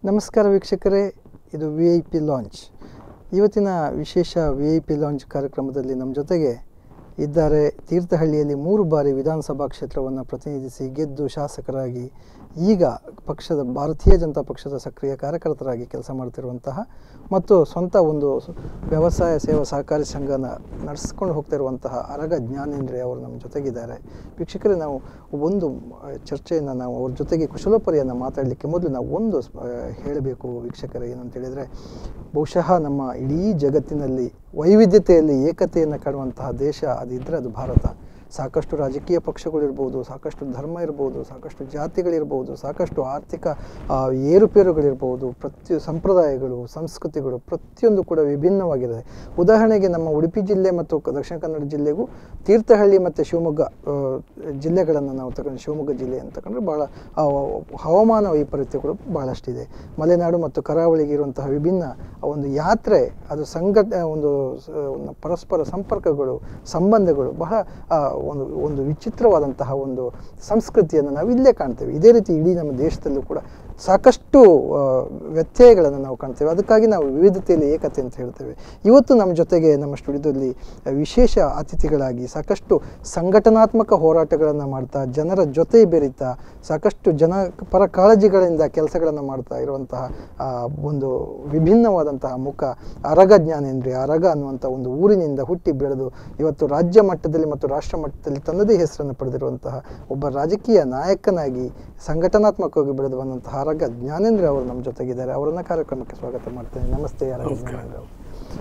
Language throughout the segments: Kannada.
ನಮಸ್ಕಾರ ವೀಕ್ಷಕರೇ ಇದು ವಿ ಐ ಪಿ ಲಾಂಚ್ ಇವತ್ತಿನ ವಿಶೇಷ ವಿ ಐ ಪಿ ಲಾಂಚ್ ಕಾರ್ಯಕ್ರಮದಲ್ಲಿ ನಮ್ಮ ಜೊತೆಗೆ ಇದ್ದಾರೆ ತೀರ್ಥಹಳ್ಳಿಯಲ್ಲಿ ಮೂರು ಬಾರಿ ವಿಧಾನಸಭಾ ಕ್ಷೇತ್ರವನ್ನು ಪ್ರತಿನಿಧಿಸಿ ಗೆದ್ದು ಶಾಸಕರಾಗಿ ಈಗ ಪಕ್ಷದ ಭಾರತೀಯ ಜನತಾ ಪಕ್ಷದ ಸಕ್ರಿಯ ಕಾರ್ಯಕರ್ತರಾಗಿ ಕೆಲಸ ಮಾಡ್ತಿರುವಂತಹ ಮತ್ತು ಸ್ವಂತ ಒಂದು ಸ- ವ್ಯವಸಾಯ ಸೇವಾ ಸಹಕಾರಿ ಸಂಘನ ನಡೆಸ್ಕೊಂಡು ಹೋಗ್ತಿರುವಂತಹ ಅರಗ ಜ್ಞಾನೇಂದ್ರ ಅವರು ನಮ್ಮ ಜೊತೆಗಿದ್ದಾರೆ ವೀಕ್ಷಕರೇ ನಾವು ಒಂದು ಆ, ಚರ್ಚೆಯನ್ನು ನಾವು ಅವ್ರ ಜೊತೆಗೆ ಕುಶಲೋಪರಿಯನ್ನು ಮಾತಾಡಲಿಕ್ಕೆ ಮೊದಲು ನಾವು ಒಂದು ಸ್- ಆ, ಹೇಳಬೇಕು ವೀಕ್ಷಕರೇ ಏನು ಅಂತ ಹೇಳಿದರೆ ಬಹುಶಃ ನಮ್ಮ ಇಡೀ ಜಗತ್ತಿನಲ್ಲಿ ವೈವಿಧ್ಯತೆಯಲ್ಲಿ ಏಕತೆಯನ್ನು ಕಾಣುವಂತಹ ದೇಶ ಅದಿದ್ದರೆ ಅದು ಭಾರತ ಸಾಕಷ್ಟು ರಾಜಕೀಯ ಪಕ್ಷಗಳಿರ್ಬೋದು ಸಾಕಷ್ಟು ಧರ್ಮ ಇರ್ಬೋದು ಸಾಕಷ್ಟು ಜಾತಿಗಳಿರ್ಬೋದು ಸಾಕಷ್ಟು ಆರ್ಥಿಕ ಆ, ಏರುಪೇರುಗಳಿರ್ಬೋದು ಪ್ರತಿ ಸಂಪ್ರದಾಯಗಳು ಸಂಸ್ಕೃತಿಗಳು ಪ್ರತಿಯೊಂದು ಕೂಡ ವಿಭಿನ್ನವಾಗಿದೆ ಉದಾಹರಣೆಗೆ ನಮ್ಮ ಉಡುಪಿ ಜಿಲ್ಲೆ ಮತ್ತು ಕ- ದಕ್ಷಿಣ ಕನ್ನಡ ಜಿಲ್ಲೆಗೂ ತೀರ್ಥಹಳ್ಳಿ ಮತ್ತು ಶಿವಮೊಗ್ಗ ಆ, ಜಿಲ್ಲೆಗಳನ್ನು ನಾವು ತಗೊಂಡು ಶಿವಮೊಗ್ಗ ಜಿಲ್ಲೆ ಅಂತ ತಗೊಂಡ್ರೆ ಭಾಳ ಆ, ಹವಾಮಾನ ವೈಪರೀತ್ಯಗಳು ಬಹಳಷ್ಟಿದೆ ಮಲೆನಾಡು ಮತ್ತು ಕರಾವಳಿಗೆ ಇರುವಂತಹ ವಿಭಿನ್ನ ಒಂದು ಯಾತ್ರೆ ಅದು ಸಂಘಟ ಒಂದು ಸ- ಒಂದು ಪರಸ್ಪರ ಸಂಪರ್ಕಗಳು ಸಂಬಂಧಗಳು ಬಹಳ ಆ, ಒಂದು ಒಂದು ವಿಚಿತ್ರವಾದಂತಹ ಒಂದು ಸಂಸ್ಕೃತಿಯನ್ನು ನಾವು ಇಲ್ಲೇ ಕಾಣ್ತೇವೆ ಇದೇ ರೀತಿ ಇಡೀ ನಮ್ಮ ದೇಶದಲ್ಲೂ ಕೂಡ ಸಾಕಷ್ಟು ಆ, ವ್ಯತ್ಯಯಗಳನ್ನು ನಾವು ಕಾಣ್ತೇವೆ ಅದಕ್ಕಾಗಿ ನಾವು ವಿವಿಧತೆಯಲ್ಲಿ ಏಕತೆ ಅಂತ ಹೇಳ್ತೇವೆ ಇವತ್ತು ನಮ್ಮ ಜೊತೆಗೆ ನಮ್ಮ ಸ್ಟುಡಿಯೋದಲ್ಲಿ ಆ, ವಿಶೇಷ ಅತಿಥಿಗಳಾಗಿ ಸಾಕಷ್ಟು ಸಂಘಟನಾತ್ಮಕ ಹೋರಾಟಗಳನ್ನು ಮಾಡ್ತಾ ಜನರ ಜೊತೆ ಬೆರೀತಾ ಸಾಕಷ್ಟು ಜನ ಪರ ಕಾಳಜಿಗಳಿಂದ ಕೆಲಸಗಳನ್ನು ಮಾಡ್ತಾ ಇರುವಂತಹ ಆ, ಒಂದು ವಿಭಿನ್ನವಾದಂತಹ ಮುಖ ಅರಗ ಜ್ಞಾನೇಂದ್ರಿಯ ಅರಗ ಅನ್ನುವಂಥ ಒಂದು ಊರಿನಿಂದ ಹುಟ್ಟಿ ಬೆಳೆದು ಇವತ್ತು ರಾಜ್ಯ ಮಟ್ಟದಲ್ಲಿ ಮತ್ತು ರಾಷ್ಟ್ರ ಮಟ್ಟದಲ್ಲಿ ತನ್ನದೇ ಹೆಸರನ್ನು ಪಡೆದಿರುವಂತಹ ಒಬ್ಬ ರಾಜಕೀಯ ನಾಯಕನಾಗಿ ಸಂಘಟನಾತ್ಮಕವಾಗಿ ಬೆಳೆದು ಬಂದಂತಹ ಅರಗ ಜ್ಞಾನೇಂದ್ರ ಅವರು ನಮ್ಮ ಜೊತೆಗಿದ್ದಾರೆ ಅವರನ್ನ ಕಾರ್ಯಕ್ರಮಕ್ಕೆ ಸ್ವಾಗತ ಮಾಡ್ತೇನೆ ನಮಸ್ತೆ ಅರಗ ಜ್ಞಾನೇಂದ್ರ ಅವರು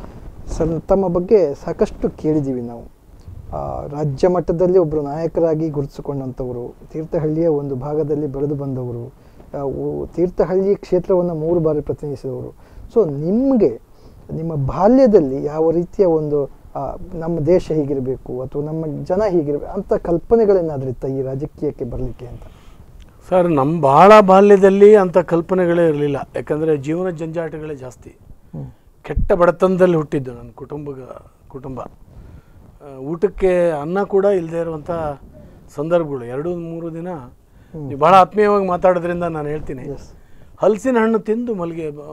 ಸರ್ ತಮ್ಮ ಬಗ್ಗೆ ಸಾಕಷ್ಟು ಕೇಳಿದ್ದೀವಿ ನಾವು ಆ, ರಾಜ್ಯ ಮಟ್ಟದಲ್ಲಿ ಒಬ್ಬರು ನಾಯಕರಾಗಿ ಗುರುತಿಸಿಕೊಂಡಂಥವರು ತೀರ್ಥಹಳ್ಳಿಯ ಒಂದು ಭಾಗದಲ್ಲಿ ಬೆಳೆದು ಬಂದವರು ಆ, ಊ- ತೀರ್ಥಹಳ್ಳಿ ಕ್ಷೇತ್ರವನ್ನು ಮೂರು ಬಾರಿ ಪ್ರತಿನಿಧಿಸಿದವರು ಸೊ ನಿಮಗೆ ನಿಮ್ಮ ಬಾಲ್ಯದಲ್ಲಿ ಯಾವ ರೀತಿಯ ಒಂದು ಆ, ನಮ್ಮ ದೇಶ ಹೀಗಿರಬೇಕು ಅಥವಾ ನಮ್ಮ ಜನ ಹೀಗಿರಬೇಕು ಅಂತ ಕಲ್ಪನೆಗಳೇನಾದ್ರೂ ಇತ್ತ ಈ ರಾಜಕೀಯಕ್ಕೆ ಬರಲಿಕ್ಕೆ ಅಂತ ಸರ್ ನಮ್ಮ ಭಾಳ ಬಾಲ್ಯದಲ್ಲಿ ಅಂಥ ಕಲ್ಪನೆಗಳೇ ಇರಲಿಲ್ಲ ಯಾಕಂದರೆ ಜೀವನ ಜಂಜಾಟಗಳೇ ಜಾಸ್ತಿ ಹ್ಮ್. ಕೆಟ್ಟ ಬಡತನದಲ್ಲಿ ಹುಟ್ಟಿದ್ದು ನನ್ನ ಕುಟುಂಬ ಕುಟುಂಬ ಆ, ಊಟಕ್ಕೆ ಅನ್ನ ಕೂಡ ಇಲ್ಲದೆ ಇರುವಂಥ ಸಂದರ್ಭಗಳು ಎರಡು ಮೂರು ದಿನ ನೀವು ಭಾಳ ಆತ್ಮೀಯವಾಗಿ ಮಾತಾಡೋದ್ರಿಂದ ನಾನು ಹೇಳ್ತೀನಿ Yes. ಹಲಸಿನ ಹಣ್ಣು ತಿಂದು ಮಲ್ಗೆ ಬ-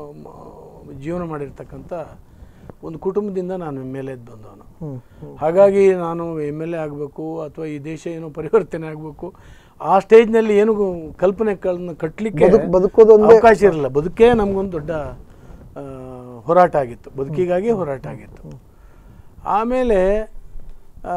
ಮ- ಜೀವನ ಮಾಡಿರ್ತಕ್ಕಂಥ ಒಂದು ಕುಟುಂಬದಿಂದ ನಾನು ಎಮ್ ಎಲ್ ಎದ್ದು ಬಂದವನು ಹ್ಮ್, ಹ್ಮ್. ಹಾಗಾಗಿ ನಾನು ಎಮ್ ಎಲ್ ಎ ಆಗಬೇಕು ಅಥವಾ ಈ ದೇಶ ಏನೋ ಪರಿವರ್ತನೆ ಆಗಬೇಕು ಆ ಸ್ಟೇಜ್ನಲ್ಲಿ ಏನು ಕಲ್ಪನೆಗಳನ್ನ ಕಟ್ಟಲಿಕ್ಕೆ ಬದುಕ್- ಬದುಕೋದೊಂದೇ- ಅವಕಾಶ ಇರಲಿಲ್ಲ ಬದುಕೇ ನಮಗೊಂದು ದೊಡ್ಡ ಆ, ಹೋರಾಟ ಆಗಿತ್ತು ಬದುಕಿಗಾಗಿ ಹೋರಾಟ ಆಗಿತ್ತು ಆಮೇಲೆ ಆ,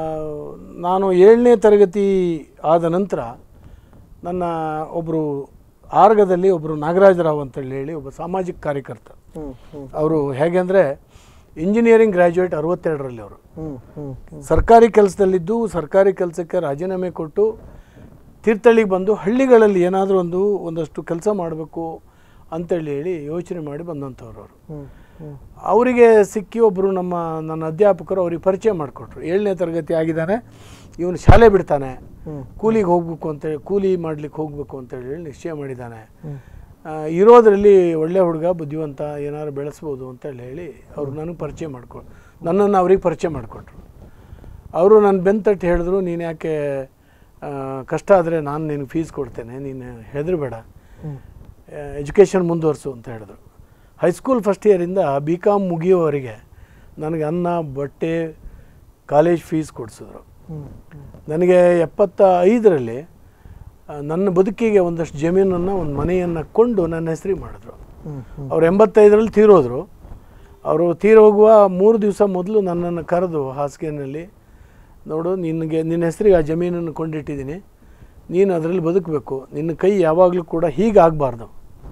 ನಾನು ಏಳನೇ ತರಗತಿ ಆದ ನಂತರ ನನ್ನ ಒಬ್ಬರು ಆರ್ಗದಲ್ಲಿ ಒಬ್ಬರು ನಾಗರಾಜರಾವ್ ಅಂತೇಳಿ ಹೇಳಿ ಒಬ್ಬ ಸಾಮಾಜಿಕ ಕಾರ್ಯಕರ್ತ ಹ್ಮ್, ಹ್ಮ್, ಅವರು ಹೇಗೆ ಅಂದರೆ ಇಂಜಿನಿಯರಿಂಗ್ ಗ್ರ್ಯಾಜುಯೇಟ್ ಅರವತ್ತೆರಡರಲ್ಲಿ ಅವರು ಹ್ಮ್, ಹ್ಮ್, ಹ್ಮ್. ಸರ್ಕಾರಿ ಕೆಲಸದಲ್ಲಿದ್ದು ಸರ್ಕಾರಿ ಕೆಲಸಕ್ಕೆ ರಾಜೀನಾಮೆ ಕೊಟ್ಟು ತೀರ್ಥಹಳ್ಳಿಗೆ ಬಂದು ಹಳ್ಳಿಗಳಲ್ಲಿ ಏನಾದರೂ ಒಂದು ಒಂದಷ್ಟು ಕೆಲಸ ಮಾಡಬೇಕು ಅಂತೇಳಿ ಹೇಳಿ ಯೋಚನೆ ಮಾಡಿ ಬಂದಂಥವ್ರು ಅವರು ಹ್ಮ್, ಹ್ಮ್. ಅವರಿಗೆ ಸಿಕ್ಕಿ ಒಬ್ಬರು ನಮ್ಮ ನನ್ನ ಅಧ್ಯಾಪಕರು ಅವ್ರಿಗೆ ಪರಿಚಯ ಮಾಡಿಕೊಟ್ರು ಏಳನೇ ತರಗತಿ ಆಗಿದ್ದಾನೆ ಇವನು ಶಾಲೆ ಬಿಡ್ತಾನೆ ಹ್ಮ್. ಕೂಲಿಗೆ ಹೋಗ್ಬೇಕು ಅಂತೇಳಿ ಕೂಲಿ ಮಾಡ್ಲಿಕ್ಕೆ ಹೋಗಬೇಕು ಅಂತೇಳಿ ಹೇಳಿ ನಿಶ್ಚಯ ಮಾಡಿದ್ದಾನೆ ಹ್ಮ್. ಆ, ಇರೋದ್ರಲ್ಲಿ ಒಳ್ಳೆ ಹುಡುಗ ಬುದ್ಧಿವಂತ ಏನಾದ್ರು ಬೆಳೆಸ್ಬೋದು ಅಂತೇಳಿ ಹೇಳಿ ಅವರು ನನಗೆ ಪರಿಚಯ ಮಾಡ್ಕೊಳು ನನ್ನನ್ನು ಅವ್ರಿಗೆ ಪರಿಚಯ ಮಾಡಿಕೊಟ್ರು ಅವರು ನನ್ನ ಬೆಂತಟ್ಟು ಹೇಳಿದ್ರು ನೀನು ಯಾಕೆ ಆ, ಕಷ್ಟ ಆದರೆ ನಾನು ನಿನಗೆ ಫೀಸ್ ಕೊಡ್ತೇನೆ ನೀನು ಹೆದರಬೇಡ ಹ್ಮ್. ಎಜುಕೇಷನ್ ಮುಂದುವರಿಸು ಅಂತ ಹೇಳಿದ್ರು ಹೈಸ್ಕೂಲ್ ಫಸ್ಟ್ ಇಯರಿಂದ ಬಿ ಕಾಮ್ ಮುಗಿಯೋವರೆಗೆ ನನಗೆ ಅನ್ನ ಬಟ್ಟೆ ಕಾಲೇಜ್ ಫೀಸ್ ಕೊಡಿಸಿದ್ರು ಹ್ಮ್, ಹ್ಮ್. ನನಗೆ ಎಪ್ಪತ್ತ ಐದರಲ್ಲಿ ಆ, ನನ್ನ ಬದುಕಿಗೆ ಒಂದಷ್ಟು ಜಮೀನನ್ನು ಒಂದು ಮನೆಯನ್ನು ಕೊಂಡು ನನ್ನ ಹೆಸರಿಗೆ ಮಾಡಿದ್ರು ಹ್ಮ್, ಹ್ಮ್. ಅವ್ರು ಎಂಬತ್ತೈದರಲ್ಲಿ ತೀರೋದ್ರು ಅವರು ತೀರೋಗುವ ಮೂರು ದಿವಸ ಮೊದಲು ನನ್ನನ್ನು ಕರೆದು ಹಾಸಿಗೆನಲ್ಲಿ ನೋಡು ನಿನಗೆ ನಿನ್ನ ಹೆಸರಿಗೆ ಆ ಜಮೀನನ್ನು ಕೊಂಡಿಟ್ಟಿದ್ದೀನಿ ನೀನು ಅದರಲ್ಲಿ ಬದುಕಬೇಕು ನಿನ್ನ ಕೈ ಯಾವಾಗಲೂ ಕೂಡ ಹೀಗಾಗಬಾರ್ದು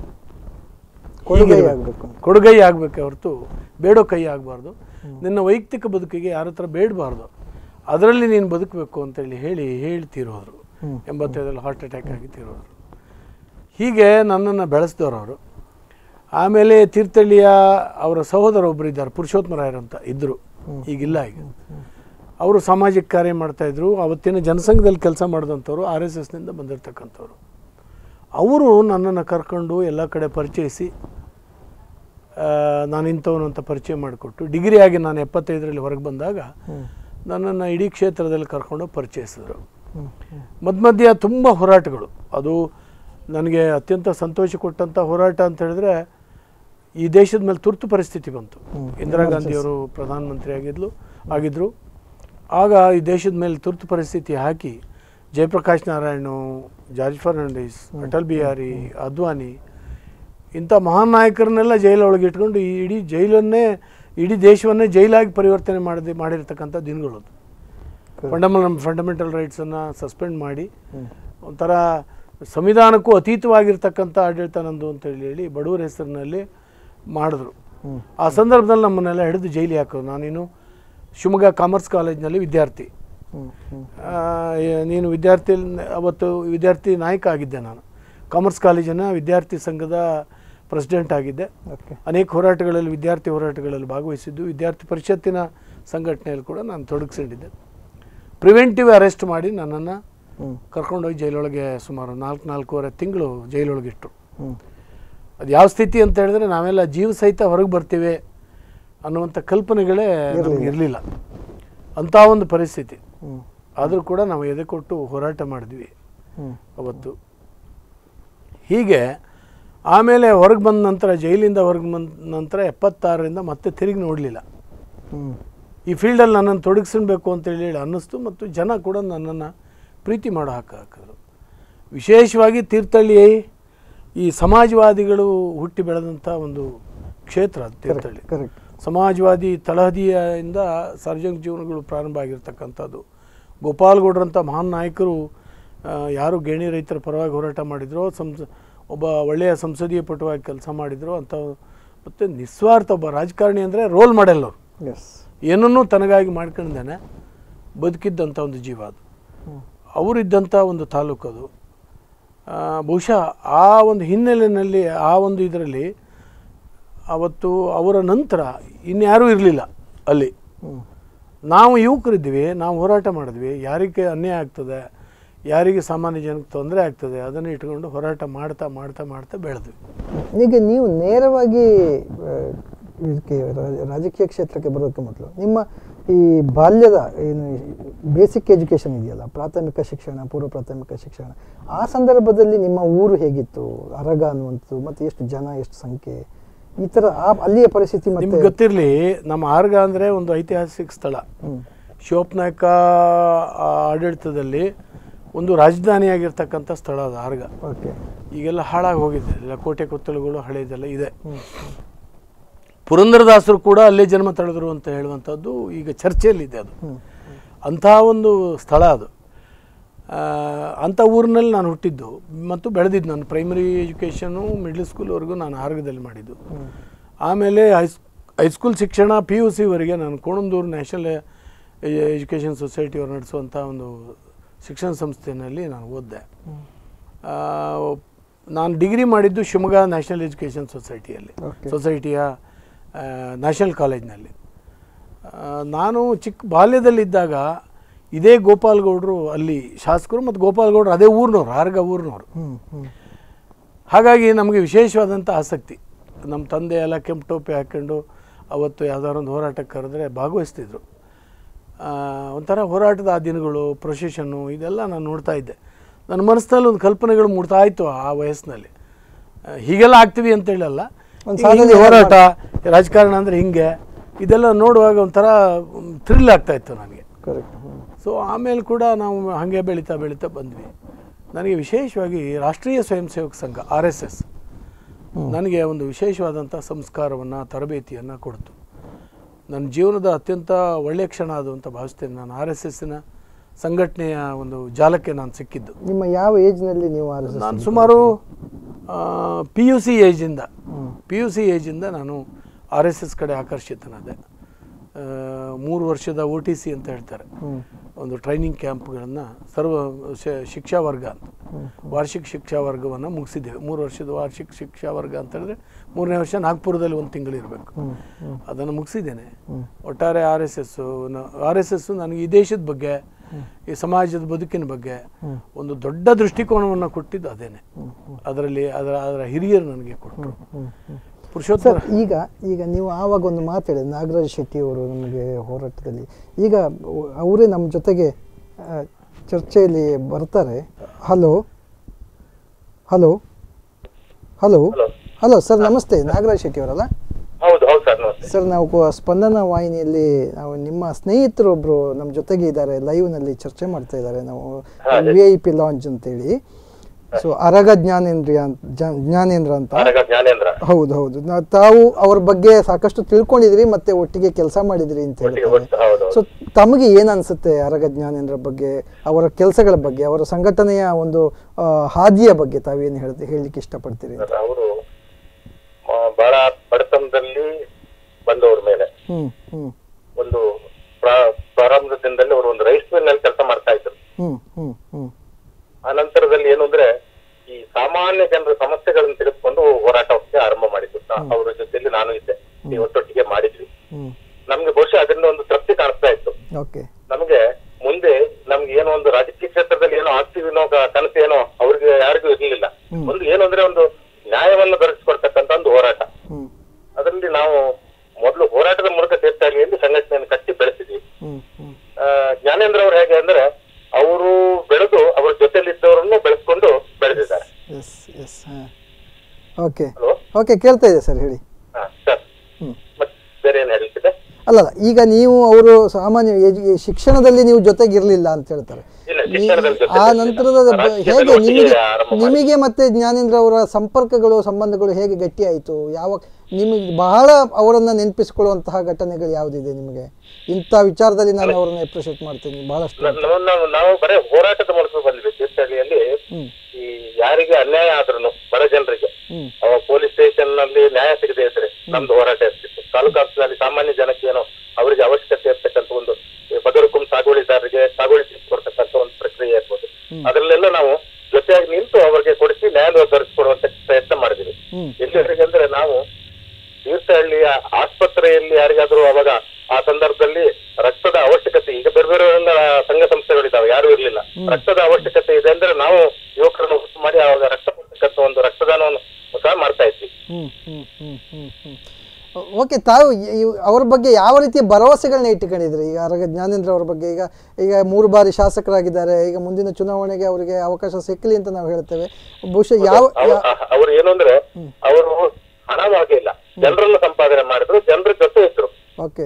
ಕೊಡುಗೈ ಆಗ್ಬೇಕು ಕೊಡುಗೈ ಆಗಬೇಕೆ ಹೊರತು ಬೇಡೋ ಕೈ ಆಗಬಾರ್ದು ನಿನ್ನ ವೈಯಕ್ತಿಕ ಬದುಕಿಗೆ ಯಾರ ಹತ್ರ ಬೇಡಬಾರ್ದು ಅದರಲ್ಲಿ ನೀನು ಬದುಕಬೇಕು ಅಂತೇಳಿ ಹೇಳಿ ಹೇಳ್ತಿರೋರು ಹ್ಮ್. ಎಂಬತ್ತೈದರಲ್ಲಿ ಹಾರ್ಟ್ ಅಟ್ಯಾಕ್ ಆಗಿ ತೀರೋರು ಹೀಗೆ ನನ್ನನ್ನು ಬೆಳೆಸಿದವರು ಅವರು ಆಮೇಲೆ ತೀರ್ಥಹಳ್ಳಿಯ ಅವರ ಸಹೋದರ ಒಬ್ಬರು ಇದ್ದಾರೆ ಪುರುಷೋತ್ತಮರಾಯರು ಅಂತ ಇದ್ದರು ಈಗಿಲ್ಲ ಈಗ ಅವರು ಸಾಮಾಜಿಕ ಕಾರ್ಯ ಮಾಡ್ತಾಯಿದ್ರು ಅವತ್ತಿನ ಜನಸಂಘದಲ್ಲಿ ಕೆಲಸ ಮಾಡಿದಂಥವ್ರು ಆರ್ ಎಸ್ ಎಸ್ನಿಂದ ಬಂದಿರತಕ್ಕಂಥವ್ರು ಅವರು ನನ್ನನ್ನು ಕರ್ಕೊಂಡು ಎಲ್ಲ ಕಡೆ ಪರಿಚಯಿಸಿ ಆ, ನಾನು ಇಂಥವನು ಅಂತ ಪರಿಚಯ ಮಾಡಿಕೊಟ್ಟು ಡಿಗ್ರಿಯಾಗಿ ನಾನು ಎಪ್ಪತ್ತೈದರಲ್ಲಿ ಹೊರಗೆ ಬಂದಾಗ ಹ್ಮ್. ನನ್ನನ್ನು ಇಡೀ ಕ್ಷೇತ್ರದಲ್ಲಿ ಕರ್ಕೊಂಡು ಪರಿಚಯಿಸಿದ್ರು ಹ್ಮ್, ಹ್ಮ್. ಮಧ್ಯ ಮಧ್ಯ ತುಂಬ ಹೋರಾಟಗಳು ಅದು ನನಗೆ ಅತ್ಯಂತ ಸಂತೋಷ ಕೊಟ್ಟಂಥ ಹೋರಾಟ ಅಂತ ಹೇಳಿದ್ರೆ ಈ ದೇಶದ ಮೇಲೆ ತುರ್ತು ಪರಿಸ್ಥಿತಿ ಬಂತು ಹ್ಮ್. ಇಂದಿರಾ ಗಾಂಧಿಯವರು ಪ್ರಧಾನಮಂತ್ರಿ ಆಗಿದ್ಲು ಆಗಿದ್ದರು ಆಗ ಈ ದೇಶದ ಮೇಲೆ ತುರ್ತು ಪರಿಸ್ಥಿತಿ ಹಾಕಿ ಜಯಪ್ರಕಾಶ್ ನಾರಾಯಣು ಜಾರ್ಜ್ ಫರ್ನಾಂಡಿಸ್ ಅಟಲ್ ಬಿಹಾರಿ ಅದ್ವಾನಿ ಇಂಥ ಮಹಾನ್ ನಾಯಕರನ್ನೆಲ್ಲ ಜೈಲೊಳಗೆ ಇಟ್ಕೊಂಡು ಈ ಇಡೀ ಜೈಲನ್ನೇ ಇಡೀ ದೇಶವನ್ನೇ ಜೈಲಾಗಿ ಪರಿವರ್ತನೆ ಮಾಡಿದೆ ಮಾಡಿರ್ತಕ್ಕಂಥ ದಿನಗಳು ಅದು. ಫಂಡಮಲ್ ಫಂಡಮೆಂಟಲ್ ರೈಟ್ಸನ್ನು ಸಸ್ಪೆಂಡ್ ಮಾಡಿ ಹ್ಮ್. ಒಂಥರ ಸಂವಿಧಾನಕ್ಕೂ ಅತೀತವಾಗಿರ್ತಕ್ಕಂಥ ಆಡಳಿತ ನಂದು ಅಂತ ಹೇಳಿ ಹೇಳಿ ಬಡವರ ಹೆಸರಿನಲ್ಲಿ ಮಾಡಿದ್ರು ಹ್ಮ್. ಆ ಸಂದರ್ಭದಲ್ಲಿ ನಮ್ಮನ್ನೆಲ್ಲ ಹಿಡಿದು ಜೈಲಿಗೆ ಹಾಕೋದು ನಾನಿನ್ನು ಶಿವಮೊಗ್ಗ ಕಾಮರ್ಸ್ ಕಾಲೇಜ್ನಲ್ಲಿ ವಿದ್ಯಾರ್ಥಿ ಹ್ಮ್. ಹ್ಮ್. ಆ, ಏ- ನೀನು ವಿದ್ಯಾರ್ಥಿ ಅವತ್ತು ವಿದ್ಯಾರ್ಥಿ ನಾಯಕ ಆಗಿದ್ದೆ ನಾನು ಕಾಮರ್ಸ್ ಕಾಲೇಜಿನ ವಿದ್ಯಾರ್ಥಿ ಸಂಘದ ಪ್ರೆಸಿಡೆಂಟ್ ಆಗಿದ್ದೆ ಓಕೆ ಅನೇಕ ಹೋರಾಟಗಳಲ್ಲಿ ವಿದ್ಯಾರ್ಥಿ ಹೋರಾಟಗಳಲ್ಲಿ ಭಾಗವಹಿಸಿದ್ದು ವಿದ್ಯಾರ್ಥಿ ಪರಿಷತ್ತಿನ ಸಂಘಟನೆಯಲ್ಲಿ ಕೂಡ ನಾನು ತೊಡಗಿಸಿಕೊಂಡಿದ್ದೆ ಪ್ರಿವೆಂಟಿವ್ ಅರೆಸ್ಟ್ ಮಾಡಿ ನನ್ನನ್ನು ಹ್ಮ್. ಕರ್ಕೊಂಡೋಗಿ ಜೈಲೊಳಗೆ ಸುಮಾರು ನಾಲ್ಕು ನಾಲ್ಕೂವರೆ ತಿಂಗಳು ಜೈಲೊಳಗೆ ಇಟ್ಟರು ಹ್ಮ್. ಅದು ಯಾವ ಸ್ಥಿತಿ ಅಂತ ಹೇಳಿದ್ರೆ ನಾವೆಲ್ಲ ಜೀವ ಸಹಿತ ಹೊರಗೆ ಬರ್ತೀವಿ ಅನ್ನುವಂಥ ಕಲ್ಪನೆಗಳೇ ನಮ್ಗೆ ಇರಲಿಲ್ಲ ಅಂಥ ಒಂದು ಪರಿಸ್ಥಿತಿ ಹ್ಮ್. ಆದರೂ ಕೂಡ ನಾವು ಎದೆ ಕೊಟ್ಟು ಹೋರಾಟ ಮಾಡಿದ್ವಿ ಹ್ಮ್. ಅವತ್ತು ಹೀಗೆ ಆಮೇಲೆ ಹೊರಗೆ ಬಂದ ನಂತರ ಜೈಲಿಂದ ಹೊರಗೆ ಬಂದ ನಂತರ ಎಪ್ಪತ್ತಾರರಿಂದ ಮತ್ತೆ ತಿರುಗಿ ನೋಡಲಿಲ್ಲ ಹ್ಮ್. ಈ ಫೀಲ್ಡಲ್ಲಿ ನನ್ನನ್ನು ತೊಡಗಿಸ್ಬೇಕು ಅಂತೇಳಿ ಹೇಳಿ ಅನ್ನಿಸ್ತು ಮತ್ತು ಜನ ಕೂಡ ನನ್ನನ್ನು ಪ್ರೀತಿ ಮಾಡೋ ಹಾಕ ಹಾಕಿದ್ರು ವಿಶೇಷವಾಗಿ ತೀರ್ಥಹಳ್ಳಿ ಈ ಸಮಾಜವಾದಿಗಳು ಹುಟ್ಟಿ ಬೆಳೆದಂಥ ಒಂದು ಕ್ಷೇತ್ರ ಅದು ತೀರ್ಥಹಳ್ಳಿ ಕರೆಕ್ಟ್ ಸಮಾಜವಾದಿ ತಳಹದಿಯಿಂದ ಸಾರ್ವಜನಿಕ ಜೀವನಗಳು ಪ್ರಾರಂಭ ಆಗಿರ್ತಕ್ಕಂಥದ್ದು ಗೋಪಾಲ್ಗೌಡ್ರಂಥ ಮಹಾನ್ ನಾಯಕರು ಆ, ಯಾರು ಗೇಣಿ ರೈತರ ಪರವಾಗಿ ಹೋರಾಟ ಮಾಡಿದ್ರು ಸಂಸ ಒಬ್ಬ ಒಳ್ಳೆಯ ಸಂಸದೀಯ ಪಟುವಾಗಿ ಕೆಲಸ ಮಾಡಿದ್ರು ಅಂತ ಮತ್ತು ನಿಸ್ವಾರ್ಥ ಒಬ್ಬ ರಾಜಕಾರಣಿ ಅಂದರೆ ರೋಲ್ ಮಾಡೆಲ್ ಅವರು ಎಸ್ ಏನನ್ನೂ ತನಗಾಗಿ ಮಾಡ್ಕೊಂಡೇನೆ ಬದುಕಿದ್ದಂಥ ಒಂದು ಜೀವ ಅದು ಹ್ಮ್. ಅವರಿದ್ದಂಥ ಒಂದು ತಾಲೂಕು ಅದು ಆ, ಬಹುಶಃ ಆ ಒಂದು ಹಿನ್ನೆಲೆಯಲ್ಲಿ ಆ ಒಂದು ಇದರಲ್ಲಿ ಅವತ್ತು ಅವರ ನಂತರ ಇನ್ಯಾರೂ ಇರಲಿಲ್ಲ ಅಲ್ಲಿ ಹ್ಮ್. ನಾವು ಯುವಕರಿದ್ವಿ ನಾವು ಹೋರಾಟ ಮಾಡಿದ್ವಿ ಯಾರಿಗೆ ಅನ್ಯಾಯ ಆಗ್ತದೆ ಯಾರಿಗೆ ಸಾಮಾನ್ಯ ಜನಕ್ಕೆ ತೊಂದರೆ ಆಗ್ತದೆ ಅದನ್ನು ಇಟ್ಕೊಂಡು ಹೋರಾಟ ಮಾಡ್ತಾ ಮಾಡ್ತಾ ಮಾಡ್ತಾ ಬೆಳೆದ್ವಿ ಈಗ ನೀವು ನೇರವಾಗಿ ಆ, ಇದಕ್ಕೆ ರಾ- ರಾಜಕೀಯ ಕ್ಷೇತ್ರಕ್ಕೆ ಬರೋದಕ್ಕೆ ಮೊದಲು ನಿಮ್ಮ ಈ ಬಾಲ್ಯದ ಏನು ಬೇಸಿಕ್ ಎಜುಕೇಷನ್ ಇದೆಯಲ್ಲ ಪ್ರಾಥಮಿಕ ಶಿಕ್ಷಣ ಪೂರ್ವ ಪ್ರಾಥಮಿಕ ಶಿಕ್ಷಣ ಆ ಸಂದರ್ಭದಲ್ಲಿ ನಿಮ್ಮ ಊರು ಹೇಗಿತ್ತು ಅರಗ ಅನ್ನುವಂಥದ್ದು ಮತ್ತು ಎಷ್ಟು ಜನ ಎಷ್ಟು ಸಂಖ್ಯೆ ಈ ಥರ ಆ ಅಲ್ಲಿಯ ಪರಿಸ್ಥಿತಿ ನಿಮ್ಗೆ ಮತ್ತೆ ಗೊತ್ತಿರಲಿ ನಮ್ಮ ಆರ್ಗ ಅಂದರೆ ಒಂದು ಐತಿಹಾಸಿಕ ಸ್ಥಳ ಹ್ಮ್. ಶಿವಪ್ನಾಯಕ ಆಡಳಿತದಲ್ಲಿ ಒಂದು ರಾಜಧಾನಿಯಾಗಿರ್ತಕ್ಕಂಥ ಸ್ಥಳ ಅದು ಆರ್ಗ ಓಕೆ ಈಗೆಲ್ಲ ಹಾಳಾಗಿ ಹೋಗಿದೆ ಎಲ್ಲ ಕೋಟೆ ಕೊತ್ತಲುಗಳು ಹಳೆಯದೆಲ್ಲ ಇದೆ ಹ್ಮ್. ಪುರಂದರದಾಸರು ಕೂಡ ಅಲ್ಲೇ ಜನ್ಮ ತಳೆದರು ಅಂತ ಹೇಳುವಂಥದ್ದು ಈಗ ಚರ್ಚೆಯಲ್ಲಿದೆ ಅದು ಹ್ಮ್. ಅಂಥ ಒಂದು ಸ್ಥಳ ಅದು ಆ, ಅಂಥ ಊರಿನಲ್ಲಿ ನಾನು ಹುಟ್ಟಿದ್ದು ಮತ್ತು ಬೆಳೆದಿದ್ದು ನಾನು ಪ್ರೈಮರಿ ಎಜುಕೇಷನು ಮಿಡ್ಲ್ ಸ್ಕೂಲ್ವರೆಗೂ ನಾನು ಆರ್ಗದಲ್ಲಿ ಮಾಡಿದ್ದು ಹ್ಮ್. ಆಮೇಲೆ ಹೈಸ್ ಹೈಸ್ಕೂಲ್ ಶಿಕ್ಷಣ ಪಿ ಯು ಸಿವರೆಗೆ ನಾನು ಕೋಣಂದೂರು ನ್ಯಾಷನಲ್ ಎಜುಕೇಷನ್ ಸೊಸೈಟಿಯವರು ನಡೆಸುವಂಥ ಒಂದು ಶಿಕ್ಷಣ ಸಂಸ್ಥೆಯಲ್ಲಿ ನಾನು ಓದಿದೆ ಹ್ಮ್. ಆ, ನಾನು ಡಿಗ್ರಿ ಮಾಡಿದ್ದು ಶಿವಮೊಗ್ಗ ನ್ಯಾಷನಲ್ ಎಜುಕೇಷನ್ ಸೊಸೈಟಿಯಲ್ಲಿ Okay. ಸೊಸೈಟಿಯ ನ್ಯಾಷನಲ್ ಕಾಲೇಜ್ನಲ್ಲಿ ಆ, ನಾನು ಚಿಕ್ಕ ಬಾಲ್ಯದಲ್ಲಿದ್ದಾಗ ಇದೇ ಗೋಪಾಲ್ಗೌಡರು ಅಲ್ಲಿ ಶಾಸಕರು ಮತ್ತು ಗೋಪಾಲ್ಗೌಡರು ಅದೇ ಊರಿನವ್ರು ಆರ್ಗ ಊರಿನವರು ಹ್ಮ್. ಹ್ಮ್. ಹಾಗಾಗಿ ನಮಗೆ ವಿಶೇಷವಾದಂಥ ಆಸಕ್ತಿ ನಮ್ಮ ತಂದೆ ಎಲ್ಲ ಕೆಂಪು ಟೋಪಿ ಹಾಕ್ಕೊಂಡು ಅವತ್ತು ಯಾವ್ದಾದ್ರು ಒಂದು ಹೋರಾಟಕ್ಕೆ ಕರೆದ್ರೆ ಭಾಗವಹಿಸ್ತಿದ್ರು ಆ, ಒಂಥರ ಹೋರಾಟದ ಆ ದಿನಗಳು ಪ್ರೊಸೆಷನ್ನು ಇದೆಲ್ಲ ನಾನು ನೋಡ್ತಾ ಇದ್ದೆ ನನ್ನ ಮನಸ್ಸಿನಲ್ಲಿ ಒಂದು ಕಲ್ಪನೆಗಳು ಮೂಡ್ತಾ ಇತ್ತು ಆ ವಯಸ್ಸಿನಲ್ಲಿ ಆ, ಹೀಗೆಲ್ಲ ಆಗ್ತೀವಿ ಅಂತ ಹೇಳಲ್ಲ ಒಂದ್ ಹಿಂಗೆ ಸಾಧನೆ ಹೋರಾಟ ರಾಜಕಾರಣ ಅಂದರೆ ಹಿಂಗೆ ಇದೆಲ್ಲ ನೋಡುವಾಗ ಒಂಥರ ಥ್ರಿಲ್ ಆಗ್ತಾ ಇತ್ತು ನನಗೆ ಕರೆಕ್ಟ್ ಹ್ಮ್. ಸೊ ಆಮೇಲೆ ಕೂಡ ನಾವು ಹಾಗೆ ಬೆಳೀತಾ ಬೆಳೀತಾ ಬಂದ್ವಿ ನನಗೆ ವಿಶೇಷವಾಗಿ ರಾಷ್ಟ್ರೀಯ ಸ್ವಯಂ ಸೇವಕ ಸಂಘ ಆರ್ ಎಸ್ ಎಸ್ ಹ್ಮ್. ನನಗೆ ಒಂದು ವಿಶೇಷವಾದಂಥ ಸಂಸ್ಕಾರವನ್ನು ತರಬೇತಿಯನ್ನು ಕೊಡ್ತು ನನ್ನ ಜೀವನದ ಅತ್ಯಂತ ಒಳ್ಳೆಯ ಕ್ಷಣ ಅದು ಅಂತ ಭಾವಿಸ್ತೇನೆ ನಾನು ಆರ್ ಎಸ್ ಎಸ್ಸಿನ ಸಂಘಟನೆಯ ಒಂದು ಜಾಲಕ್ಕೆ ನಾನು ಸಿಕ್ಕಿದ್ದು ನಿಮ್ಮ ಯಾವ ಏಜ್ನಲ್ಲಿ ನೀವು ಆರ್ ಎಸ್ ಎಸ್ ನಾನು ಸುಮಾರು ಪಿ ಯು ಸಿ ಏಜಿಂದ ಹ್ಮ್. ಪಿ ಯು ಸಿ ಏಜಿಂದ ನಾನು ಆರ್ ಎಸ್ ಎಸ್ ಕಡೆ ಆಕರ್ಷಿತನಾದೆ ಆ, ಮೂರು ವರ್ಷದ ಒ ಟಿ ಸಿ ಅಂತ ಹೇಳ್ತಾರೆ ಹ್ಮ್. ಒಂದು ಟ್ರೈನಿಂಗ್ ಕ್ಯಾಂಪ್ಗಳನ್ನು ಸರ್ವ ಶ- ಶಿಕ್ಷಾ ವರ್ಗ ಅಂತ ಹ್ಮ್. ವಾರ್ಷಿಕ ಶಿಕ್ಷಾ ವರ್ಗವನ್ನು ಮುಗಿಸಿದ್ದೇವೆ ಮೂರು ವರ್ಷದ ವಾರ್ಷಿಕ ಶಿಕ್ಷಾ ವರ್ಗ ಅಂತ ಹೇಳಿದ್ರೆ ಮೂರನೇ ವರ್ಷ ನಾಗ್ಪುರದಲ್ಲಿ ಒಂದು ತಿಂಗಳು ಇರಬೇಕು ಹ್ಮ್. ಹ್ಮ್. ಅದನ್ನು ಮುಗಿಸಿದ್ದೇನೆ ಹ್ಮ್. ಒಟ್ಟಾರೆ R S S R S S ನನಗೆ ಈ ದೇಶದ ಬಗ್ಗೆ ಈ ಸಮಾಜದ ಬದುಕಿನ ಬಗ್ಗೆ ಹ್ಮ್. ಒಂದು ದೊಡ್ಡ ದೃಷ್ಟಿಕೋನವನ್ನು ಕೊಟ್ಟಿದ್ದು ಅದೇನೆ ಹ್ಮ್. ಹ್ಮ್. ಅದರಲ್ಲಿ ಅದರ ಅದರ ಹಿರಿಯರು ನನಗೆ ಕೊಟ್ಟರು ಹ್ಮ್. ಹ್ಮ್. ಪುರುಷೋತ್ತರ ಸರ್ ಈಗ ಈಗ ನೀವು ಆವಾಗ ಒಂದು ಮಾತು ಹೇಳಿದ್ರೆ ನಾಗರಾಜ್ ಶೆಟ್ಟಿ ಅವರು ನಮಗೆ ಹೋರಾಟದಲ್ಲಿ ಈಗ ಅವರೇ ನಮ್ಮ ಜೊತೆಗೆ ಆ, ಚರ್ಚೆಯಲ್ಲಿ ಬರ್ತಾರೆ hello hello hello hello hello sir ನಮಸ್ತೆ ನಾಗರಾಜ್ ಶೆಟ್ಟಿ ಅವರಲ್ಲ ಹೌದು ಹೌದು ಸರ್ ನಮಸ್ತೆ ಸರ್ ನಾವು ಕು- ಸ್ಪಂದನ ವಾಹಿನಿಯಲ್ಲಿ ನಾವು ನಿಮ್ಮ ಸ್ನೇಹಿತರು ಒಬ್ರು ನಮ್ಮ ಜೊತೆಗೆ ಇದ್ದಾರೆ ಲೈವ್ನಲ್ಲಿ ಚರ್ಚೆ ಮಾಡ್ತಾ ಇದ್ದಾರೆ ನಾವು ವಿ ಐ ಪಿ ಲಾಂಚ್ ಅಂತೇಳಿ ಸೊ ಅರಗ ಜ್ಞಾನೇಂದ್ರ ಅಂತ ಜ- ಜ್ಞಾನೇಂದ್ರ ಅಂತ ಆನಗ ಜ್ಞಾನೇಂದ್ರ ಹೌದು ಹೌದು ನಾ- ತಾವು ಅವ್ರ ಬಗ್ಗೆ ಸಾಕಷ್ಟು ತಿಳ್ಕೊಂಡಿದ್ರಿ ಮತ್ತೆ ಒಟ್ಟಿಗೆ ಕೆಲಸ ಮಾಡಿದ್ರಿ ಅಂತ ಒಟ್ಟಿಗೆ ಹೇಳ್ತಾರೆ ಒಟ್ಟು- ಹೌದು ಹೌದು. ಸೊ ತಮಗೆ ಏನ್ ಅನ್ಸುತ್ತೆ ಅರಗ ಜ್ಞಾನೇಂದ್ರ ಬಗ್ಗೆ ಅವರ ಕೆಲಸಗಳ ಬಗ್ಗೆ ಅವರ ಸಂಘಟನೆಯ ಒಂದು ಆ, ಹಾದಿಯ ಬಗ್ಗೆ ತಾವೇನು ಹೇಳ್ತಿ ಹೇಳಲಿಕ್ಕೆ ಇಷ್ಟಪಡ್ತೀರಿ ಸರ್, ಅವರು ಆ, ಬಹಳ ಬಡತನದಲ್ಲಿ ಬಂದವ್ರ ಮೇಲೆ ಹ್ಮ್ ಹ್ಮ್ ಒಂದು ಪ್ರಾ- ಪ್ರಾರಂಭದ ದಿನದಲ್ಲಿ ಅವರು ಒಂದು ರೈಸ್ ಮಿಲ್ ನಲ್ಲಿ ಕೆಲಸ ಮಾಡ್ತಾ ಇದ್ರು ಹ್ಮ್ ಹ್ಮ್ ಹ್ಮ್ ಆ ನಂತರದಲ್ಲಿ ಏನು ಅಂದ್ರೆ ಈ ಸಾಮಾನ್ಯ ಜನರ ಸಮಸ್ಯೆಗಳನ್ನು ತೆಗೆದುಕೊಂಡು ಹೋರಾಟಕ್ಕೆ ಆರಂಭ ಮಾಡಿದ್ರು ನಾ- ಅವರ ಜೊತೆಲಿ ನಾನು ಇದ್ದೆ ಈ ಒಟ್ಟೊಟ್ಟಿಗೆ ಮಾಡಿದ್ವಿ ಹ್ಮ್ ನಮ್ಗೆ ಬಹುಶಃ ಅದರಿಂದ ಒಂದು ತೃಪ್ತಿ ಕಾಣಿಸ್ತಾ ಇತ್ತು ಓಕೆ ನಮಗೆ ಮುಂದೆ ನಮ್ಗೆ ಏನೋ ಒಂದು ರಾಜಕೀಯ ಕ್ಷೇತ್ರದಲ್ಲಿ ಏನೋ ಆಗ್ತೀವಿ ಅನ್ನೋ ಕ- ಕನಸು ಏನೋ ಅವ್ರಿಗೆ ಯಾರಿಗೂ ಇರ್ಲಿಲ್ಲ ಒಂದು ಏನು ಅಂದ್ರೆ ಒಂದು ನ್ಯಾಯವನ್ನು ದೊರಕಿಸ್ಕೊಡ್ತಕ್ಕಂತ ಒಂದು ಹೋರಾಟ ಹ್ಮ್ ಅದರಲ್ಲಿ ನಾವು ಮೊದಲು ಹೋರಾಟದ ಮೂಲಕ ತೀರ್ಥಹಳ್ಳಿಯಲ್ಲಿ ಸಂಘಟನೆಯನ್ನು ಕಟ್ಟಿ ಬೆಳೆಸಿದ್ವಿ ಹ್ಮ್ ಹ್ಮ್ ಆ, ಜ್ಞಾನೇಂದ್ರ ಅವರು ಹೇಗೆ ಅಂದ್ರೆ ಅವರು ಬೆಳೆದು ಅವರ ಜೊತೆಲಿದ್ದವರನ್ನು ಬೆಳೆಸ್ಕೊಂಡು ಬೆಳೆದಿದ್ದಾರೆ ಎಸ್ ಎಸ್ ಹಾಂ ಓಕೆ ಹಲೋ ಓಕೆ ಕೇಳ್ತಾ ಇದೆ ಸರ್ ಹೇಳಿ ಹಾ ಸರ್ ಹ್ಮ್ ಮತ್ತೆ ಬೇರೆ ಏನ್ ಹೇಳ್ತಿದ್ದೆ ಅಲ್ಲ ಅಲ್ಲ, ಈಗ ನೀವು ಅವರು ಸಾಮಾನ್ಯ ಎಜು- ಶಿಕ್ಷಣದಲ್ಲಿ ನೀವು ಜೊತೆಗಿರ್ಲಿಲ್ಲ ಅಂತ ಹೇಳ್ತಾರೆ ಇಲ್ಲ ಶಿಕ್ಷಣದಲ್ಲಿ ಜೊತೆ ಆ ನಂತರದ ಬ- ರಾಜಕೀಯದಲ್ಲಿ ಹೇಗೆ ಒಟ್ಟಿಗೆ ನಿಮಗೆ ಆರಂಭ ಮಾಡಿದ್ವಿ. ನಿಮಗೆ ಮತ್ತೆ ಜ್ಞಾನೇಂದ್ರ ಅವರ ಸಂಪರ್ಕಗಳು ಸಂಬಂಧಗಳು ಹೇಗೆ ಗಟ್ಟಿಯಾಯಿತು ಯಾವ ನಿಮಗೆ ಬಹಳ ಅವರನ್ನ ನೆನಪಿಸಿಕೊಳ್ಳುವಂತಹ ಘಟನೆಗಳು ಯಾವುದಿದೆ ನಿಮಗೆ ಇಂಥ ವಿಚಾರದಲ್ಲಿ ನಾನು ಅವರನ್ನ ಅಪ್ರಿಷಿಯೇಟ್ ಮಾಡ್ತೀನಿ ಬಹಳಷ್ಟು ನ- ನಾವು- ನಾವು ನಾವು ಬರೇ ಹೋರಾಟದ ಮೂಲಕ ಬಂದ್ವಿ ತೀರ್ಥಹಳ್ಳಿಯಲ್ಲಿ ಹ್ಮ್ ಈ ಯಾರಿಗೆ ಅನ್ಯಾಯ ಆದ್ರೂ ಬಡ ಜನರಿಗೆ ಹ್ಮ್ ಅವ ಪೊಲೀಸ್ ಸ್ಟೇಷನ್ ನಲ್ಲಿ ನ್ಯಾಯ ಸಿಗದೆ ಇದ್ರೆ ನಮ್ದು ಹೋರಾಟ ಇರ್ತಿತ್ತು ತಾಲೂಕು ಆಫೀಸ್ನಲ್ಲಿ ಸಾಮಾನ್ಯ ಜನಕ್ಕೆ ಏನೋ ಅವರಿಗೆ ಅವಶ್ಯಕತೆ ಇರ್ತಕ್ಕಂಥ ಒಂದು ಈ ಬದರುಕುಂ ಸಾಗುವಳಿದಾರರಿಗೆ ಸಾಗುವಳಿ ಕೊಡ್ತಕ್ಕಂಥ ಒಂದು ಪ್ರಕ್ರಿಯೆ ಇರ್ಬೋದು ಅದರಲ್ಲೆಲ್ಲ ನಾವು ಜೊತೆಯಾಗಿ ನಿಂತು ಅವರಿಗೆ ಕೊಡಿಸಿ ನ್ಯಾಯ ದೊರಕಿಸಿಕೊಡುವಂತ ಪ್ರಯತ್ನ ಮಾಡಿದ್ವಿ ಹ್ಮ್ ಎಲ್ಲಿವರೆಗೆ ಅಂದ್ರೆ ನಾವು ತೀರ್ಥಹಳ್ಳಿಯ ಆಸ್ಪತ್ರೆಯಲ್ಲಿ ಯಾರಿಗಾದ್ರೂ ಅವಾಗ ಆ ಸಂದರ್ಭದಲ್ಲಿ ರಕ್ತದ ಅವಶ್ಯಕತೆ ಈಗ ಬೇರೆ ಬೇರೆ ಎಲ್ಲ ಸಂಘ ಸಂಸ್ಥೆಗಳಿದಾವೆ ಯಾರು ಇರ್ಲಿಲ್ಲ ರಕ್ತದ ಅವಶ್ಯಕತೆ ಇದೆ ಅಂದ್ರೆ ನಾವು ಯುವಕರನ್ನು ಒಟ್ಟು ಮಾಡಿ ಅವಾಗ ರಕ್ತ ಕೊಡ್ತಕ್ಕಂಥ ಒಂದು ರಕ್ತದಾನವನ್ನು ಸಹ ಮಾಡ್ತಾ ಇದ್ವಿ ಹ್ಮ್ ಹ್ಮ್ ಹ್ಮ್ ಹ್ಮ್ ಹ್ಮ್ ಓಕೆ ತಾವು ಈ- ಈ- ಅವ್ರ ಬಗ್ಗೆ ಯಾವ ರೀತಿಯ ಭರವಸೆಗಳನ್ನ ಇಟ್ಟುಕೊಂಡಿದ್ರಿ ಈಗ ಅರಗ ಜ್ಞಾನೇಂದ್ರ ಅವ್ರ ಬಗ್ಗೆ ಈಗ ಈಗ ಮೂರು ಬಾರಿ ಶಾಸಕರಾಗಿದ್ದಾರೆ ಈಗ ಮುಂದಿನ ಚುನಾವಣೆಗೆ ಅವರಿಗೆ ಅವಕಾಶ ಸಿಕ್ಕಲಿ ಅಂತ ನಾವು ಹೇಳ್ತೇವೆ ಬಹುಶಃ ಯಾವ ಅವ್ರು ಅವ್ರು ಏನು ಅಂದ್ರೆ ಅವರು ಹಣವಾಗಿ ಇಲ್ಲ ಜನರನ್ನು ಸಂಪಾದನೆ ಮಾಡಿದ್ರು ಜನರ ಜೊತೆ ಇದ್ರು ಓಕೆ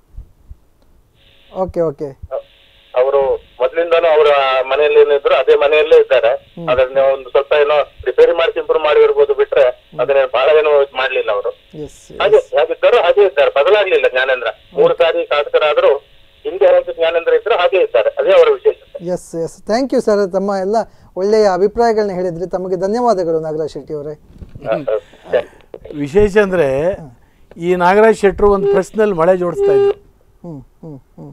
ಓಕೆ ಓಕೆ ಅವರು ಮೊದ್ಲಿಂದಾನು ಅವರ ಮನೆಯಲ್ಲಿ ಏನಿದ್ರು ಅದೇ ಮನೆಯಲ್ಲೇ ಇದ್ದಾರೆ ಅದನ್ನ ಒಂದು ಸ್ವಲ್ಪ ಏನೋ ರಿಪೇರಿ ಮಾಡಿ ಇಂಪ್ರೂವ್ ಮಾಡಿರ್ಬೋದು ಬಿಟ್ರೆ ಅದನ್ನ ಬಹಳ ಏನೋ ಇದ್ ಮಾಡ್ಲಿಲ್ಲ ಅವರು ಎಸ್ ಹಾಗೆ ಹೇಗಿದ್ದಾರೋ ಹಾಗೆ ಇದ್ದಾರೆ ಬದಲಾಗ್ಲಿಲ್ಲ ಜ್ಞಾನೇಂದ್ರ ಮೂರು ಸಾರಿ ಶಾಸಕರಾದ್ರು ಹಿಂದೆ ಹೇಗೆ ಜ್ಞಾನೇಂದ್ರ ಇದ್ರು ಹಾಗೆ ಇದ್ದಾರೆ ಅದೇ ಅವರ ವಿಶೇಷತೆ yes yes thank you sir ತಮ್ಮ ಎಲ್ಲ ಒಳ್ಳೆಯ ಅಭಿಪ್ರಾಯಗಳನ್ನ ಹೇಳಿದ್ರಿ ತಮಗೆ ಧನ್ಯವಾದಗಳು ನಾಗರಾಜ್ ಶೆಟ್ಟಿ ಅವರೇ ಹ, ಹ, ಹ. ವಿಶೇಷ ಅಂದರೆ ಈ ನಾಗರಾಜ್ ಶೆಟ್ಟರು ಒಂದು ಪ್ರೆಸ್ನಲ್ಲಿ ಮಳೆ ಜೋಡಿಸ್ತಾ ಇದ್ರು ಹ್ಮ್ ಹ್ಮ್ ಹ್ಮ್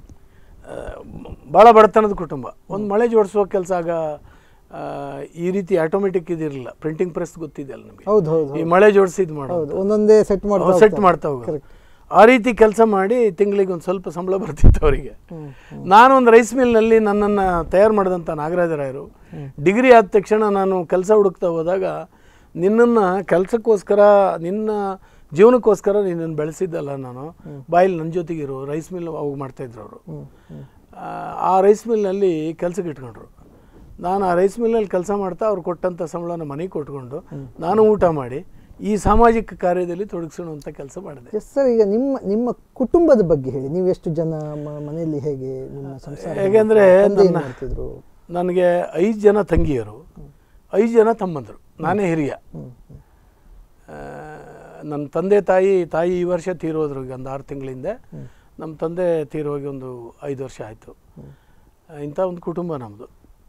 ಭಾಳ ಬಡತನದ ಕುಟುಂಬ ಒಂದು ಮಳೆ ಜೋಡಿಸುವ ಕೆಲಸ ಆಗ ಆ, ಈ ರೀತಿ ಆಟೋಮೆಟಿಕ್ ಇದಿರಲಿಲ್ಲ ಪ್ರಿಂಟಿಂಗ್ ಪ್ರೆಸ್ ಗೊತ್ತಿದೆಯಲ್ಲ ನಮಗೆ ಹೌದು ಹೌದು ಈ ಮಳೆ ಜೋಡಿಸಿ ಇದು ಮಾಡೋದು ಹೌದು ಒಂದೊಂದೇ ಸೆಟ್ ಮಾಡ್ತಾ ಸೆಟ್ ಹೋಗ್ತಾರೆ. ಮಾಡ್ತಾ ಹೋಗೋದು ಆ ರೀತಿ ಕೆಲಸ ಮಾಡಿ ತಿಂಗಳಿಗೆ ಒಂದು ಸ್ವಲ್ಪ ಸಂಬಳ ಬರ್ತಿತ್ತು ಅವರಿಗೆ ನಾನು ಒಂದು ರೈಸ್ ಮಿಲ್ನಲ್ಲಿ ನನ್ನನ್ನು ತಯಾರು ಮಾಡಿದಂಥ ನಾಗರಾಜರಾಯರು ಡಿಗ್ರಿ ಆದ ತಕ್ಷಣ ನಾನು ಕೆಲಸ ಹುಡುಕ್ತಾ ಹೋದಾಗ ನಿನ್ನನ್ನು ಕೆಲಸಕ್ಕೋಸ್ಕರ ನಿನ್ನ ಜೀವನಕ್ಕೋಸ್ಕರ ನಿನ್ನನ್ನು ಬೆಳೆಸಿದ್ದಲ್ಲ ನಾನು ಬಾಯಲ್ಲಿ ನನ್ನ ಜೊತೆಗಿರು ರೈಸ್ ಮಿಲ್ ಅವಾಗ ಮಾಡ್ತಾಯಿದ್ರು ಅವರು ಹ್ಮ್ ಹ್ಮ್ ಆ ರೈಸ್ ಮಿಲ್ನಲ್ಲಿ ಕೆಲಸಕ್ಕೆ ಇಟ್ಕೊಂಡ್ರು ನಾನು ಆ ರೈಸ್ ಮಿಲ್ನಲ್ಲಿ ಕೆಲಸ ಮಾಡ್ತಾ ಅವ್ರು ಕೊಟ್ಟಂಥ ಸಂಬಳನ ಮನೆಗೆ ಕೊಟ್ಕೊಂಡು ನಾನು ಊಟ ಮಾಡಿ ಈ ಸಾಮಾಜಿಕ ಕಾರ್ಯದಲ್ಲಿ ತೊಡಗಿಸೋಣ ಅಂತ ಕೆಲಸ ಮಾಡಿದೆ ಎಸ್ ಸರ್ ಈಗ ನಿಮ್ಮ ನಿಮ್ಮ ಕುಟುಂಬದ ಬಗ್ಗೆ ಹೇಳಿ ನೀವು ಎಷ್ಟು ಜನ ಮ- ಮನೆಯಲ್ಲಿ ಹೇಗೆ ನಿಮ್ಮ ಸಂಸಾರ ಹೇಗೆಂದ್ರೆ ತಂದೆ ಏನ್ ನನ್ನ- ಮಾಡ್ತಿದ್ರು ನನಗೆ ಐದು ಜನ ತಂಗಿಯರು ಐದು ಜನ ತಮ್ಮಂದರು ನಾನೇ ಹಿರಿಯ ಹ್ಮ್ ಆ, ನನ್ನ ತಂದೆ ತಾಯಿ ತಾಯಿ ಈ ವರ್ಷ ತೀರೋದ್ರು ಈಗ ಒಂದು ಆರು ತಿಂಗಳಿಂದ ನಮ್ಮ ತಂದೆ ತೀರೋಗಿ ಒಂದು ಐದು ವರ್ಷ ಆಯಿತು ಇಂಥ ಒಂದು ಕುಟುಂಬ ನಮ್ಮದು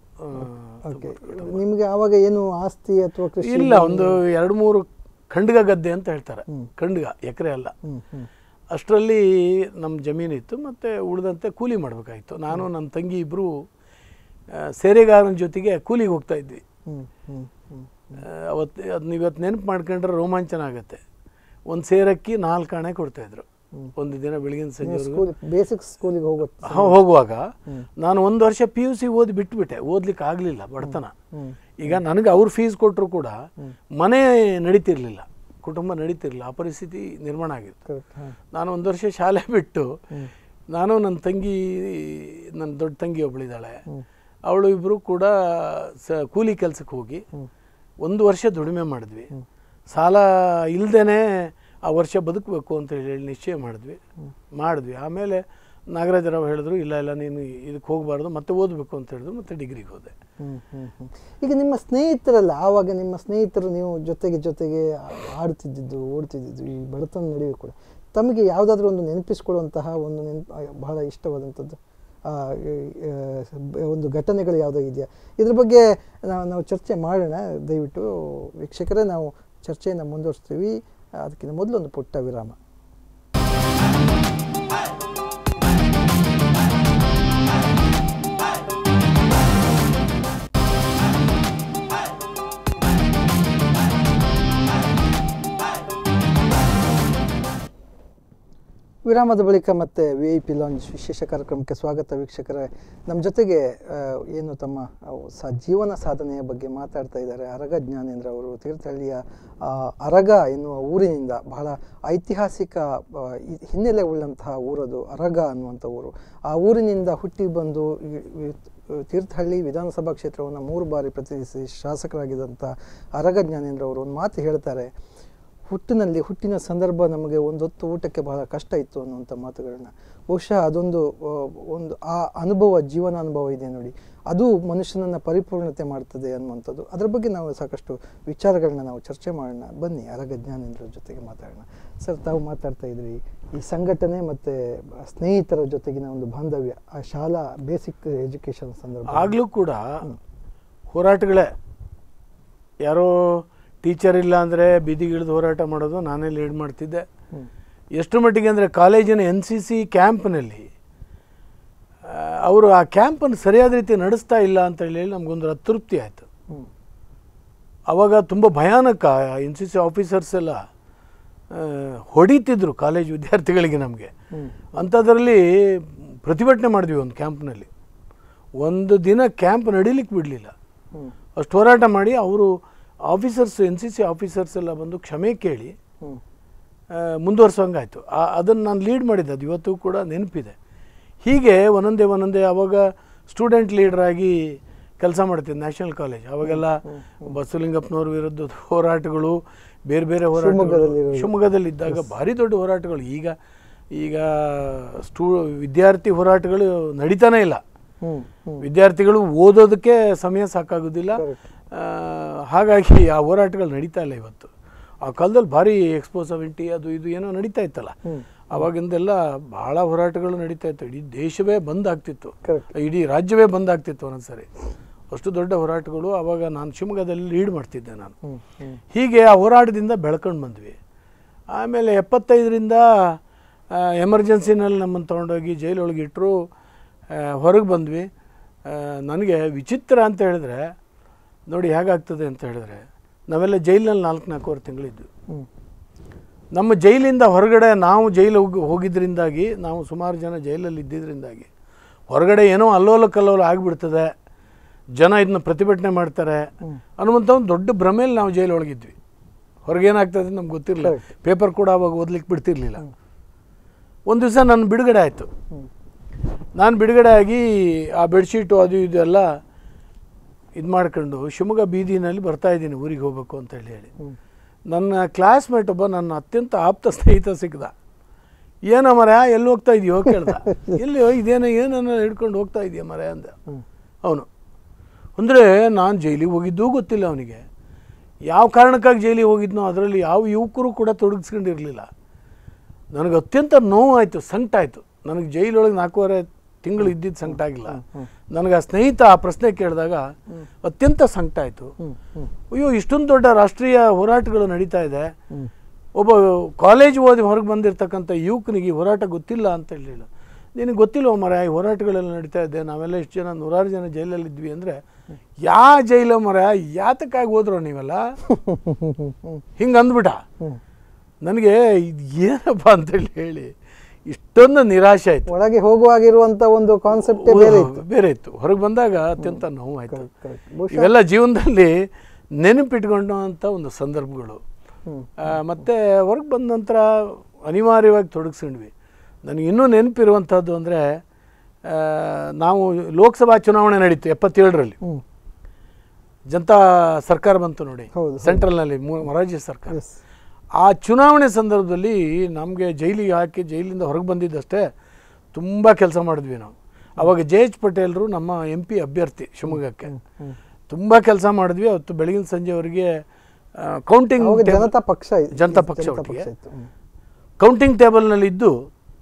ಓಕೆ ನಿಮಗೆ ಆವಾಗ ಏನು ಆಸ್ತಿ ಅಥವಾ ಕೃಷಿ ಇಲ್ಲ ಒಂದು ಎರಡು ಮೂರು ಖಂಡ್ಗ ಗದ್ದೆ ಅಂತ ಹೇಳ್ತಾರೆ ಖಂಡ್ಗ ಎಕರೆ ಅಲ್ಲ ಹ್ಮ್ ಹ್ಮ್ ಅಷ್ಟರಲ್ಲಿ ನಮ್ಮ ಜಮೀನಿತ್ತು ಮತ್ತು ಉಳಿದಂತೆ ಕೂಲಿ ಮಾಡಬೇಕಾಗಿತ್ತು ನಾನು ನನ್ನ ತಂಗಿ ಇಬ್ಬರು ಸೇರೆಗಾರನ ಜೊತೆಗೆ ಕೂಲಿಗೆ ಹೋಗ್ತಾ ಇದ್ವಿ ಹ್ಮ್ ಹ್ಮ್ ಹ್ಮ್ ಆ, ಅವತ್ತು ಅದನ್ನ ಇವತ್ತು ನೆನಪು ಮಾಡ್ಕೊಂಡ್ರೆ ರೋಮಾಂಚನ ಆಗುತ್ತೆ ಒಂದು ಸೇರಕ್ಕಿ ನಾಲ್ಕು ಆಣೆ ಕೊಡ್ತಾಯಿದ್ರು ಒಂದು ದಿನ ಬೆಳಗಿನ ಸಂಜೆವರೆಗೂ ಸ್ಕೂಲ್ ಬೇಸಿಕ್ ಸ್ಕೂಲಿಗೆ ಹೋಗುತ್ತೆ ಹೋ- ಹೋಗುವಾಗ ನಾನು ಒಂದು ವರ್ಷ ಪಿ ಯು ಸಿ ಓದಿ ಬಿಟ್ಬಿಟ್ಟೆ ಓದ್ಲಿಕ್ಕೆ ಆಗಲಿಲ್ಲ ಬಡತನ ಹ್ಮ್ ಈಗ ನನಗೆ ಅವ್ರು ಫೀಸ್ ಕೊಟ್ಟರು ಕೂಡ ಮನೆ ನಡೀತಿರ್ಲಿಲ್ಲ ಕುಟುಂಬ ನಡೀತಿರ್ಲಿಲ್ಲ ಆ ಪರಿಸ್ಥಿತಿ ನಿರ್ಮಾಣ ಆಗಿತ್ತು ಕರೆಕ್ಟ್ ಹಾಂ ನಾನು ಒಂದು ವರ್ಷ ಶಾಲೆ ಬಿಟ್ಟು ನಾನು ನನ್ನ ತಂಗಿ ನನ್ನ ದೊಡ್ಡ ತಂಗಿ ಒಬ್ಬಳಿದ್ದಾಳೆ ಅವಳು ಇಬ್ಬರು ಕೂಡ ಸ ಕೂಲಿ ಕೆಲಸಕ್ಕೆ ಹೋಗಿ ಒಂದು ವರ್ಷ ದುಡಿಮೆ ಮಾಡಿದ್ವಿ ಸಾಲ ಇಲ್ಲದೇ ಆ ವರ್ಷ ಬದುಕಬೇಕು ಅಂತ ಹೇಳಿ ನಿಶ್ಚಯ ಮಾಡಿದ್ವಿ ಮಾಡಿದ್ವಿ ಆಮೇಲೆ ನಾಗರಾಜರಾವ್ ಹೇಳಿದ್ರು ಇಲ್ಲ ಇಲ್ಲ ನೀನು ಇದಕ್ಕೆ ಹೋಗಬಾರ್ದು ಮತ್ತೆ ಓದಬೇಕು ಅಂತ ಹೇಳಿದ್ರು ಮತ್ತೆ ಡಿಗ್ರಿಗೆ ಹೋದೆ ಹ್ಮ್, ಹ್ಮ್, ಹ್ಮ್. ಈಗ ನಿಮ್ಮ ಸ್ನೇಹಿತರಲ್ಲ ಆವಾಗ ನಿಮ್ಮ ಸ್ನೇಹಿತರು ನೀವು ಜೊತೆಗೆ ಜೊತೆಗೆ ಆಡ್ತಿದ್ದಿದ್ದು ಓಡ್ತಿದ್ದಿದ್ದು ಈ ಬಡತನ ನಡುವೆ ಕೂಡ ತಮಗೆ ಯಾವುದಾದ್ರೂ ಒಂದು ನೆನಪಿಸ್ಕೊಳ್ಳುವಂತಹ ಒಂದು ನೆನಪು ಬಹಳ ಇಷ್ಟವಾದಂಥದ್ದು ಆ, ಈ, ಆ, ಒಂದು ಘಟನೆಗಳು ಯಾವುದೋ ಇದೆಯಾ ಇದ್ರ ಬಗ್ಗೆ ನಾವು ನಾವು ಚರ್ಚೆ ಮಾಡೋಣ ದಯವಿಟ್ಟು ವೀಕ್ಷಕರೇ ನಾವು ಚರ್ಚೆಯನ್ನು ಮುಂದುವರಿಸ್ತೀವಿ ಅದಕ್ಕಿಂತ ಮೊದಲು ಒಂದು ಪುಟ್ಟ ವಿರಾಮ ವಿರಾಮದ ಬಳಿಕ ಮತ್ತೆ ವಿ ಐ ಪಿ ಲಾಂಚ್ ವಿಶೇಷ ಕಾರ್ಯಕ್ರಮಕ್ಕೆ ಸ್ವಾಗತ ವೀಕ್ಷಕರೇ ನಮ್ಮ ಜೊತೆಗೆ ಆ, ಏನು ತಮ್ಮ ಆ, ಸ ಜೀವನ ಸಾಧನೆಯ ಬಗ್ಗೆ ಮಾತಾಡ್ತಾ ಇದ್ದಾರೆ ಅರಗ ಜ್ಞಾನೇಂದ್ರ ಅವರು ತೀರ್ಥಹಳ್ಳಿಯ ಆ, ಅರಗ ಎನ್ನುವ ಊರಿನಿಂದ ಬಹಳ ಐತಿಹಾಸಿಕ ಆ, ಇ- ಹಿನ್ನೆಲೆ ಉಳ್ಳಂತಹ ಊರದು ಅರಗ ಅನ್ನುವಂಥ ಊರು ಆ ಊರಿನಿಂದ ಹುಟ್ಟಿ ಬಂದು ಈ- ಈ ತೀರ್ಥಹಳ್ಳಿ ವಿಧಾನಸಭಾ ಕ್ಷೇತ್ರವನ್ನು ಮೂರು ಬಾರಿ ಪ್ರತಿನಿಧಿಸಿ ಶಾಸಕರಾಗಿದ್ದಂಥ ಅರಗ ಜ್ಞಾನೇಂದ್ರ ಅವರು ಒಂದು ಮಾತು ಹೇಳ್ತಾರೆ ಹುಟ್ಟಿನಲ್ಲಿ ಹುಟ್ಟಿನ ಸಂದರ್ಭ ನಮಗೆ ಒಂದೊತ್ತು ಊಟಕ್ಕೆ ಬಹಳ ಕಷ್ಟ ಇತ್ತು ಅನ್ನುವಂಥ ಮಾತುಗಳನ್ನ ಬಹುಶಃ ಅದೊಂದು ಆ, ಒಂದು ಆ ಅನುಭವ ಜೀವನ ಅನುಭವ ಇದೆ ನೋಡಿ ಅದು ಮನುಷ್ಯನನ್ನು ಪರಿಪೂರ್ಣತೆ ಮಾಡ್ತದೆ ಅನ್ನುವಂಥದ್ದು ಅದರ ಬಗ್ಗೆ ನಾವು ಸಾಕಷ್ಟು ವಿಚಾರಗಳನ್ನ ನಾವು ಚರ್ಚೆ ಮಾಡೋಣ ಬನ್ನಿ ಅರಗ ಜ್ಞಾನೇಂದ್ರ ಜೊತೆಗೆ ಮಾತಾಡೋಣ ಸರ್ ತಾವು ಮಾತಾಡ್ತಾ ಇದ್ರಿ ಈ ಸಂಘಟನೆ ಮತ್ತು ಸ್ನೇಹಿತರ ಜೊತೆಗಿನ ಒಂದು ಬಾಂಧವ್ಯ ಆ ಶಾಲಾ ಬೇಸಿಕ್ ಎಜುಕೇಷನ್ ಸಂದರ್ಭ ಆಗಲೂ ಕೂಡ ಹೋರಾಟಗಳೇ ಯಾರೋ ಟೀಚರ್ ಇಲ್ಲ ಅಂದರೆ ಬೀದಿಗಿಳಿದು ಹೋರಾಟ ಮಾಡೋದು ನಾನೇ ಲೀಡ್ ಮಾಡ್ತಿದ್ದೆ ಹ್ಮ್. ಎಷ್ಟು ಮಟ್ಟಿಗೆ ಅಂದರೆ ಕಾಲೇಜಿನ ಎನ್ ಸಿ ಸಿ ಕ್ಯಾಂಪ್ನಲ್ಲಿ ಅವರು ಆ ಕ್ಯಾಂಪನ್ನು ಸರಿಯಾದ ರೀತಿ ನಡೆಸ್ತಾ ಇಲ್ಲ ಅಂತ ಹೇಳಿ ನಮಗೊಂದು ಅತೃಪ್ತಿ ಆಯಿತು ಹ್ಮ್. ಅವಾಗ ತುಂಬ ಭಯಾನಕ ಎನ್ ಸಿ ಸಿ ಆಫೀಸರ್ಸ್ ಎಲ್ಲ ಆ, ಹೊಡಿತಿದ್ರು ಕಾಲೇಜ್ ವಿದ್ಯಾರ್ಥಿಗಳಿಗೆ ನಮಗೆ ಹ್ಮ್. ಅಂಥದ್ರಲ್ಲಿ ಪ್ರತಿಭಟನೆ ಮಾಡಿದ್ವಿ ಒಂದು ಕ್ಯಾಂಪ್ನಲ್ಲಿ ಒಂದು ದಿನ ಕ್ಯಾಂಪ್ ನಡೀಲಿಕ್ಕೆ ಬಿಡಲಿಲ್ಲ ಹ್ಮ್. ಅಷ್ಟು ಹೋರಾಟ ಮಾಡಿ ಅವರು officers N C C officers ಎಲ್ಲ ಬಂದು ಕ್ಷಮೆ ಕೇಳಿ ಹ್ಮ್. ಮುಂದುವರ್ಸೋಂಗಾಯಿತು ಅದನ್ನು ನಾನು ಲೀಡ್ ಮಾಡಿದ್ದೆ ಅದು ಇವತ್ತು ಕೂಡ ನೆನಪಿದೆ ಹೀಗೆ ಒಂದೊಂದೇ ಒಂದೊಂದೇ ಅವಾಗ ಸ್ಟೂಡೆಂಟ್ ಲೀಡ್ರಾಗಿ ಕೆಲಸ ಮಾಡ್ತಿದ್ದೆ ನ್ಯಾಷನಲ್ ಕಾಲೇಜ್ ಅವಾಗೆಲ್ಲ ಬಸವಲಿಂಗಪ್ಪನವ್ರ ವಿರುದ್ಧದ ಹೋರಾಟಗಳು ಬೇರೆ ಬೇರೆ ಹೋರಾಟಗಳು ಶಿವಮೊಗ್ಗದಲ್ಲಿರೋದು. ಶಿವಮೊಗ್ಗದಲ್ಲಿದ್ದಾಗ ಭಾರಿ ದೊಡ್ಡ ಹೋರಾಟಗಳು ಈಗ ಈಗ ಸ್ಟೂ ವಿದ್ಯಾರ್ಥಿ ಹೋರಾಟಗಳು ನಡೀತಾನೆ ಇಲ್ಲ ಹ್ಮ್. ಹ್ಮ್. ವಿದ್ಯಾರ್ಥಿಗಳು ಓದೋದಕ್ಕೆ ಸಮಯ ಸಾಕಾಗೋದಿಲ್ಲ Correct. ಆ, ಹಾಗಾಗಿ ಆ ಹೋರಾಟಗಳು ನಡೀತಾ ಇಲ್ಲ ಇವತ್ತು ಆ ಕಾಲದಲ್ಲಿ ಭಾರಿ ಎಕ್ಸ್ಪೋ ಸೆವೆಂಟಿ ಅದು ಇದು ಏನೋ ನಡೀತಾ ಇತ್ತಲ್ಲ ಹ್ಮ್. ಅವಾಗಿಂದೆಲ್ಲ ಭಾಳ ಹೋರಾಟಗಳು ನಡೀತಾ ಇತ್ತು ಇಡೀ ದೇಶವೇ ಬಂದ್ ಆಗ್ತಿತ್ತು Correct. ಇಡೀ ರಾಜ್ಯವೇ ಬಂದ್ ಆಗ್ತಿತ್ತು ಒಂದೊಂದ್ಸರಿ ಅಷ್ಟು ದೊಡ್ಡ ಹೋರಾಟಗಳು ಅವಾಗ ನಾನು ಶಿವಮೊಗ್ಗದಲ್ಲಿ ಲೀಡ್ ಮಾಡ್ತಿದ್ದೆ ನಾನು ಹ್ಮ್. ಹ್ಮ್. ಹೀಗೆ ಆ ಹೋರಾಟದಿಂದ ಬೆಳ್ಕೊಂಡು ಬಂದ್ವಿ ಆಮೇಲೆ ಎಪ್ಪತ್ತೈದರಿಂದ ಎಮರ್ಜೆನ್ಸಿನಲ್ಲಿ ನಮ್ಮನ್ನು ತೊಗೊಂಡೋಗಿ ಜೈಲೊಳಗೆ ಇಟ್ಟರು ಹೊರಗೆ ಬಂದ್ವಿ ಆ, ನನಗೆ ವಿಚಿತ್ರ ಅಂತ ಹೇಳಿದ್ರೆ ನೋಡಿ ಹೇಗಾಗ್ತದೆ ಅಂತ ಹೇಳಿದ್ರೆ ನಾವೆಲ್ಲ ಜೈಲಿನಲ್ಲಿ ನಾಲ್ಕು ನಾಲ್ಕೂವರೆ ತಿಂಗಳಿದ್ವಿ ಹ್ಮ್. ನಮ್ಮ ಜೈಲಿಂದ ಹೊರಗಡೆ ನಾವು ಜೈಲು ಹೋಗಿ ಹೋಗಿದ್ದರಿಂದಾಗಿ ನಾವು ಸುಮಾರು ಜನ ಜೈಲಲ್ಲಿ ಇದ್ದಿದ್ದರಿಂದಾಗಿ ಹೊರಗಡೆ ಏನೋ ಅಲ್ಲೋಲ ಕಲ್ಲೋಲ ಆಗಿಬಿಡ್ತದೆ ಜನ ಇದನ್ನ ಪ್ರತಿಭಟನೆ ಮಾಡ್ತಾರೆ ಅನ್ನುವಂಥ ಒಂದು ದೊಡ್ಡ ಭ್ರಮೆಯಲ್ಲಿ ನಾವು ಜೈಲೊಳಗಿದ್ವಿ ಹೊರಗೇನಾಗ್ತದೆ ನಮ್ಗೆ ಗೊತ್ತಿರಲಿಲ್ಲ ಪೇಪರ್ ಕೂಡ ಅವಾಗ ಓದ್ಲಿಕ್ಕೆ ಬಿಡ್ತಿರ್ಲಿಲ್ಲ ಒಂದು ದಿವಸ ನನ್ನ ಬಿಡುಗಡೆ ಆಯಿತು ಹ್ಮ್. ನಾನು ಬಿಡುಗಡೆ ಆಗಿ ಆ ಬೆಡ್ಶೀಟು ಅದು ಇದು ಎಲ್ಲ ಇದು ಮಾಡ್ಕೊಂಡು ಶಿವಮೊಗ್ಗ ಬೀದಿನಲ್ಲಿ ಬರ್ತಾ ಇದ್ದೀನಿ ಊರಿಗೆ ಹೋಗ್ಬೇಕು ಅಂತ ಹೇಳಿ ಹೇಳಿ ಹ್ಮ್. ನನ್ನ ಕ್ಲಾಸ್ಮೇಟ್ ಒಬ್ಬ ನನ್ನ ಅತ್ಯಂತ ಆಪ್ತ ಸ್ನೇಹಿತ ಸಿಗ್ದ ಏನೋ ಮರ ಎಲ್ಲಿ ಹೋಗ್ತಾ ಇದೆಯೋ ಕೇಳ್ದ ಎಲ್ಲಿ ಇದೇನೋ ಏನನ್ನ ಹಿಡ್ಕೊಂಡು ಹೋಗ್ತಾ ಇದೆಯಾ ಮರ ಅಂದ ಹ್ಮ್. ಅವನು ಅಂದರೆ ನಾನು ಜೈಲಿಗೆ ಹೋಗಿದ್ದೂ ಗೊತ್ತಿಲ್ಲ ಅವನಿಗೆ ಯಾವ ಕಾರಣಕ್ಕಾಗಿ ಜೈಲಿಗೆ ಹೋಗಿದ್ನೋ ಅದರಲ್ಲಿ ಯಾವ ಯುವಕರು ಕೂಡ ತೊಡಗಿಸ್ಕೊಂಡಿರಲಿಲ್ಲ ನನಗೆ ಅತ್ಯಂತ ನೋವಾಯಿತು ಸಂಕಟಾಯಿತು ನನಗೆ ಜೈಲೊಳಗೆ ನಾಲ್ಕೂವರೆ ತಿಂಗಳು ಇದ್ದಿದ್ದು ಸಂಕಟ ಆಗಿಲ್ಲ ನನಗೆ ಆ ಸ್ನೇಹಿತ ಆ ಪ್ರಶ್ನೆ ಕೇಳಿದಾಗ ಅತ್ಯಂತ ಸಂಕಟ ಆಯಿತು ಹ್ಮ್. ಹ್ಮ್. ಅಯ್ಯೋ ಇಷ್ಟೊಂದು ದೊಡ್ಡ ರಾಷ್ಟ್ರೀಯ ಹೋರಾಟಗಳು ನಡೀತಾ ಇದೆ ಹ್ಮ್. ಒಬ್ಬ ಕಾಲೇಜ್ ಓದಿ ಹೊರಗೆ ಬಂದಿರತಕ್ಕಂಥ ಯುವಕನಿಗೆ ಈ ಹೋರಾಟ ಗೊತ್ತಿಲ್ಲ ಅಂತ ಹೇಳಿಲ್ಲ ನಿನಗೆ ಗೊತ್ತಿಲ್ವ ಮರ ಈ ಹೋರಾಟಗಳೆಲ್ಲ ನಡೀತಾ ಇದೆ ನಾವೆಲ್ಲ ಇಷ್ಟು ಜನ ನೂರಾರು ಜನ ಜೈಲಲ್ಲಿ ಇದ್ವಿ ಅಂದರೆ ಯಾ ಜೈಲ ಮರ ಯಾತಕ್ಕಾಗಿ ಹೋದ್ರು ನೀವೆಲ್ಲ ಹಿಂಗೆ ಅಂದ್ಬಿಟ್ಟ ಹ್ಮ್. ನನಗೆ ಇದು ಏನಪ್ಪ ಅಂತೇಳಿ ಹೇಳಿ ಇಷ್ಟೊಂದು ನಿರಾಶೆ ಆಯಿತು ಒಳಗೆ ಹೋಗುವಾಗಿರುವಂತ ಒಂದು ಕಾನ್ಸೆಪ್ಟ್ ಬೇರೆ ಇತ್ತು ಬೇರೆ ಇತ್ತು ಹೊರಗೆ ಬಂದಾಗ ಅತ್ಯಂತ ನೋವಾಯಿತು correct. ಬಹುಶಃ- ಇವೆಲ್ಲ ಜೀವನದಲ್ಲಿ ನೆನಪಿಟ್ಕೊಂಡು ಅಂತ ಒಂದು ಸಂದರ್ಭಗಳು ಹ್ಮ್. ಆ, ಮತ್ತೆ ಹೊರಗೆ ಬಂದ ನಂತರ ಅನಿವಾರ್ಯವಾಗಿ ತೊಡಗಿಸ್ಕೊಂಡ್ವಿ ನನಗೆ ಇನ್ನೂ ನೆನಪಿರುವಂಥದ್ದು ಅಂದರೆ ನಾವು ಲೋಕಸಭಾ ಚುನಾವಣೆ ನಡೀತು ಎಪ್ಪತ್ತೇಳರಲ್ಲಿ ಹ್ಮ್. ಜನತಾ ಸರ್ಕಾರ ಬಂತು ನೋಡಿ ಹೌದು, ಸೆಂಟ್ರಲ್ನಲ್ಲಿ ಮು- ಮೊರಾರ್ಜಿ ಸರ್ಕಾರ ಎಸ್ ಆ ಚುನಾವಣೆ ಸಂದರ್ಭದಲ್ಲಿ ನಮಗೆ ಜೈಲಿಗೆ ಹಾಕಿ ಜೈಲಿಂದ ಹೊರಗೆ ಬಂದಿದ್ದಷ್ಟೇ ತುಂಬ ಕೆಲಸ ಮಾಡಿದ್ವಿ ನಾವು ಅವಾಗ ಜೆ ಎಚ್ ಪಟೇಲ್ರು ನಮ್ಮ ಎಂ ಪಿ ಅಭ್ಯರ್ಥಿ ಶಿವಮೊಗ್ಗಕ್ಕೆ ತುಂಬ ಕೆಲಸ ಮಾಡಿದ್ವಿ ಅವತ್ತು ಬೆಳಗಿನ ಸಂಜೆವರೆಗೆ ಕೌಂಟಿಂಗ್ ಅವಾಗ ಜನತಾ ಪಕ್ಷ ಇ- ಜನತಾ ಪಕ್ಷ ಜನತಾ ಒಟ್ಟಿಗೆ. ಇತ್ತು ಹ್ಮ್. ಕೌಂಟಿಂಗ್ ಟೇಬಲ್ನಲ್ಲಿ ಇದ್ದು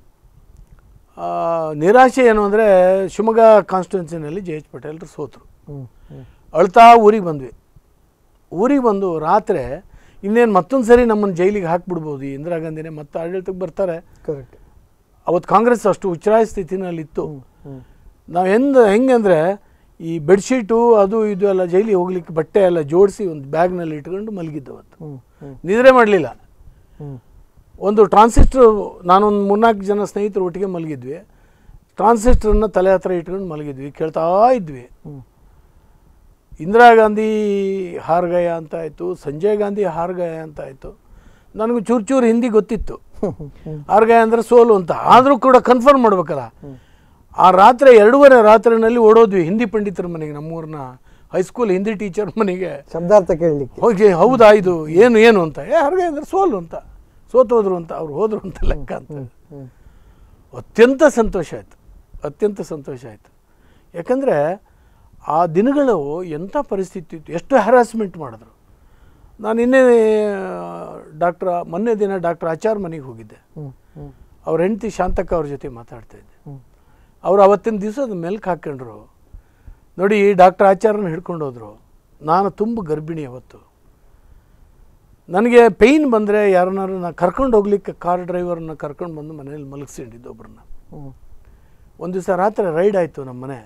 ಆ, ನಿರಾಶೆ ಏನು ಅಂದರೆ ಶಿವಮೊಗ್ಗ ಕಾನ್ಸ್ಟಿಟ್ಯೂನ್ಸಿನಲ್ಲಿ ಜೆ ಎಚ್ ಪಟೇಲ್ರು ಸೋತರು ಹ್ಮ್ ಹ್ಮ್ ಅಳ್ತಾ ಊರಿಗೆ ಬಂದ್ವಿ ಊರಿಗೆ ಬಂದು ರಾತ್ರಿ ಇನ್ನೇನು ಮತ್ತೊಂದು ಸರಿ ನಮ್ಮನ್ನು ಜೈಲಿಗೆ ಹಾಕ್ಬಿಡ್ಬೋದು ಈ ಇಂದಿರಾ ಗಾಂಧಿನೇ ಮತ್ತೆ ಆಡಳಿತಕ್ಕೆ ಬರ್ತಾರೆ ಕರೆಕ್ಟ್ ಅವತ್ತು ಕಾಂಗ್ರೆಸ್ ಅಷ್ಟು ಉಚ್ಚರಾಯ ಸ್ಥಿತಿನಲ್ಲಿತ್ತು ಹ್ಮ್ ನಾವು ಎಂದ ಹೆಂಗೆ ಅಂದರೆ ಈ ಬೆಡ್ಶೀಟು ಅದು ಇದು ಎಲ್ಲ ಜೈಲಿಗೆ ಹೋಗ್ಲಿಕ್ಕೆ ಬಟ್ಟೆ ಎಲ್ಲ ಜೋಡಿಸಿ ಒಂದು ಬ್ಯಾಗ್ನಲ್ಲಿ ಇಟ್ಕೊಂಡು ಮಲಗಿದ್ದು ಅವತ್ತು ಹ್ಮ್ ಹ್ಮ್ ನಿದ್ರೆ ಮಾಡಲಿಲ್ಲ ಹ್ಮ್ ಒಂದು ಟ್ರಾನ್ಸಿಸ್ಟರ್ ನಾನೊಂದು ಮೂರ್ನಾಲ್ಕು ಜನ ಸ್ನೇಹಿತರು ಒಟ್ಟಿಗೆ ಮಲಗಿದ್ವಿ ಟ್ರಾನ್ಸಿಸ್ಟರ್ನ ತಲೆ ಹತ್ರ ಇಟ್ಕೊಂಡು ಮಲಗಿದ್ವಿ ಕೇಳ್ತಾ ಇದ್ವಿ ಹ್ಮ್ ಇಂದಿರಾ ಗಾಂಧಿ ಹಾರ್ಗಯ ಅಂತ ಆಯಿತು ಸಂಜಯ್ ಗಾಂಧಿ ಹಾರ್ಗಯ ಅಂತ ಆಯಿತು ನನಗೂ ಚೂರು ಚೂರು ಹಿಂದಿ ಗೊತ್ತಿತ್ತು ಹ್ಮ್ ಹ್ಮ್ ಹ್ಮ್ ಹಾರ್ಗಯ ಅಂದರೆ ಸೋಲು ಅಂತ ಆದರೂ ಕೂಡ ಕನ್ಫರ್ಮ್ ಮಾಡ್ಬೇಕಲ್ಲ ಆ ರಾತ್ರಿ ಎರಡೂವರೆ ರಾತ್ರಿನಲ್ಲಿ ಓಡೋದ್ವಿ ಹಿಂದಿ ಪಂಡಿತರ ಮನೆಗೆ ನಮ್ಮೂರಿನ ಹೈಸ್ಕೂಲ್ ಹಿಂದಿ ಟೀಚರ್ ಮನೆಗೆ ಶಬ್ದಾರ್ಥ ಕೇಳಲಿಕ್ಕೆ ಹೋಗಿ ಹೌದಾ ಇದು ಏನು ಏನು ಅಂತ ಏ ಹಾರ್ಗಯ ಅಂದರೆ ಸೋಲು ಅಂತ ಸೋತೋದ್ರು ಅಂತ ಅವ್ರು ಹೋದ್ರು ಅಂತ ಲೆಕ್ಕ ಅಂತ ಹ್ಮ್ ಅತ್ಯಂತ ಸಂತೋಷ ಆಯಿತು ಅತ್ಯಂತ ಸಂತೋಷ ಆಯಿತು ಯಾಕಂದರೆ ಆ ದಿನಗಳು ಎಂಥ ಪರಿಸ್ಥಿತಿ ಇತ್ತು ಎಷ್ಟು ಹ್ಯಾರಾಸ್ಮೆಂಟ್ ಮಾಡಿದ್ರು ನಾನು ಇನ್ನೇ ಡಾಕ್ಟ್ರ ಮೊನ್ನೆ ದಿನ ಡಾಕ್ಟರ್ ಆಚಾರ್ ಮನೆಗೆ ಹೋಗಿದ್ದೆ ಹ್ಮ್ ಹ್ಮ್ ಅವ್ರ ಹೆಂಡತಿ ಶಾಂತಕ್ಕ ಅವ್ರ ಜೊತೆ ಮಾತಾಡ್ತಾ ಇದ್ದೆ ಹ್ಮ್ ಅವ್ರು ಅವತ್ತಿನ ದಿವಸ ಅದು ಮೆಲ್ಕ್ ಹಾಕ್ಕೊಂಡ್ರು ನೋಡಿ ಡಾಕ್ಟರ್ ಆಚಾರ್ಯನ ಹಿಡ್ಕೊಂಡು ಹೋದ್ರು ನಾನು ತುಂಬ ಗರ್ಭಿಣಿ ಅವತ್ತು ನನಗೆ ಪೇಯ್ನ್ ಬಂದರೆ ಯಾರನ್ನಾರು ನಾನು ಕರ್ಕೊಂಡು ಹೋಗ್ಲಿಕ್ಕೆ ಕಾರ್ ಡ್ರೈವರ್ನ ಕರ್ಕೊಂಡು ಬಂದು ಮನೇಲಿ ಮಲಗಿಸಿಕೊಂಡಿದ್ದು ಒಬ್ಬರನ್ನ ಹ್ಮ್ ಒಂದು ದಿವಸ ರಾತ್ರಿ ರೈಡ್ ಆಯಿತು ನಮ್ಮ ಮನೆ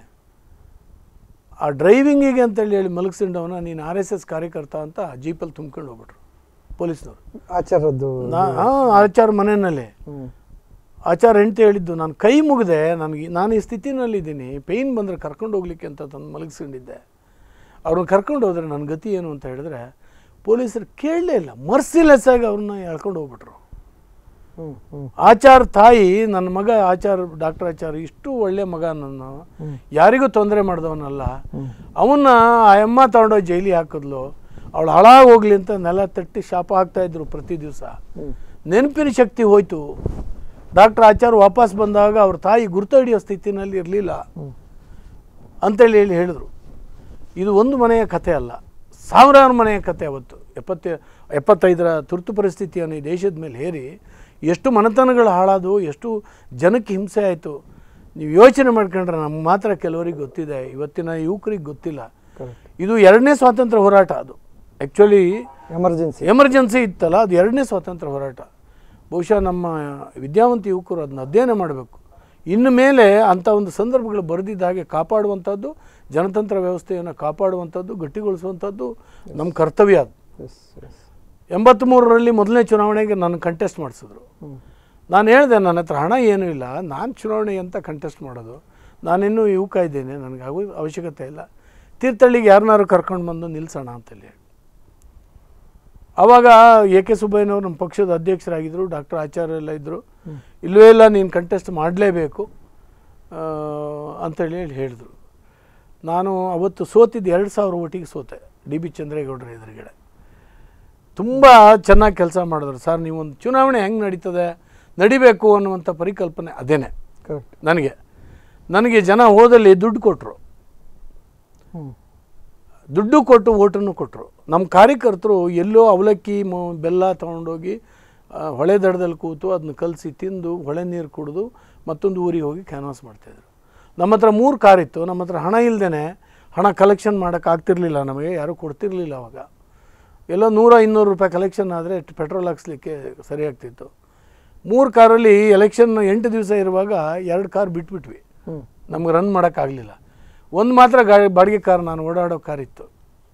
ಆ ಡ್ರೈವಿಂಗಿಗೆ ಅಂತೇಳಿ ಹೇಳಿ ಮಲಗಿಸಿಂಡವನ ನೀನು ಆರ್ ಎಸ್ ಎಸ್ ಕಾರ್ಯಕರ್ತ ಅಂತ ಜೀಪಲ್ಲಿ ತುಂಬ್ಕೊಂಡು ಹೋಗ್ಬಿಟ್ರು ಪೊಲೀಸ್ನವರು ಆಚಾರದ್ದು ನಾ ಹಾಂ ಆಚಾರ ಮನೆಯಲ್ಲಿ ಹ್ಮ್ ಆಚಾರ ಹೆಂಡತಿ ಹೇಳಿದ್ದು ನಾನು ಕೈ ಮುಗಿದೆ ನನಗೆ ನಾನು ಈ ಸ್ಥಿತಿನಲ್ಲಿದ್ದೀನಿ ಪೇಯ್ನ್ ಬಂದರೆ ಕರ್ಕೊಂಡು ಹೋಗ್ಲಿಕ್ಕೆ ಅಂತ ತಂದು ಮಲಗಿಸ್ಕೊಂಡಿದ್ದೆ ಅವ್ರನ್ನ ಕರ್ಕೊಂಡು ಹೋದ್ರೆ ನನ್ನ ಗತಿ ಏನು ಅಂತ ಹೇಳಿದ್ರೆ ಪೊಲೀಸರು ಕೇಳಲೇ ಇಲ್ಲ ಮರ್ಸಿಲೆಸ್ ಆಗಿ ಅವ್ರನ್ನ ಎಳ್ಕೊಂಡು ಹೋಗ್ಬಿಟ್ರು ಹ್ಮ್ ಹ್ಮ್ ಆಚಾರ್ ತಾಯಿ ನನ್ನ ಮಗ ಆಚಾರ್ ಡಾಕ್ಟರ್ ಆಚಾರ್ ಇಷ್ಟು ಒಳ್ಳೆ ಮಗ ನನ್ನ ಯಾರಿಗೂ ತೊಂದರೆ ಮಾಡಿದವನಲ್ಲ ಅವನ್ನ ಆ ಅಮ್ಮ ತಗೊಂಡೋಗಿ ಜೈಲಿಗೆ ಹಾಕಿದ್ಲು ಅವಳು ಹಾಳಾಗಿ ಹೋಗ್ಲಿ ಅಂತ ನೆಲ ತಟ್ಟಿ ಶಾಪ ಹಾಕ್ತಾ ಇದ್ರು ಪ್ರತಿ ದಿವಸ ಹ್ಮ್ ನೆನಪಿನ ಶಕ್ತಿ ಹೋಯ್ತು ಡಾಕ್ಟರ್ ಆಚಾರ್ ವಾಪಸ್ ಬಂದಾಗ ಅವ್ರ ತಾಯಿ ಗುರುತು ಹಿಡಿಯೋ ಸ್ಥಿತಿನಲ್ಲಿ ಇರಲಿಲ್ಲ ಹ್ಮ್ ಅಂತೇಳಿ ಹೇಳಿ ಹೇಳಿದ್ರು ಇದು ಒಂದು ಮನೆಯ ಕಥೆ ಅಲ್ಲ ಸಾವಿರಾರು ಮನೆಯ ಕಥೆ ಅವತ್ತು ಎಪ್ಪತ್ತ ಎಪ್ಪತ್ತೈದರ ತುರ್ತು ಪರಿಸ್ಥಿತಿಯನ್ನು ಈ ದೇಶದ ಮೇಲೆ ಹೇರಿ ಎಷ್ಟು ಮನೆತನಗಳು ಹಾಳಾದವು ಎಷ್ಟು ಜನಕ್ಕೆ ಹಿಂಸೆ ಆಯಿತು ನೀವು ಯೋಚನೆ ಮಾಡ್ಕೊಂಡ್ರೆ ನಮ್ಗೆ ಮಾತ್ರ ಕೆಲವರಿಗೆ ಗೊತ್ತಿದೆ ಇವತ್ತಿನ ಯುವಕರಿಗೆ ಗೊತ್ತಿಲ್ಲ ಕರೆಕ್ಟ್ ಇದು ಎರಡನೇ ಸ್ವಾತಂತ್ರ್ಯ ಹೋರಾಟ ಅದು ಆ್ಯಕ್ಚುಲಿ ಎಮರ್ಜೆನ್ಸಿ ಎಮರ್ಜೆನ್ಸಿ ಇತ್ತಲ್ಲ ಅದು ಎರಡನೇ ಸ್ವಾತಂತ್ರ್ಯ ಹೋರಾಟ ಬಹುಶಃ ನಮ್ಮ ವಿದ್ಯಾವಂತ ಯುವಕರು ಅದನ್ನ ಅಧ್ಯಯನ ಮಾಡಬೇಕು ಇನ್ನು ಮೇಲೆ ಅಂಥ ಒಂದು ಸಂದರ್ಭಗಳು ಬರೆದಿದ್ದ ಹಾಗೆ ಕಾಪಾಡುವಂಥದ್ದು ಜನತಂತ್ರ ವ್ಯವಸ್ಥೆಯನ್ನು ಕಾಪಾಡುವಂಥದ್ದು ಗಟ್ಟಿಗೊಳಿಸುವಂಥದ್ದು ನಮ್ಮ ಕರ್ತವ್ಯ ಅದು ಎಸ್ ಎಸ್ ಎಂಬತ್ತ್ಮೂರರಲ್ಲಿ ಮೊದಲನೇ ಚುನಾವಣೆಗೆ ನನ್ನ ಕಂಟೆಸ್ಟ್ ಮಾಡಿಸಿದ್ರು ಹ್ಮ್ ನಾನು ಹೇಳಿದೆ ನನ್ನ ಹತ್ರ ಹಣ ಏನೂ ಇಲ್ಲ ನಾನು ಚುನಾವಣೆ ಅಂತ ಕಂಟೆಸ್ಟ್ ಮಾಡೋದು ನಾನಿನ್ನೂ ಯುವಕ ಇದ್ದೇನೆ ನನಗೆ ಆಗೋ ಅವಶ್ಯಕತೆ ಇಲ್ಲ ತೀರ್ಥಹಳ್ಳಿಗೆ ಯಾರನ್ನಾರು ಕರ್ಕೊಂಡು ಬಂದು ನಿಲ್ಲಿಸೋಣ ಅಂತೇಳಿ ಆವಾಗ ಎ ಕೆ ಸುಬ್ಬಯ್ಯನವರು ನಮ್ಮ ಪಕ್ಷದ ಅಧ್ಯಕ್ಷರಾಗಿದ್ದರು ಡಾಕ್ಟರ್ ಆಚಾರ್ಯ ಎಲ್ಲ ಇದ್ದರು ಇಲ್ಲವೇ ಇಲ್ಲ ನೀನು ಕಂಟೆಸ್ಟ್ ಮಾಡಲೇಬೇಕು ಅಂತೇಳಿ ಹೇಳಿ ಹೇಳಿದ್ರು ನಾನು ಅವತ್ತು ಸೋತಿದ್ದು ಎರಡು ಸಾವಿರ ಓಟಿಗೆ ಸೋತೆ ಡಿ ಬಿ ಚಂದ್ರೇಗೌಡರ ಎದುರುಗಡೆ ತುಂಬ ಚೆನ್ನಾಗಿ ಕೆಲಸ ಮಾಡಿದ್ರು ಸರ್ ನೀವೊಂದು ಚುನಾವಣೆ ಹೆಂಗೆ ನಡೀತದೆ ನಡಿಬೇಕು ಅನ್ನುವಂಥ ಪರಿಕಲ್ಪನೆ ಅದೇನೆ ಕರೆಕ್ಟ್ ನನಗೆ ನನಗೆ ಜನ ಹೋದಲ್ಲಿ ದುಡ್ಡು ಕೊಟ್ಟರು ಹ್ಮ್ ದುಡ್ಡು ಕೊಟ್ಟು ಓಟನ್ನು ಕೊಟ್ಟರು ನಮ್ಮ ಕಾರ್ಯಕರ್ತರು ಎಲ್ಲೋ ಅವಲಕ್ಕಿ ಮ ಬೆಲ್ಲ ತೊಗೊಂಡೋಗಿ ಆ, ಹೊಳೆ ದಡದಲ್ಲಿ ಕೂತು ಅದನ್ನ ಕಲಸಿ ತಿಂದು ಹೊಳೆ ನೀರು ಕುಡಿದು ಮತ್ತೊಂದು ಊರಿಗೆ ಹೋಗಿ ಕ್ಯಾನ್ವಾಸ್ ಮಾಡ್ತಾಯಿದ್ರು ನಮ್ಮ ಹತ್ರ ಮೂರು ಕಾರ್ ಇತ್ತು ನಮ್ಮ ಹತ್ರ ಹಣ ಇಲ್ಲದೇ ಹಣ ಕಲೆಕ್ಷನ್ ಮಾಡೋಕ್ಕಾಗ್ತಿರ್ಲಿಲ್ಲ ನಮಗೆ ಯಾರೂ ಕೊಡ್ತಿರ್ಲಿಲ್ಲ ಅವಾಗ ಎಲ್ಲೋ ನೂರ ಇನ್ನೂರು ರೂಪಾಯಿ ಕಲೆಕ್ಷನ್ ಆದರೆ ಪೆಟ್ರೋಲ್ ಹಾಕ್ಸ್ಲಿಕ್ಕೆ ಸರಿ ಆಗ್ತಿತ್ತು ಮೂರು ಕಾರಲ್ಲಿ ಎಲೆಕ್ಷನ್ ಎಂಟು ದಿವಸ ಇರುವಾಗ ಎರಡು ಕಾರ್ ಬಿಟ್ಬಿಟ್ವಿ ಹ್ಮ್ ನಮ್ಗೆ ರನ್ ಮಾಡೋಕ್ಕಾಗಲಿಲ್ಲ ಒಂದು ಮಾತ್ರ ಗಾಡಿ ಬಾಡಿಗೆ ಕಾರ್ ನಾನು ಓಡಾಡೋ ಕಾರ್ ಇತ್ತು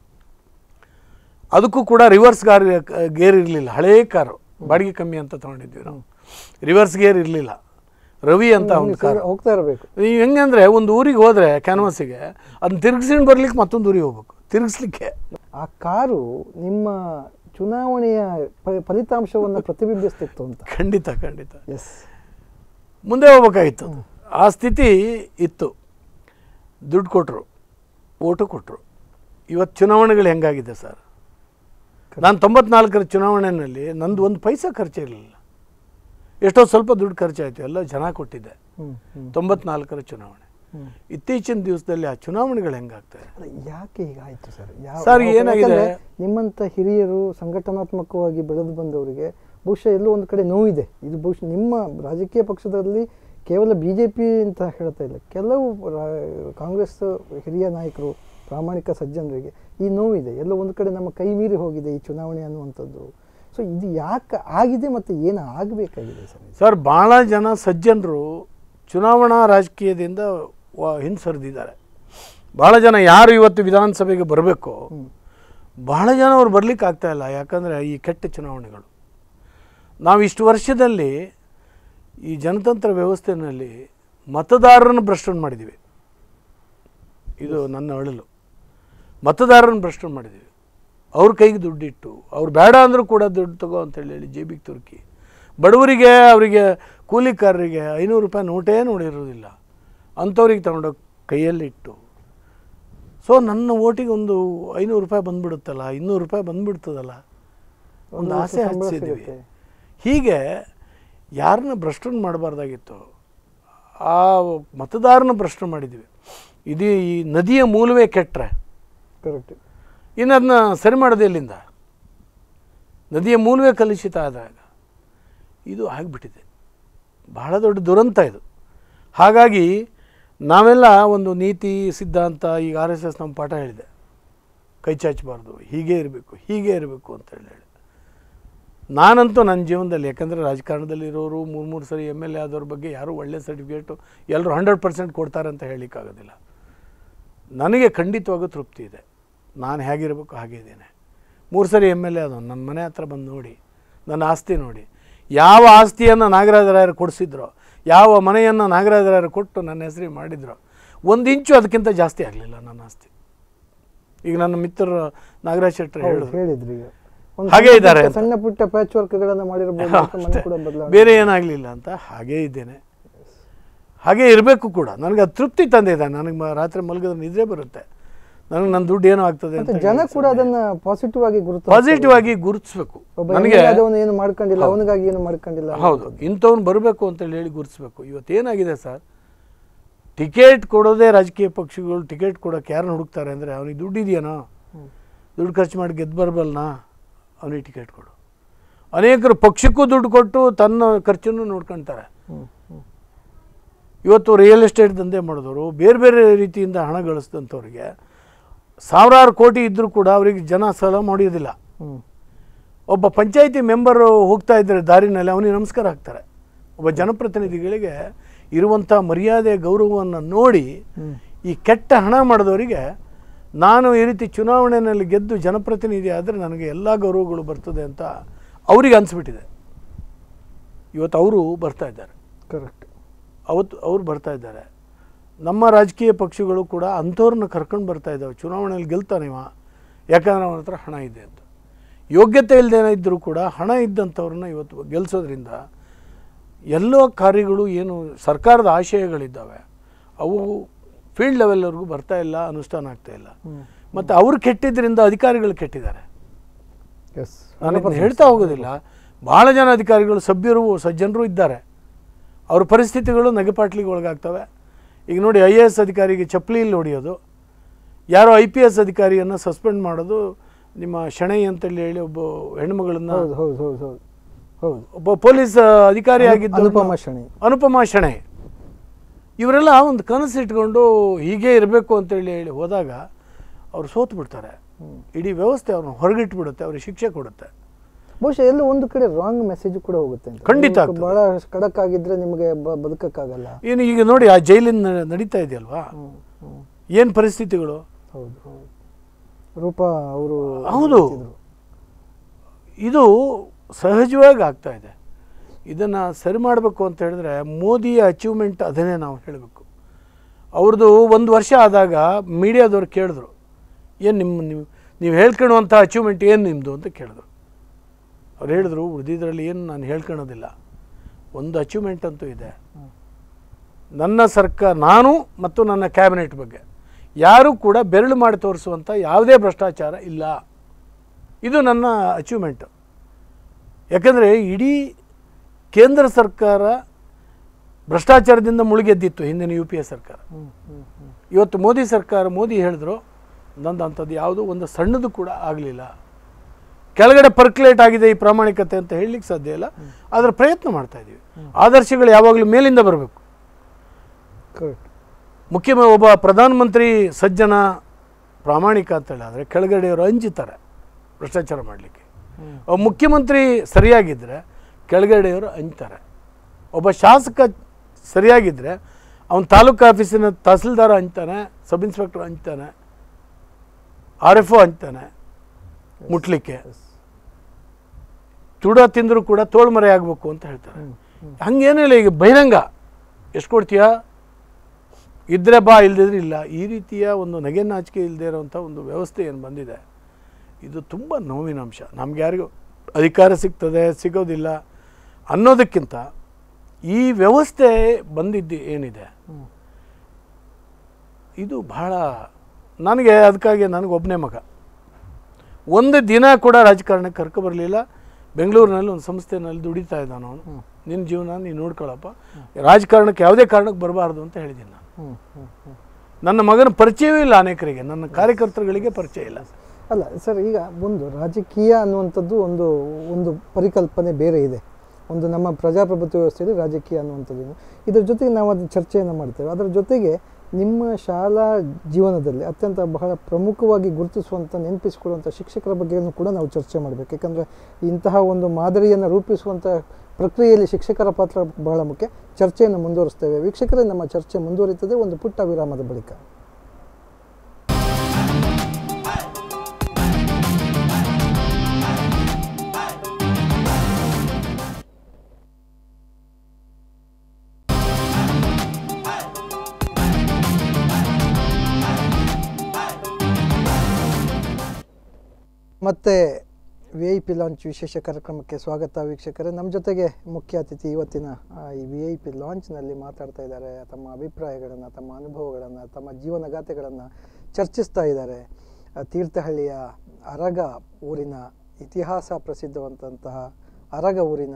ಅದಕ್ಕೂ ಕೂಡ ರಿವರ್ಸ್ ಕಾರ್ ಗೇರ್ ಇರಲಿಲ್ಲ ಹಳೇ ಕಾರು ಬಾಡಿಗೆ ಕಮ್ಮಿ ಅಂತ ತೊಗೊಂಡಿದ್ವಿ ನಾವು ರಿವರ್ಸ್ ಗೇರ್ ಇರಲಿಲ್ಲ ರವಿ ಅಂತ ಒಂದು ಕಾರ್ ಹೋಗ್ತಾ ಇರಬೇಕು ನೀವು ಹೆಂಗೆ ಅಂದರೆ ಒಂದು ಊರಿಗೆ ಹೋದರೆ ಕ್ಯಾನ್ವಾಸಿಗೆ ಅದನ್ನ ತಿರ್ಗಿಸ್ಕೊಂಡು ಬರ್ಲಿಕ್ಕೆ ಮತ್ತೊಂದು ಊರಿಗೆ ಹೋಗ್ಬೇಕು ತಿರುಗಿಸ್ಲಿಕ್ಕೆ ಆ ಕಾರು ನಿಮ್ಮ ಚುನಾವಣೆಯ ಫ- ಫಲಿತಾಂಶವನ್ನು ಪ್ರತಿಬಿಂಬಿಸ್ತಿತ್ತು ಅಂತ ಖಂಡಿತ ಖಂಡಿತ ಎಸ್ ಮುಂದೆ ಹೋಗ್ಬೇಕಾಗಿತ್ತು ಅದು. ಆ ಸ್ಥಿತಿ ಇತ್ತು ದುಡ್ಡು ಕೊಟ್ಟರು ಓಟು ಕೊಟ್ಟರು ಇವತ್ತು ಚುನಾವಣೆಗಳು ಹೆಂಗಾಗಿದೆ ಸರ್ ನಾನು ತೊಂಬತ್ನಾಲ್ಕರ ಚುನಾವಣೆಯಲ್ಲಿ ನಂದು ಒಂದು ಪೈಸಾ ಖರ್ಚು ಇರಲಿಲ್ಲ ಎಷ್ಟೋ ಸ್ವಲ್ಪ ದುಡ್ಡು ಖರ್ಚಾಯಿತು ಎಲ್ಲ ಜನ ಕೊಟ್ಟಿದ್ದೆ ಹ್ಮ್ ಹ್ಮ್ ತೊಂಬತ್ನಾಲ್ಕರ ಚುನಾವಣೆ ಹ್ಮ್. ಇತ್ತೀಚಿನ ದಿವಸದಲ್ಲಿ ಆ ಚುನಾವಣೆಗಳು ಹೆಂಗಾಗ್ತವೆ ಅಲ್ಲ, ಯಾಕೆ ಹೀಗಾಯ್ತು ಸರ್ ಯಾವ- ಸರ್, ಯಾವ- ಏನಾಗಿದೆ? ಯಾಕಂದ್ರೆ ನಿಮ್ಮಂಥ ಹಿರಿಯರು ಸಂಘಟನಾತ್ಮಕವಾಗಿ ಬೆಳೆದು ಬಂದವರಿಗೆ ಬಹುಶಃ ಎಲ್ಲೋ ಒಂದು ಕಡೆ ನೋವಿದೆ ಇದು ಬಹುಶಃ ನಿಮ್ಮ ರಾಜಕೀಯ ಪಕ್ಷದಲ್ಲಿ ಕೇವಲ ಬಿ ಜೆ ಪಿ ಅಂತ ಹೇಳ್ತಾ ಇಲ್ಲ ಕೆಲವು ರಾ- ಕಾಂಗ್ರೆಸ್ ಹಿರಿಯ ನಾಯಕರು ಪ್ರಾಮಾಣಿಕ ಸಜ್ಜನರಿಗೆ ಈ ನೋವಿದೆ ಎಲ್ಲೋ ಒಂದು ಕಡೆ ನಮ್ಮ ಕೈ ಮೀರಿ ಹೋಗಿದೆ ಈ ಚುನಾವಣೆ ಅನ್ನುವಂಥದ್ದು ಸೊ ಇದು ಯಾಕೆ ಆಗಿದೆ ಮತ್ತು ಏನು ಆಗಬೇಕಾಗಿದೆ ಸರ್ ಇದು? ಸರ್ ಭಾಳ ಜನ ಸಜ್ಜನರು ಚುನಾವಣಾ ರಾಜಕೀಯದಿಂದ ವ- ಹಿಂಸರಿದಿದ್ದಾರೆ ಭಾಳ ಜನ ಯಾರು ಇವತ್ತು ವಿಧಾನಸಭೆಗೆ ಬರಬೇಕು ಬಹಳ ಜನ ಅವ್ರು ಬರ್ಲಿಕ್ಕೆ ಆಗ್ತಾ ಇಲ್ಲ ಯಾಕಂದರೆ ಈ ಕೆಟ್ಟ ಚುನಾವಣೆಗಳು ನಾವು ಇಷ್ಟು ವರ್ಷದಲ್ಲಿ ಈ ಜನತಂತ್ರ ವ್ಯವಸ್ಥೆಯಲ್ಲಿ ಮತದಾರರನ್ನು ಭ್ರಷ್ಟನ್ ಮಾಡಿದ್ದೀವಿ ಇದು ನನ್ನ ಅಳಲು ಮತದಾರರನ್ನು ಭ್ರಷ್ಟನ್ ಮಾಡಿದ್ದೀವಿ ಅವ್ರ ಕೈಗೆ ದುಡ್ಡಿಟ್ಟು ಅವ್ರು ಬೇಡ ಅಂದರೂ ಕೂಡ ದುಡ್ಡು ತಗೋ ಅಂತೇಳಿ ಹೇಳಿ ಜೇಬಿಗೆ ತುರುಕಿ ಬಡವರಿಗೆ ಅವರಿಗೆ ಕೂಲಿಕಾರರಿಗೆ ಐನೂರು ರೂಪಾಯಿ ನೋಟೇ ನೋಡಿರೋದಿಲ್ಲ ಅಂಥವ್ರಿಗೆ ತಗೊಂಡೋಗಿ ಕೈಯಲ್ಲಿಟ್ಟು ಸೊ ನನ್ನ ಓಟಿಗೆ ಒಂದು ಐನೂರು ರೂಪಾಯಿ ಬಂದ್ಬಿಡುತ್ತಲ್ಲ ಇನ್ನೂರು ರೂಪಾಯಿ ಬಂದ್ಬಿಡ್ತದಲ್ಲ ಒಂದು ಒಂದು ಆಸೆ ಸಂಬಳ ಹಚ್ಚಿದ್ದೀವಿ ಸಿಗುತ್ತೆ. ಹೀಗೆ ಯಾರನ್ನ ಭ್ರಷ್ಟನ್ ಮಾಡಬಾರ್ದಾಗಿತ್ತು ಆ ಮತದಾರನ ಭ್ರಷ್ಟ ಮಾಡಿದ್ದೀವಿ ಇದು ಈ ನದಿಯ ಮೂಲವೇ ಕೆಟ್ಟರೆ ಕರೆಕ್ಟ್ ಇನ್ನು ಅದನ್ನ ಸರಿ ಮಾಡೋದು ಎಲ್ಲಿಂದ ನದಿಯ ಮೂಲವೇ ಕಲುಷಿತ ಆದಾಗ ಇದು ಆಗಿಬಿಟ್ಟಿದೆ ಬಹಳ ದೊಡ್ಡ ದುರಂತ ಇದು ಹಾಗಾಗಿ ನಾವೆಲ್ಲ ಒಂದು ನೀತಿ ಸಿದ್ಧಾಂತ ಈಗ ಆರ್ ಎಸ್ ಎಸ್ ನಮ್ಮ ಪಾಠ ಹೇಳಿದೆ ಕೈ ಚಾಚಬಾರ್ದು ಹೀಗೆ ಇರಬೇಕು ಹೀಗೆ ಇರಬೇಕು ಅಂತ ಹೇಳಿ ಹೇಳಿ ನಾನಂತೂ ನನ್ನ ಜೀವನದಲ್ಲಿ ಯಾಕಂದರೆ ರಾಜಕಾರಣದಲ್ಲಿರೋರು ಮೂರು ಮೂರು ಸರಿ ಎಮ್ ಎಲ್ ಎ ಆದವ್ರ ಬಗ್ಗೆ ಯಾರೂ ಒಳ್ಳೆ ಸರ್ಟಿಫಿಕೇಟು ಎಲ್ಲರೂ ಹಂಡ್ರೆಡ್ ಪರ್ಸೆಂಟ್ ಕೊಡ್ತಾರೆ ಅಂತ ಹೇಳಲಿಕ್ಕಾಗೋದಿಲ್ಲ ನನಗೆ ಖಂಡಿತವಾಗೂ ತೃಪ್ತಿ ಇದೆ ನಾನು ಹೇಗಿರಬೇಕು ಹಾಗೆ ಇದ್ದೇನೆ ಮೂರು ಸರಿ ಎಮ್ ಎಲ್ ಎ ಆದವನು ನನ್ನ ಮನೆ ಹತ್ರ ಬಂದು ನೋಡಿ ನನ್ನ ಆಸ್ತಿ ನೋಡಿ ಯಾವ ಆಸ್ತಿಯನ್ನು ನಾಗರಾಜರಾಯರು ಕೊಡಿಸಿದ್ರೋ ಯಾವ ಮನೆಯನ್ನು ನಾಗರಾಜರಾಯರು ಕೊಟ್ಟು ನನ್ನ ಹೆಸರಿಗೆ ಮಾಡಿದ್ರೋ ಒಂದು ಇಂಚು ಅದಕ್ಕಿಂತ ಜಾಸ್ತಿ ಆಗಲಿಲ್ಲ ನನ್ನ ಆಸ್ತಿ ಈಗ ನನ್ನ ಮಿತ್ರರು ನಾಗರಾಜ್ ಶೆಟ್ಟರ್ ಹೌದು, ಹೇಳಿದ್ರು ಹೇಳಿದ್ರಿ ಈಗ. ಒಂದು ಹಾಗೆ ಸಣ್ಣ ಇದ್ದಾರೆ ಪುಟ್ಟ- ಅಂತ. ಸಣ್ಣ ಪುಟ್ಟ ಪ್ಯಾಚ್ ವರ್ಕ್ಗಳನ್ನು ಮಾಡಿರಬಹುದು ಅಂತ ಮನೆ ಕೂಡ ಬದಲಾವಣೆ ಬೇರೆ ಏನಾಗಲಿಲ್ಲ ಅಂತ ಹಾಗೇ ಇದ್ದೇನೆ ಹಾಗೇ ಇರಬೇಕು ಕೂಡ ನನಗೆ ಅದು ತೃಪ್ತಿ ತಂದಿದೆ ನನಗೆ ಮ- ರಾತ್ರಿ ಮಲಗಿದ್ರೆ ನಿದ್ರೆ ಬರುತ್ತೆ ನನಗೆ ನನ್ನ ದುಡ್ಡು ಏನೋ ಆಗ್ತದೆ ಅಂತ ಮತ್ತೆ ಜನ ಕೂಡ ಅದನ್ನ ಪಾಸಿಟಿವ್ ಆಗಿ ಗುರುತು ಪಾಸಿಟಿವ್ ಆಗಿ ಗುರುತಿಸ್ಬೇಕು ಒಬ್ಬ ನನಗೆ ಅವನು ಏನು ಮಾಡ್ಕೊಂಡಿಲ್ಲ ಅವನಿಗಾಗಿ ಏನು ಮಾಡ್ಕೊಂಡಿಲ್ಲ ಹೌದು ಇಂಥವ್ನು ಬರಬೇಕು ಅಂತೇಳಿ ಹೇಳಿ ಗುರುತಿಸ್ಬೇಕು ಇವತ್ತೇನಾಗಿದೆ ಸರ್ ಟಿಕೆಟ್ ಕೊಡೋದೇ ರಾಜಕೀಯ ಪಕ್ಷಗಳು ಟಿಕೆಟ್ ಕೊಡೋಕೆ ಯಾರನ್ನ ಹುಡುಕ್ತಾರೆ ಅಂದರೆ ಅವನಿಗೆ ದುಡ್ಡು ಇದೆಯೇನೋ ದುಡ್ಡು ಖರ್ಚು ಮಾಡಿ ಗೆದ್ದು ಬರಬಲ್ನಾ ಅವನಿಗೆ ಟಿಕೆಟ್ ಕೊಡು ಅನೇಕರು ಪಕ್ಷಕ್ಕೂ ದುಡ್ಡು ಕೊಟ್ಟು ತನ್ನ ಖರ್ಚನ್ನು ನೋಡ್ಕೊಳ್ತಾರೆ ಹ್ಮ್, ಹ್ಮ್. ಇವತ್ತು ರಿಯಲ್ ಎಸ್ಟೇಟ್ ದಂಧೆ ಮಾಡಿದವರು ಬೇರೆ ಬೇರೆ ರೀತಿಯಿಂದ ಹಣ ಗಳಿಸಿದಂಥವ್ರಿಗೆ ಸಾವಿರಾರು ಕೋಟಿ ಇದ್ದರೂ ಕೂಡ ಅವರಿಗೆ ಜನ ಸಲ ಮಾಡೋದಿಲ್ಲ ಹ್ಮ್. ಒಬ್ಬ ಪಂಚಾಯಿತಿ ಮೆಂಬರು ಹೋಗ್ತಾ ಇದ್ದರೆ ದಾರಿನಲ್ಲಿ ಅವನಿಗೆ ನಮಸ್ಕಾರ ಹಾಕ್ತಾರೆ ಒಬ್ಬ ಜನಪ್ರತಿನಿಧಿಗಳಿಗೆ ಇರುವಂಥ ಮರ್ಯಾದೆ ಗೌರವವನ್ನು ನೋಡಿ ಹ್ಮ್. ಈ ಕೆಟ್ಟ ಹಣ ಮಾಡಿದವರಿಗೆ ನಾನು ಈ ರೀತಿ ಚುನಾವಣೆಯಲ್ಲಿ ಗೆದ್ದು ಜನಪ್ರತಿನಿಧಿ ಆದರೆ ನನಗೆ ಎಲ್ಲ ಗೌರವಗಳು ಬರ್ತದೆ ಅಂತ ಅವರಿಗೆ ಅನಿಸ್ಬಿಟ್ಟಿದೆ ಇವತ್ತು ಅವರು ಬರ್ತಾ ಇದ್ದಾರೆ ಕರೆಕ್ಟ್ ಅವತ್ತು ಅವ್ರು ಬರ್ತಾ ಇದ್ದಾರೆ ನಮ್ಮ ರಾಜಕೀಯ ಪಕ್ಷಗಳು ಕೂಡ ಅಂಥವ್ರನ್ನ ಕರ್ಕೊಂಡು ಬರ್ತಾ ಇದ್ದಾವೆ ಚುನಾವಣೆಯಲ್ಲಿ ಗೆಲ್ತಾನಿವ ಯಾಕಂದ್ರೆ ಅವನ ಹತ್ರ ಹಣ ಇದೆ ಅಂತ ಯೋಗ್ಯತೆ ಇಲ್ಲದೇನೆ ಇದ್ದರೂ ಕೂಡ ಹಣ ಇದ್ದಂಥವ್ರನ್ನ ಇವತ್ತು ಗೆಲ್ಲಿಸೋದ್ರಿಂದ ಎಲ್ಲೋ ಕಾರ್ಯಗಳು ಏನು ಸರ್ಕಾರದ ಆಶಯಗಳಿದ್ದಾವೆ ಅವು ಫೀಲ್ಡ್ ಲೆವೆಲ್ವರೆಗೂ ಬರ್ತಾ ಇಲ್ಲ ಅನುಷ್ಠಾನ ಆಗ್ತಾ ಇಲ್ಲ ಹ್ಮ್. ಮತ್ತು ಅವ್ರು ಕೆಟ್ಟಿದ್ದರಿಂದ ಅಧಿಕಾರಿಗಳು ಕೆಟ್ಟಿದ್ದಾರೆ ಎಸ್ ನಾನು ಇದನ್ನ ಹೇಳ್ತಾ ಹೋಗೋದಿಲ್ಲ ಭಾಳ ಜನ ಅಧಿಕಾರಿಗಳು ಸಭ್ಯರು ಸಜ್ಜನರು ಇದ್ದಾರೆ ಅವ್ರ ಪರಿಸ್ಥಿತಿಗಳು ನಗೆಪಾಟ್ಲಿಗೆ ಒಳಗಾಗ್ತವೆ ಈಗ ನೋಡಿ ಐ ಎ ಎಸ್ ಅಧಿಕಾರಿಗೆ ಚಪ್ಪಲಿಯಲ್ಲಿ ಹೊಡೆಯೋದು ಯಾರೋ ಐ ಪಿ ಎಸ್ ಅಧಿಕಾರಿಯನ್ನು ಸಸ್ಪೆಂಡ್ ಮಾಡೋದು ನಿಮ್ಮ ಶೆಣೈ ಅಂತೇಳಿ ಹೇಳಿ ಒಬ್ಬ ಹೆಣ್ಮಗಳನ್ನು ಹೌದು ಹೌದು ಹೌದು ಹೌದು ಹೌದು ಒಬ್ಬ ಪೊಲೀಸ್ ಅಧಿಕಾರಿ ಆಗಿದ್ದು ಅನುಪಮ ಶಣಿ ಅನುಪಮ ಶೆಣೈ ಇವರೆಲ್ಲ ಒಂದು ಕನಸು ಇಟ್ಕೊಂಡು ಹೀಗೆ ಇರಬೇಕು ಅಂತೇಳಿ ಹೇಳಿ ಹೋದಾಗ ಅವ್ರು ಸೋತು ಬಿಡ್ತಾರೆ ಇಡೀ ವ್ಯವಸ್ಥೆ ಅವ್ರನ್ನ ಹೊರಗಿಟ್ಬಿಡುತ್ತೆ ಅವ್ರಿಗೆ ಶಿಕ್ಷೆ ಕೊಡುತ್ತೆ ಬಹುಶಃ ಎಲ್ಲೋ ಒಂದು ಕಡೆ ರಾಂಗ್ ಮೆಸೇಜ್ ಕೂಡ ಹೋಗುತ್ತೆ ಅಂತ. ಖಂಡಿತ ನೀವು ಆಗ್ತದೆ. ಬಹಳ ಖಡಕ್ ಆಗಿದ್ರೆ ನಿಮಗೆ ಬ- ಬದುಕಕ್ಕಾಗಲ್ಲ ಏನು ಈಗ ನೋಡಿ ಆ ಜೈಲಿನ ನ- ನಡೀತಾ ಇದೆಯಲ್ವಾ ಹ್ಮ್, ಹ್ಮ್. ಏನು ಪರಿಸ್ಥಿತಿಗಳು ಹೌದು ಹೌದು ರೂಪ ಅವರು ಹೌದು. ಇದು ಸಹಜವಾಗಿ ಆಗ್ತಾ ಇದೆ ಇದನ್ನು ಸರಿ ಮಾಡಬೇಕು ಅಂತ ಹೇಳಿದ್ರೆ ಮೋದಿಯ ಅಚೀವ್ಮೆಂಟ್ ಅದನ್ನೇ ನಾವು ಹೇಳಬೇಕು ಅವ್ರದ್ದು ಒಂದು ವರ್ಷ ಆದಾಗ ಮೀಡಿಯಾದವ್ರು ಕೇಳಿದ್ರು ಏನು ನಿಮ್ಮ ನೀವು ನೀವು ಹೇಳ್ಕೊಳ್ಳುವಂಥ ಅಚೀವ್ಮೆಂಟ್ ಏನು ನಿಮ್ಮದು ಅಂತ ಕೇಳಿದ್ರು ಅವ್ರು ಹೇಳಿದ್ರು ಉಳಿದಿದ್ರಲ್ಲಿ ಏನು ನಾನು ಹೇಳ್ಕೊಳ್ಳೋದಿಲ್ಲ ಒಂದು ಅಚೀವ್ಮೆಂಟ್ ಅಂತೂ ಇದೆ ನನ್ನ ಸರ್ಕಾರ ನಾನು ಮತ್ತು ನನ್ನ ಕ್ಯಾಬಿನೆಟ್ ಬಗ್ಗೆ ಯಾರೂ ಕೂಡ ಬೆರಳು ಮಾಡಿ ತೋರಿಸುವಂಥ ಯಾವುದೇ ಭ್ರಷ್ಟಾಚಾರ ಇಲ್ಲ ಇದು ನನ್ನ ಅಚೀವ್ಮೆಂಟು ಯಾಕಂದರೆ ಇಡೀ ಕೇಂದ್ರ ಸರ್ಕಾರ ಭ್ರಷ್ಟಾಚಾರದಿಂದ ಮುಳುಗೆದ್ದಿತ್ತು ಹಿಂದಿನ ಯು ಪಿ ಎ ಸರ್ಕಾರ ಹ್ಮ್ ಹ್ಮ್ ಹ್ಮ್ ಇವತ್ತು ಮೋದಿ ಸರ್ಕಾರ ಮೋದಿ ಹೇಳಿದ್ರು ನಂದು ಅಂಥದ್ದು ಯಾವುದೂ ಒಂದು ಸಣ್ಣದು ಕೂಡ ಆಗಲಿಲ್ಲ ಕೆಳಗಡೆ ಪರ್ಕ್ಯುಲೇಟ್ ಆಗಿದೆ ಈ ಪ್ರಾಮಾಣಿಕತೆ ಅಂತ ಹೇಳಲಿಕ್ಕೆ ಸಾಧ್ಯ ಇಲ್ಲ ಆದರೆ ಪ್ರಯತ್ನ ಮಾಡ್ತಾ ಇದ್ದೀವಿ ಆದರ್ಶಗಳು ಯಾವಾಗಲೂ ಮೇಲಿಂದ ಬರಬೇಕು ಕರೆಕ್ಟ್ ಮುಖ್ಯ ಒಬ್ಬ ಪ್ರಧಾನಮಂತ್ರಿ ಸಜ್ಜನ ಪ್ರಾಮಾಣಿಕ ಅಂತ ಹೇಳಿದ್ರೆ ಕೆಳಗಡೆಯವರು ಅಂಜುತ್ತಾರೆ ಭ್ರಷ್ಟಾಚಾರ ಮಾಡಲಿಕ್ಕೆ ಒಬ್ಬ ಮುಖ್ಯಮಂತ್ರಿ ಸರಿಯಾಗಿದ್ದರೆ ಕೆಳಗಡೆಯವರು ಅಂಜ್ತಾರೆ ಒಬ್ಬ ಶಾಸಕ ಸರಿಯಾಗಿದ್ದರೆ ಅವನ ತಾಲೂಕು ಆಫೀಸಿನ ತಹಸೀಲ್ದಾರ ಅಂಜ್ತಾನೆ ಸಬ್ ಇನ್ಸ್ಪೆಕ್ಟರ್ ಅಂಜ್ತಾನೆ ಆರ್ ಎಫ್ ಒ ಅಂಜ್ತಾನೆ ಮುಟ್ಲಿಕ್ಕೆ ಚೂಡ ತಿಂದರೂ ಕೂಡ ತೋಳ್ಮರೆ ಆಗಬೇಕು ಅಂತ ಹೇಳ್ತಾರೆ ಹಂಗೇನಿಲ್ಲ ಈಗ ಬಹಿರಂಗ ಎಷ್ಟು ಕೊಡ್ತೀಯಾ ಇದ್ರೆ ಬಾ ಇಲ್ದಿದ್ರೆ ಇಲ್ಲ ಈ ರೀತಿಯ ಒಂದು ನಗೆ ನಾಚಿಕೆ ಇಲ್ಲದೆ ಇರೋವಂಥ ಒಂದು ವ್ಯವಸ್ಥೆ ಏನು ಬಂದಿದೆ ಇದು ತುಂಬ ನೋವಿನ ಅಂಶ ನಮ್ಗೆ ಯಾರಿಗೂ ಅಧಿಕಾರ ಸಿಗ್ತದೆ ಸಿಗೋದಿಲ್ಲ ಅನ್ನೋದಕ್ಕಿಂತ ಈ ವ್ಯವಸ್ಥೆ ಬಂದಿದ್ದು ಏನಿದೆ ಇದು ಬಹಳ ನನಗೆ ಅದಕ್ಕಾಗಿ ನನಗೊಬ್ಬನೇ ಮಗ ಒಂದು ದಿನ ಕೂಡ ರಾಜಕಾರಣಕ್ಕೆ ಕರ್ಕೊ ಬರಲಿಲ್ಲ ಬೆಂಗಳೂರಿನಲ್ಲಿ ಒಂದು ಸಂಸ್ಥೆನಲ್ಲಿ ದುಡಿತಾ ಇದ್ದಾನ ಅವನು ನಿನ್ನ ಜೀವನ ನೀನು ನೋಡ್ಕೊಳ್ಳಪ್ಪ ರಾಜಕಾರಣಕ್ಕೆ ಯಾವುದೇ ಕಾರಣಕ್ಕೆ ಬರಬಾರ್ದು ಅಂತ ಹೇಳಿದ್ದೀನಿ ನಾನು ಹ್ಮ್ ಹ್ಮ್ ಹ್ಮ್ ನನ್ನ ಮಗನ ಪರಿಚಯವೂ ಇಲ್ಲ ಅನೇಕರಿಗೆ ನನ್ನ ಕಾರ್ಯಕರ್ತರುಗಳಿಗೆ ಪರಿಚಯ ಇಲ್ಲ ಅಲ್ಲ ಸರ್ ಈಗ ಒಂದು ರಾಜಕೀಯ ಅನ್ನುವಂಥದ್ದು ಒಂದು ಒಂದು ಪರಿಕಲ್ಪನೆ ಬೇರೆ ಇದೆ ಒಂದು ನಮ್ಮ ಪ್ರಜಾಪ್ರಭುತ್ವ ವ್ಯವಸ್ಥೆಯಲ್ಲಿ ರಾಜಕೀಯ ಅನ್ನುವಂಥದ್ದು ಇದ್ರ ಜೊತೆಗೆ ನಾವು ಅದು ಚರ್ಚೆಯನ್ನು ಮಾಡ್ತೇವೆ ಅದರ ಜೊತೆಗೆ ನಿಮ್ಮ ಶಾಲಾ ಜೀವನದಲ್ಲಿ ಅತ್ಯಂತ ಬಹಳ ಪ್ರಮುಖವಾಗಿ ಗುರುತಿಸುವಂಥ ನೆನಪಿಸಿಕೊಳ್ಳುವಂಥ ಶಿಕ್ಷಕರ ಬಗ್ಗೆಯೂ ಕೂಡ ನಾವು ಚರ್ಚೆ ಮಾಡಬೇಕು ಯಾಕಂದರೆ ಇಂತಹ ಒಂದು ಮಾದರಿಯನ್ನು ರೂಪಿಸುವಂಥ ಪ್ರಕ್ರಿಯೆಯಲ್ಲಿ ಶಿಕ್ಷಕರ ಪಾತ್ರ ಬಹಳ ಮುಖ್ಯ ಚರ್ಚೆಯನ್ನು ಮುಂದುವರಿಸ್ತೇವೆ ವೀಕ್ಷಕರೇ ನಮ್ಮ ಚರ್ಚೆ ಮುಂದುವರಿತದೆ ಒಂದು ಪುಟ್ಟ ವಿರಾಮದ ಬಳಿಕ ಮತ್ತೆ ವಿ ಐ ಪಿ ಲಾಂಚ್ ವಿಶೇಷ ಕಾರ್ಯಕ್ರಮಕ್ಕೆ ಸ್ವಾಗತ ವೀಕ್ಷಕರೇ ನಮ್ಮ ಜೊತೆಗೆ ಮುಖ್ಯ ಅತಿಥಿ ಇವತ್ತಿನ ಆ, ಈ ವಿ ಐ ಪಿ ಲಾಂಚ್ನಲ್ಲಿ ಮಾತಾಡ್ತಾ ಇದ್ದಾರೆ ತಮ್ಮ ಅಭಿಪ್ರಾಯಗಳನ್ನು ತಮ್ಮ ಅನುಭವಗಳನ್ನು ತಮ್ಮ ಜೀವನಗಾಥೆಗಳನ್ನು ಚರ್ಚಿಸ್ತಾ ಇದ್ದಾರೆ ಆ, ತೀರ್ಥಹಳ್ಳಿಯ ಅರಗ ಊರಿನ ಇತಿಹಾಸ ಪ್ರಸಿದ್ಧವಂತಹ ಅರಗ ಊರಿನ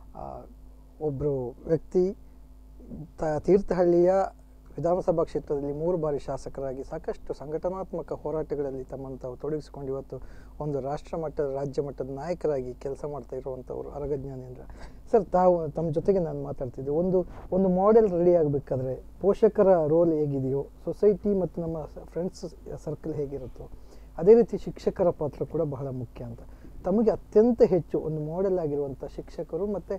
ಒಬ್ಬರು ವ್ಯಕ್ತಿ ತ ತೀರ್ಥಹಳ್ಳಿಯ ವಿಧಾನಸಭಾ ಕ್ಷೇತ್ರದಲ್ಲಿ ಮೂರು ಬಾರಿ ಶಾಸಕರಾಗಿ ಸಾಕಷ್ಟು ಸಂಘಟನಾತ್ಮಕ ಹೋರಾಟಗಳಲ್ಲಿ ತಮ್ಮನ್ನು ತಾವು ತೊಡಗಿಸಿಕೊಂಡು ಇವತ್ತು ಒಂದು ರಾಷ್ಟ್ರ ಮಟ್ಟದ ರಾಜ್ಯ ಮಟ್ಟದ ನಾಯಕರಾಗಿ ಕೆಲಸ ಮಾಡ್ತಾ ಇರುವಂಥವ್ರು ಅರಗ ಜ್ಞಾನೇಂದ್ರ ಸರ್ ತಾವು ತಮ್ಮ ಜೊತೆಗೆ ನಾನು ಮಾತಾಡ್ತಿದ್ದೆ ಒಂದು ಒಂದು ಮಾಡೆಲ್ ರೆಡಿ ಆಗಬೇಕಾದ್ರೆ ಪೋಷಕರ ರೋಲ್ ಹೇಗಿದೆಯೋ ಸೊಸೈಟಿ ಮತ್ತು ನಮ್ಮ ಫ್ರೆಂಡ್ಸ್ ಸರ್ಕಲ್ ಹೇಗಿರುತ್ತೋ ಅದೇ ರೀತಿ ಶಿಕ್ಷಕರ ಪಾತ್ರ ಕೂಡ ಬಹಳ ಮುಖ್ಯ ಅಂತ ತಮಗೆ ಅತ್ಯಂತ ಹೆಚ್ಚು ಒಂದು ಮಾಡೆಲ್ ಆಗಿರುವಂಥ ಶಿಕ್ಷಕರು ಮತ್ತು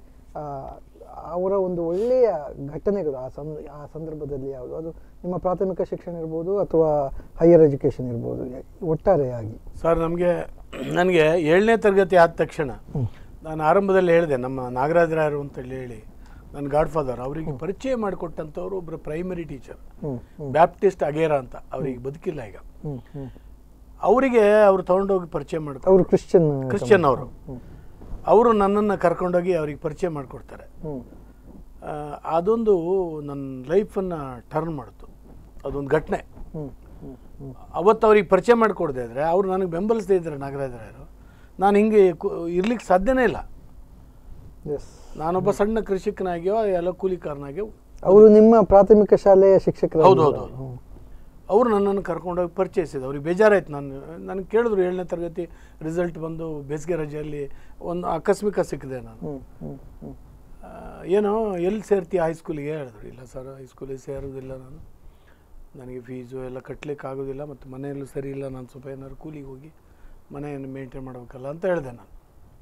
ಅವರ ಒಂದು ಒಳ್ಳೆಯ ಘಟನೆಗಳು ಆ ಸಂದ ಆ ಸಂದರ್ಭದಲ್ಲಿ ಯಾವುದು ಅದು ನಿಮ್ಮ ಪ್ರಾಥಮಿಕ ಶಿಕ್ಷಣ ಇರ್ಬೋದು ಅಥವಾ ಹೈಯರ್ ಎಜುಕೇಷನ್ ಇರ್ಬೋದು ಒಟ್ಟಾರೆಯಾಗಿ ಸರ್ ನಮಗೆ ನನಗೆ ಏಳನೇ ತರಗತಿ ಆದ ತಕ್ಷಣ ನಾನು ಆರಂಭದಲ್ಲಿ ಹೇಳಿದೆ ನಮ್ಮ ನಾಗರಾಜರಾಯರು ಅಂತೇಳಿ ಹೇಳಿ ನನ್ನ ಗಾಡ್ ಫಾದರ್ ಅವರಿಗೆ ಪರಿಚಯ ಮಾಡಿಕೊಟ್ಟಂಥವ್ರು ಒಬ್ಬರು ಪ್ರೈಮರಿ ಟೀಚರ್ ಹ್ಞೂ ಹ್ಞೂ ಬ್ಯಾಪ್ಟಿಸ್ಟ್ ಅಗೇರ ಅಂತ ಅವ್ರಿಗೆ ಬದುಕಿಲ್ಲ ಈಗ ಹ್ಞೂ ಹ್ಞೂ ಅವರಿಗೆ ಅವರು ತೊಗೊಂಡೋಗಿ ಪರಿಚಯ ಮಾಡ್ಕೊ ಅವರು ಕ್ರಿಶ್ಚಿಯನ್ ಕ್ರಿಶ್ಚಿಯನ್ ಅವರು ಅವರು ನನ್ನನ್ನು ಕರ್ಕೊಂಡೋಗಿ ಅವ್ರಿಗೆ ಪರಿಚಯ ಮಾಡಿಕೊಡ್ತಾರೆ ಹ್ಞೂ ಆ, ಅದೊಂದು ನನ್ನ ಲೈಫನ್ನು ಟರ್ನ್ ಮಾಡಿತು ಅದೊಂದು ಘಟನೆ ಹ್ಞೂ ಹ್ಞೂ ಹ್ಞೂ ಅವತ್ತು ಅವ್ರಿಗೆ ಪರಿಚಯ ಮಾಡಿಕೊಡದೆ ಇದ್ರೆ ಅವ್ರು ನನಗೆ ಬೆಂಬಲಿಸದೇ ಇದ್ದಾರೆ ನಾಗರಾಜರಾಯರು ನಾನು ಹಿಂಗೆ ಕು- ಇರ್ಲಿಕ್ಕೆ ಸಾಧ್ಯನೇ ಇಲ್ಲ ಎಸ್ ನಾನೊಬ್ಬ ಸಣ್ಣ ಕೃಷಿಕನಾಗಿಯೋ ಎಲ್ಲ ಕೂಲಿಕಾರನಾಗಿಯೋ ಅವರು ನಿಮ್ಮ ಪ್ರಾಥಮಿಕ ಶಾಲೆಯ ಶಿಕ್ಷಕರು ಹೌದು ಹೌದು ಹೌದು ಅವರು ನನ್ನನ್ನು ಕರ್ಕೊಂಡೋಗಿ ಪರಿಚಯಿಸಿದ್ರು ಅವ್ರಿಗೆ ಬೇಜಾರಾಯ್ತು ನಾನು ನನಗೆ ಕೇಳಿದ್ರು ಏಳನೇ ತರಗತಿ ರಿಸಲ್ಟ್ ಬಂದು ಬೇಸಿಗೆ ರಜೆಯಲ್ಲಿ ಒಂದು ಆಕಸ್ಮಿಕ ಸಿಕ್ಕಿದೆ ನಾನು ಹ್ಞೂ ಹ್ಞೂ ಹ್ಞೂ ಆ, ಏನೋ ಎಲ್ಲಿ ಸೇರ್ತೀಯ ಹೈಸ್ಕೂಲಿಗೆ ಹೇಳಿದ್ರು ಇಲ್ಲ ಸರ್ ಹೈಸ್ಕೂಲಿಗೆ ಸೇರೋದಿಲ್ಲ ನಾನು ನನಗೆ ಫೀಸು ಎಲ್ಲ ಕಟ್ಟಲಿಕ್ಕೆ ಆಗೋದಿಲ್ಲ ಮತ್ತು ಮನೆಯಲ್ಲೂ ಸರಿ ಇಲ್ಲ ನಾನು ಸ್ವಲ್ಪ ಏನಾದ್ರು ಕೂಲಿಗೆ ಹೋಗಿ ಮನೆಯನ್ನು ಮೇಂಟೈನ್ ಮಾಡಬೇಕಲ್ಲ ಅಂತ ಹೇಳಿದೆ ನಾನು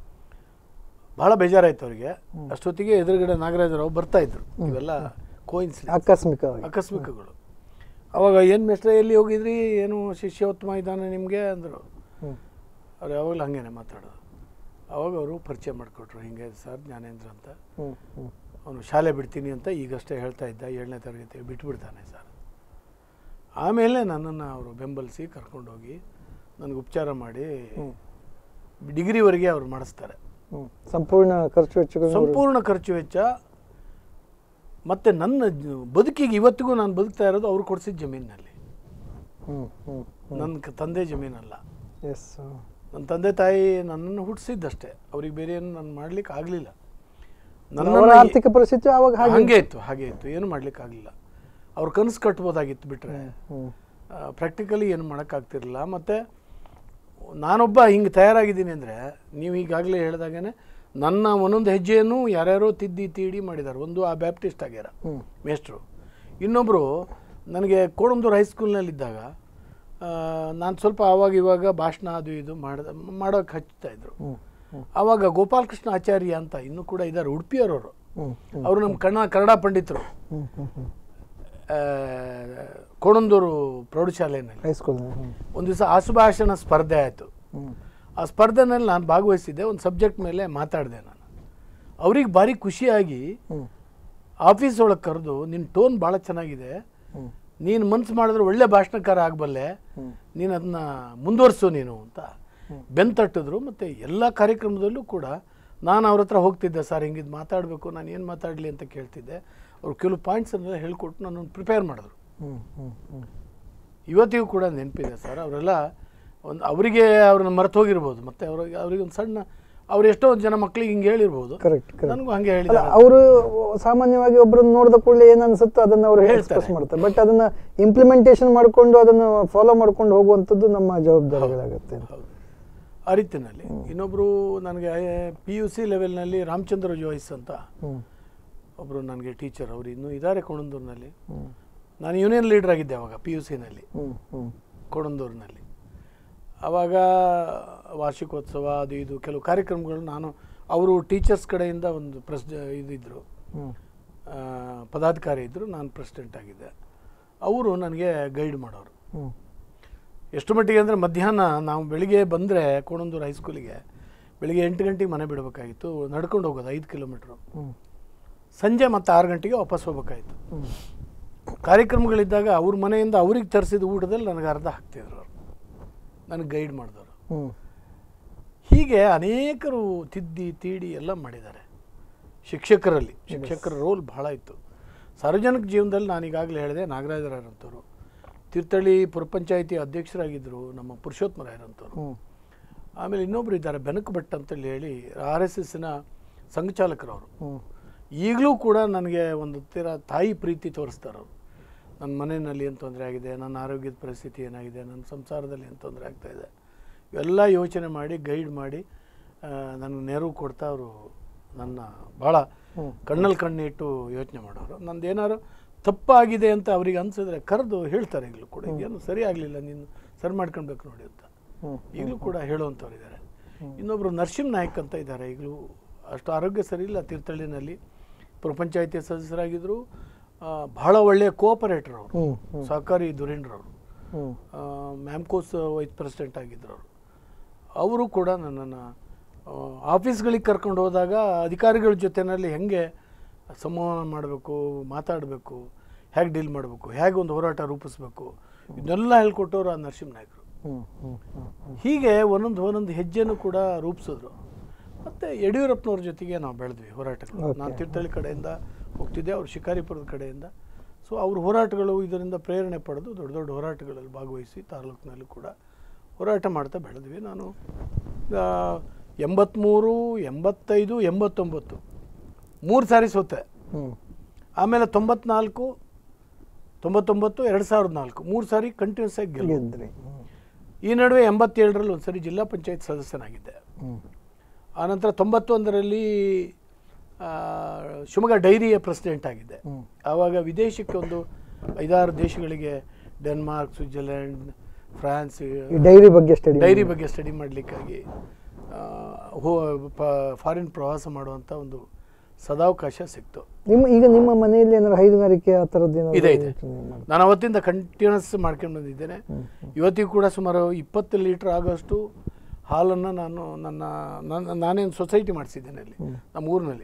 ಭಾಳ ಬೇಜಾರಾಯ್ತು ಅವರಿಗೆ ಅಷ್ಟೊತ್ತಿಗೆ ಎದುರುಗಡೆ ನಾಗರಾಜರಾವ್ ಬರ್ತಾ ಇದ್ರು ಇವೆಲ್ಲ ಕೋಯಿನ್ಸಿಡೆನ್ಸ್ ಆಕಸ್ಮಿಕವಾಗಿ ಆಕಸ್ಮಿಕಗಳು ಅವಾಗ ಏನು ಮೆಸ್ಟ್ರೆ ಎಲ್ಲಿ ಹೋಗಿದ್ರಿ ಏನು ಶಿಷ್ಯೋತ್ತಮ ಇದ್ದಾನೆ ನಿಮಗೆ ಅಂದರು ಹ್ಞೂ ಅವ್ರು ಯಾವಾಗಲೂ ಹಾಗೇನೆ ಮಾತಾಡೋದು ಅವಾಗ ಅವರು ಪರಿಚಯ ಮಾಡಿಕೊಟ್ರು ಹಿಂಗೆ ಸರ್ ಜ್ಞಾನೇಂದ್ರ ಅಂತ ಹ್ಞೂ ಹ್ಞೂ ಅವನು ಶಾಲೆ ಬಿಡ್ತೀನಿ ಅಂತ ಈಗಷ್ಟೇ ಹೇಳ್ತಾ ಇದ್ದ ಏಳನೇ ತರಗತಿ ಬಿಟ್ಬಿಡ್ತಾನೆ ಸರ್ ಆಮೇಲೆ ನನ್ನನ್ನು ಅವರು ಬೆಂಬಲಿಸಿ ಕರ್ಕೊಂಡೋಗಿ ನನಗೆ ಉಪಚಾರ ಮಾಡಿ ಡಿಗ್ರಿವರೆಗೆ ಅವ್ರು ಮಾಡಿಸ್ತಾರೆ ಹ್ಞೂ ಸಂಪೂರ್ಣ ಖರ್ಚು ವೆಚ್ಚಗಳು ಸಂಪೂರ್ಣ ಖರ್ಚು ವೆಚ್ಚ ಮತ್ತು ನನ್ನ ಜ- ಬದುಕಿಗೆ ಇವತ್ತಿಗೂ ನಾನು ಬದುಕ್ತಾ ಇರೋದು ಅವ್ರು ಕೊಡಿಸಿದ ಜಮೀನಿನಲ್ಲಿ ಹ್ಮ್ ಹ್ಮ್ ನನ್ನ ಕ- ತಂದೆ ಜಮೀನಲ್ಲ ಎಸ್ ನನ್ನ ತಂದೆ ತಾಯಿ ನನ್ನನ್ನು ಹುಟ್ಟಿಸಿದ್ದಷ್ಟೇ ಅವ್ರಿಗೆ ಬೇರೆ ಏನು ನಾನು ಮಾಡ್ಲಿಕ್ಕೆ ಆಗಲಿಲ್ಲ ಅವರ ನನ್ನ ಆರ್ಥಿಕ ಪರಿಸ್ಥಿತಿ ಅವಾಗ ಹಾಗೆ ಹಾಗೆ ಇತ್ತು ಹಾಗೆ ಇತ್ತು ಏನು ಮಾಡ್ಲಿಕ್ಕೆ ಆಗಲಿಲ್ಲ ಅವ್ರ ಕನಸು ಕಟ್ಬೋದಾಗಿತ್ತು ಬಿಟ್ರೆ ಹ್ಮ್ ಪ್ರಾಕ್ಟಿಕಲಿ ಏನು ಮಾಡೋಕ್ಕಾಗ್ತಿರಲಿಲ್ಲ ಮತ್ತು ನಾನೊಬ್ಬ ಹಿಂಗೆ ತಯಾರಾಗಿದ್ದೀನಿ ಅಂದರೆ ನೀವು ಈಗಾಗಲೇ ಹೇಳಿದಾಗೇ ನನ್ನ ಒಂದೊಂದು ಹೆಜ್ಜೆಯನ್ನು ಯಾರ್ಯಾರೋ ತಿದ್ದಿ ತೀಡಿ ಮಾಡಿದ್ದಾರೆ ಒಂದು ಆ ಬ್ಯಾಪ್ಟಿಸ್ಟ್ ಆಗ್ಯಾರ ಹ್ಮ್ ಮೇಷ್ಟ್ರು ಇನ್ನೊಬ್ಬರು ನನಗೆ ಕೋಡಂದೂರು ಹೈಸ್ಕೂಲ್ನಲ್ಲಿದ್ದಾಗ ನಾನು ಸ್ವಲ್ಪ ಆವಾಗ ಇವಾಗ ಭಾಷಣ ಅದು ಇದು ಮಾಡ ಮಾಡೋಕೆ ಹಚ್ತಾ ಇದ್ರು ಹ್ಮ್ ಹ್ಮ್ ಆವಾಗ ಗೋಪಾಲಕೃಷ್ಣ ಆಚಾರ್ಯ ಅಂತ ಇನ್ನೂ ಕೂಡ ಇದ್ದಾರೆ ಉಡುಪಿಯವರವರು ಹ್ಮ್ ಹ್ಮ್ ಅವರು ನಮ್ಮ ಕನ್ನಡ ಕನ್ನಡ ಪಂಡಿತರು ಹ್ಮ್ ಹ್ಮ್ ಹ್ಮ್ ಆ, ಕೋಣಂದೂರು ಪ್ರೌಢಶಾಲೆಯಲ್ಲಿ ಹೈಸ್ಕೂಲ್ ಹ್ಮ್ ಒಂದು ದಿವಸ ಆಸುಭಾಷಣ ಸ್ಪರ್ಧೆ ಆಯಿತು ಹ್ಮ್ ಆ ಸ್ಪರ್ಧೆನಲ್ಲಿ ನಾನು ಭಾಗವಹಿಸಿದ್ದೆ ಒಂದು ಸಬ್ಜೆಕ್ಟ್ ಮೇಲೆ ಮಾತಾಡಿದೆ ನಾನು ಅವ್ರಿಗೆ ಭಾರಿ ಖುಷಿಯಾಗಿ ಹ್ಮ್ ಆಫೀಸ್ ಒಳಗೆ ಕರೆದು ನಿನ್ನ ಟೋನ್ ಭಾಳ ಚೆನ್ನಾಗಿದೆ ಹ್ಮ್ ನೀನು ಮನ್ಸು ಮಾಡಿದ್ರೆ ಒಳ್ಳೆ ಭಾಷಣಕಾರ ಆಗಬಲ್ಲೆ ಹ್ಮ್ ನೀನು ಅದನ್ನ ಮುಂದುವರ್ಸು ನೀನು ಅಂತ ಬೆಂತಟ್ಟಿದ್ರು ಮತ್ತು ಎಲ್ಲ ಕಾರ್ಯಕ್ರಮದಲ್ಲೂ ಕೂಡ ನಾನು ಅವ್ರ ಹತ್ರ ಹೋಗ್ತಿದ್ದೆ ಸರ್ ಹಿಂಗಿದ್ದು ಮಾತಾಡಬೇಕು ನಾನು ಏನು ಮಾತಾಡಲಿ ಅಂತ ಕೇಳ್ತಿದ್ದೆ ಅವ್ರು ಕೆಲವು ಪಾಯಿಂಟ್ಸನ್ನೆಲ್ಲ ಹೇಳ್ಕೊಟ್ಟು ನಾನು ಪ್ರಿಪೇರ್ ಮಾಡಿದ್ರು ಹ್ಮ್ ಹ್ಮ್ ಹ್ಮ್ ಇವತ್ತಿಗೂ ಕೂಡ ನೆನಪಿದೆ ಸರ್ ಅವರೆಲ್ಲ ಒಂದು ಅವರಿಗೆ ಅವ್ರನ್ನ ಮರೆತು ಹೋಗಿರ್ಬೋದು ಮತ್ತು ಅವ್ರಿಗೆ ಅವ್ರಿಗೆ ಒಂದು ಸಣ್ಣ ಅವ್ರು ಎಷ್ಟೋ ಜನ ಮಕ್ಳಿಗೆ ಹಿಂಗೆ ಹೇಳಿರ್ಬೋದು ಕರೆಕ್ಟ್ ಕರೆಕ್ಟ್ ನನಗೂ ಹಂಗೆ ಅಲ್ಲ ಹೇಳಿದ್ದಾರೆ ಅವರು ಸಾಮಾನ್ಯವಾಗಿ ಒಬ್ಬರನ್ನ ನೋಡಿದ ಕೂಡಲೇ ಏನ್ ಅನ್ಸುತ್ತೋ ಅದನ್ನ ಅವರು ಹೇಳ್ತಾರೆ. ಎಕ್ಸ್ಪ್ರೆಸ್ ಮಾಡ್ತಾರೆ ಬಟ್ ಅದನ್ನ ಇಂಪ್ಲಿಮೆಂಟೇಷನ್ ಮಾಡ್ಕೊಂಡು ಅದನ್ನು ಫಾಲೋ ಮಾಡ್ಕೊಂಡು ಹೋಗುವಂಥದ್ದು ನಮ್ಮ ಜವಾಬ್ದಾರಿಗಳಾಗುತ್ತೆ ಹೌದು ಆ ರೀತಿಯಲ್ಲಿ ಇನ್ನೊಬ್ಬರು ನನಗೆ ಪಿ ಯು ಸಿ ಲೆವೆಲ್ನಲ್ಲಿ ರಾಮಚಂದ್ರ ಜೋಯಿಸ್ ಅಂತ ಹ್ಮ್ ಒಬ್ಬರು ನನಗೆ ಟೀಚರ್ ಅವರು ಇನ್ನೂ ಇದ್ದಾರೆ ಕೋಣಂದೂರಿನಲ್ಲಿ ಹ್ಮ್ ನಾನು ಯೂನಿಯನ್ ಲೀಡರ್ ಆಗಿದ್ದೆ ಅವಾಗ ಪಿ ಯು ಸಿನಲ್ಲಿ ಹ್ಮ್ ಹ್ಮ್ ಕೋಣಂದೂರಿನಲ್ಲಿ ಆವಾಗ ವಾರ್ಷಿಕೋತ್ಸವ ಅದು ಇದು ಕೆಲವು ಕಾರ್ಯಕ್ರಮಗಳು ನಾನು ಅವರು ಟೀಚರ್ಸ್ ಕಡೆಯಿಂದ ಒಂದು ಪ್ರೆಸ್ ಇದಿದ್ದರು ಹ್ಮ್ ಆ, ಪದಾಧಿಕಾರಿ ಇದ್ದರು ನಾನು ಪ್ರೆಸಿಡೆಂಟ್ ಆಗಿದ್ದೆ ಅವರು ನನಗೆ ಗೈಡ್ ಮಾಡೋರು ಹ್ಮ್ ಎಷ್ಟು ಮಟ್ಟಿಗೆ ಅಂದರೆ ಮಧ್ಯಾಹ್ನ ನಾವು ಬೆಳಿಗ್ಗೆ ಬಂದರೆ ಕೋಣಂದೂರು ಹೈಸ್ಕೂಲಿಗೆ ಬೆಳಿಗ್ಗೆ ಎಂಟು ಗಂಟೆಗೆ ಮನೆ ಬಿಡಬೇಕಾಗಿತ್ತು ನಡ್ಕೊಂಡು ಹೋಗೋದು ಐದು ಕಿಲೋಮೀಟ್ರು ಹ್ಮ್ ಸಂಜೆ ಮತ್ತು ಆರು ಗಂಟೆಗೆ ವಾಪಸ್ ಹೋಗ್ಬೇಕಾಯ್ತು ಹ್ಮ್ ಕಾರ್ಯಕ್ರಮಗಳಿದ್ದಾಗ ಅವ್ರ ಮನೆಯಿಂದ ಅವ್ರಿಗೆ ತರಿಸಿದ ಊಟದಲ್ಲಿ ನನಗೆ ಅರ್ಧ ಹಾಕ್ತಿದ್ರು ಅವರು ನನಗೆ ಗೈಡ್ ಮಾಡಿದವರು ಹ್ಮ್ ಹೀಗೆ ಅನೇಕರು ತಿದ್ದಿ ತೀಡಿ ಎಲ್ಲ ಮಾಡಿದ್ದಾರೆ ಶಿಕ್ಷಕರಲ್ಲಿ ಶಿಕ್ಷಕರ ರೋಲ್ ಬಹಳ ಇತ್ತು ಸಾರ್ವಜನಿಕ ಜೀವನದಲ್ಲಿ ನಾನು ಈಗಾಗಲೇ ಹೇಳಿದೆ ನಾಗರಾಜರಾಯರಂಥವ್ರು ತೀರ್ಥಹಳ್ಳಿ ಪುರ ಪಂಚಾಯಿತಿ ಅಧ್ಯಕ್ಷರಾಗಿದ್ದರು ನಮ್ಮ ಪುರುಷೋತ್ತಮರಾಯರಂಥವ್ರು ಹ್ಮ್ ಆಮೇಲೆ ಇನ್ನೊಬ್ರು ಇದ್ದಾರೆ ಬೆನಕು ಭಟ್ ಅಂತೇಳಿ ಹೇಳಿ ಆರ್ ಎಸ್ ಎಸ್ಸಿನ ಸಂಘಚಾಲಕರವರು ಹ್ಮ್ ಈಗಲೂ ಕೂಡ ನನಗೆ ಒಂದು ತೀರ ತಾಯಿ ಪ್ರೀತಿ ತೋರಿಸ್ತಾರೆ ಅವರು ನನ್ನ ಮನೆಯಲ್ಲಿ ಏನು ತೊಂದರೆ ಆಗಿದೆ ನನ್ನ ಆರೋಗ್ಯದ ಪರಿಸ್ಥಿತಿ ಏನಾಗಿದೆ ನನ್ನ ಸಂಸಾರದಲ್ಲಿ ಏನು ತೊಂದರೆ ಆಗ್ತಾಯಿದೆ ಇವೆಲ್ಲ ಯೋಚನೆ ಮಾಡಿ ಗೈಡ್ ಮಾಡಿ ನನಗೆ ನೆರವು ಕೊಡ್ತಾ ಅವರು ನನ್ನ ಭಾಳ ಹ್ಮ್. ಕಣ್ಣಲ್ಲಿ ಕಣ್ಣಿಟ್ಟು ಯೋಚನೆ ಮಾಡೋರು ನಂದು ಏನಾದ್ರು ತಪ್ಪಾಗಿದೆ ಅಂತ ಅವ್ರಿಗೆ ಅನ್ಸಿದ್ರೆ ಕರೆದು ಹೇಳ್ತಾರೆ ಈಗಲೂ ಕೂಡ ಏನು ಸರಿ ಆಗಲಿಲ್ಲ ನೀನು ಸರಿ ಮಾಡ್ಕೊಳ್ಬೇಕು ನೋಡಿ ಅಂತ ಹ್ಮ್ ಈಗಲೂ ಕೂಡ ಹೇಳುವಂಥವ್ರು ಇದ್ದಾರೆ ಇನ್ನೊಬ್ಬರು ನರಸಿಂಹ ನಾಯಕ್ ಅಂತ ಇದ್ದಾರೆ ಈಗಲೂ ಅಷ್ಟು ಆರೋಗ್ಯ ಸರಿ ಇಲ್ಲ ತೀರ್ಥಹಳ್ಳಿನಲ್ಲಿ ಪುರ ಪಂಚಾಯಿತಿ ಸದಸ್ಯರಾಗಿದ್ದರು ಆ, ಬಹಳ ಒಳ್ಳೆಯ ಕೋಆಪರೇಟರ್ ಅವರು ಹ್ಮ್ ಹ್ಮ್ ಸಹಕಾರಿ ಧುರೀಣ್ರವರು ಹ್ಮ್ ಮ್ಯಾಮ್ಕೋಸ್ ವೈಸ್ ಪ್ರೆಸಿಡೆಂಟ್ ಆಗಿದ್ದರು ಅವರು ಅವರು ಕೂಡ ನನ್ನನ್ನು ಆಫೀಸ್ಗಳಿಗೆ ಕರ್ಕೊಂಡು ಹೋದಾಗ ಅಧಿಕಾರಿಗಳ ಜೊತೆಯಲ್ಲಿ ಹೆಂಗೆ ಸಂವಹನ ಮಾಡಬೇಕು ಮಾತಾಡಬೇಕು ಹೇಗೆ ಡೀಲ್ ಮಾಡಬೇಕು ಹೇಗೆ ಒಂದು ಹೋರಾಟ ರೂಪಿಸ್ಬೇಕು ಇದನ್ನೆಲ್ಲ ಹೇಳ್ಕೊಟ್ಟವ್ರು ಆ ನರಸಿಂಹ ನಾಯಕರು ಹ್ಮ್ ಹ್ಮ್ ಹ್ಮ್ ಹೀಗೆ ಒಂದೊಂದು ಒಂದೊಂದು ಹೆಜ್ಜೆನೂ ಕೂಡ ರೂಪಿಸಿದ್ರು ಮತ್ತು ಯಡಿಯೂರಪ್ಪನವ್ರ ಜೊತೆಗೆ ನಾವು ಬೆಳೆದ್ವಿ ಹೋರಾಟಗಳು Okay. ನಾನು ತೀರ್ಥಹಳ್ಳಿ ಕಡೆಯಿಂದ ಹೋಗ್ತಿದ್ದೆ ಅವ್ರು ಶಿಕಾರಿಪುರದ ಕಡೆಯಿಂದ ಸೊ ಅವ್ರ ಹೋರಾಟಗಳು ಇದರಿಂದ ಪ್ರೇರಣೆ ಪಡೆದು ದೊಡ್ಡ ದೊಡ್ಡ ಹೋರಾಟಗಳಲ್ಲಿ ಭಾಗವಹಿಸಿ ತಾಲೂಕಿನಲ್ಲಿ ಕೂಡ ಹೋರಾಟ ಮಾಡ್ತಾ ಬೆಳೆದ್ವಿ ನಾನು ಆ, ಎಂಬತ್ತ್ಮೂರು ಎಂಬತ್ತೈದು ಎಂಬತ್ತೊಂಬತ್ತು ಮೂರು ಸಾರಿ ಸೋತೆ ಹ್ಮ್ ಆಮೇಲೆ ತೊಂಬತ್ನಾಲ್ಕು ತೊಂಬತ್ತೊಂಬತ್ತು ಎರಡು ಸಾವಿರದ ನಾಲ್ಕು ಮೂರು ಸಾರಿ ಕಂಟಿನ್ಯೂಸ್ ಆಗಿ ಗೆಲ್ಲು ಗೆದ್ರಿ ಹ್ಮ್ ಈ ನಡುವೆ ಎಂಬತ್ತೇಳರಲ್ಲಿ ಒಂದು ಸರಿ ಜಿಲ್ಲಾ ಪಂಚಾಯತ್ ಸದಸ್ಯನಾಗಿದ್ದೆ ಹ್ಮ್ ಆನಂತರ ತೊಂಬತ್ತೊಂದರಲ್ಲಿ ಆ, ಶಿವಮೊಗ್ಗ ಡೈರಿಯ ಪ್ರೆಸಿಡೆಂಟ್ ಆಗಿದ್ದೆ ಹ್ಮ್ ಆವಾಗ ವಿದೇಶಕ್ಕೆ ಒಂದು ಐದಾರು ದೇಶಗಳಿಗೆ ಡೆನ್ಮಾರ್ಕ್ ಸ್ವಿಟ್ಜರ್ಲೆಂಡ್ ಫ್ರಾನ್ಸ್ ಈ ಡೈರಿ ಬಗ್ಗೆ ಸ್ಟಡಿ ಡೈರಿ ಬಗ್ಗೆ ಸ್ಟಡಿ ಮಾಡಲಿಕ್ಕಾಗಿ ಹೋ ಫಾರಿನ್ ಪ್ರವಾಸ ಮಾಡುವಂಥ ಒಂದು ಸದಾವಕಾಶ ಸಿಕ್ತು ನಿಮ್ಮ ಈಗ ನಿಮ್ಮ ಮನೆಯಲ್ಲಿ ಏನಾದ್ರು ಹೈನುಗಾರಿಕೆ ಆ ಥರದ್ದು ಏನಾದ್ರು ಇದೆ ಇದೆ ಯೋಚನೆ ಮಾಡಿ- ನಾನು ಅವತ್ತಿಂದ ಕಂಟಿನ್ಯೂಸ್ ಮಾಡ್ಕೊಂಡು ಬಂದಿದ್ದೇನೆ ಹ್ಮ್ ಇವತ್ತಿಗೂ ಕೂಡ ಸುಮಾರು ಇಪ್ಪತ್ತು ಲೀಟ್ರ್ ಆಗೋಷ್ಟು ಹಾಲನ್ನು ನಾನು ನನ್ನ ನನ್ನ ನಾನೇನು ಸೊಸೈಟಿ ಮಾಡಿಸಿದ್ದೇನೆ ಅಲ್ಲಿ ಹ್ಮ್. ನಮ್ಮ ಊರಿನಲ್ಲಿ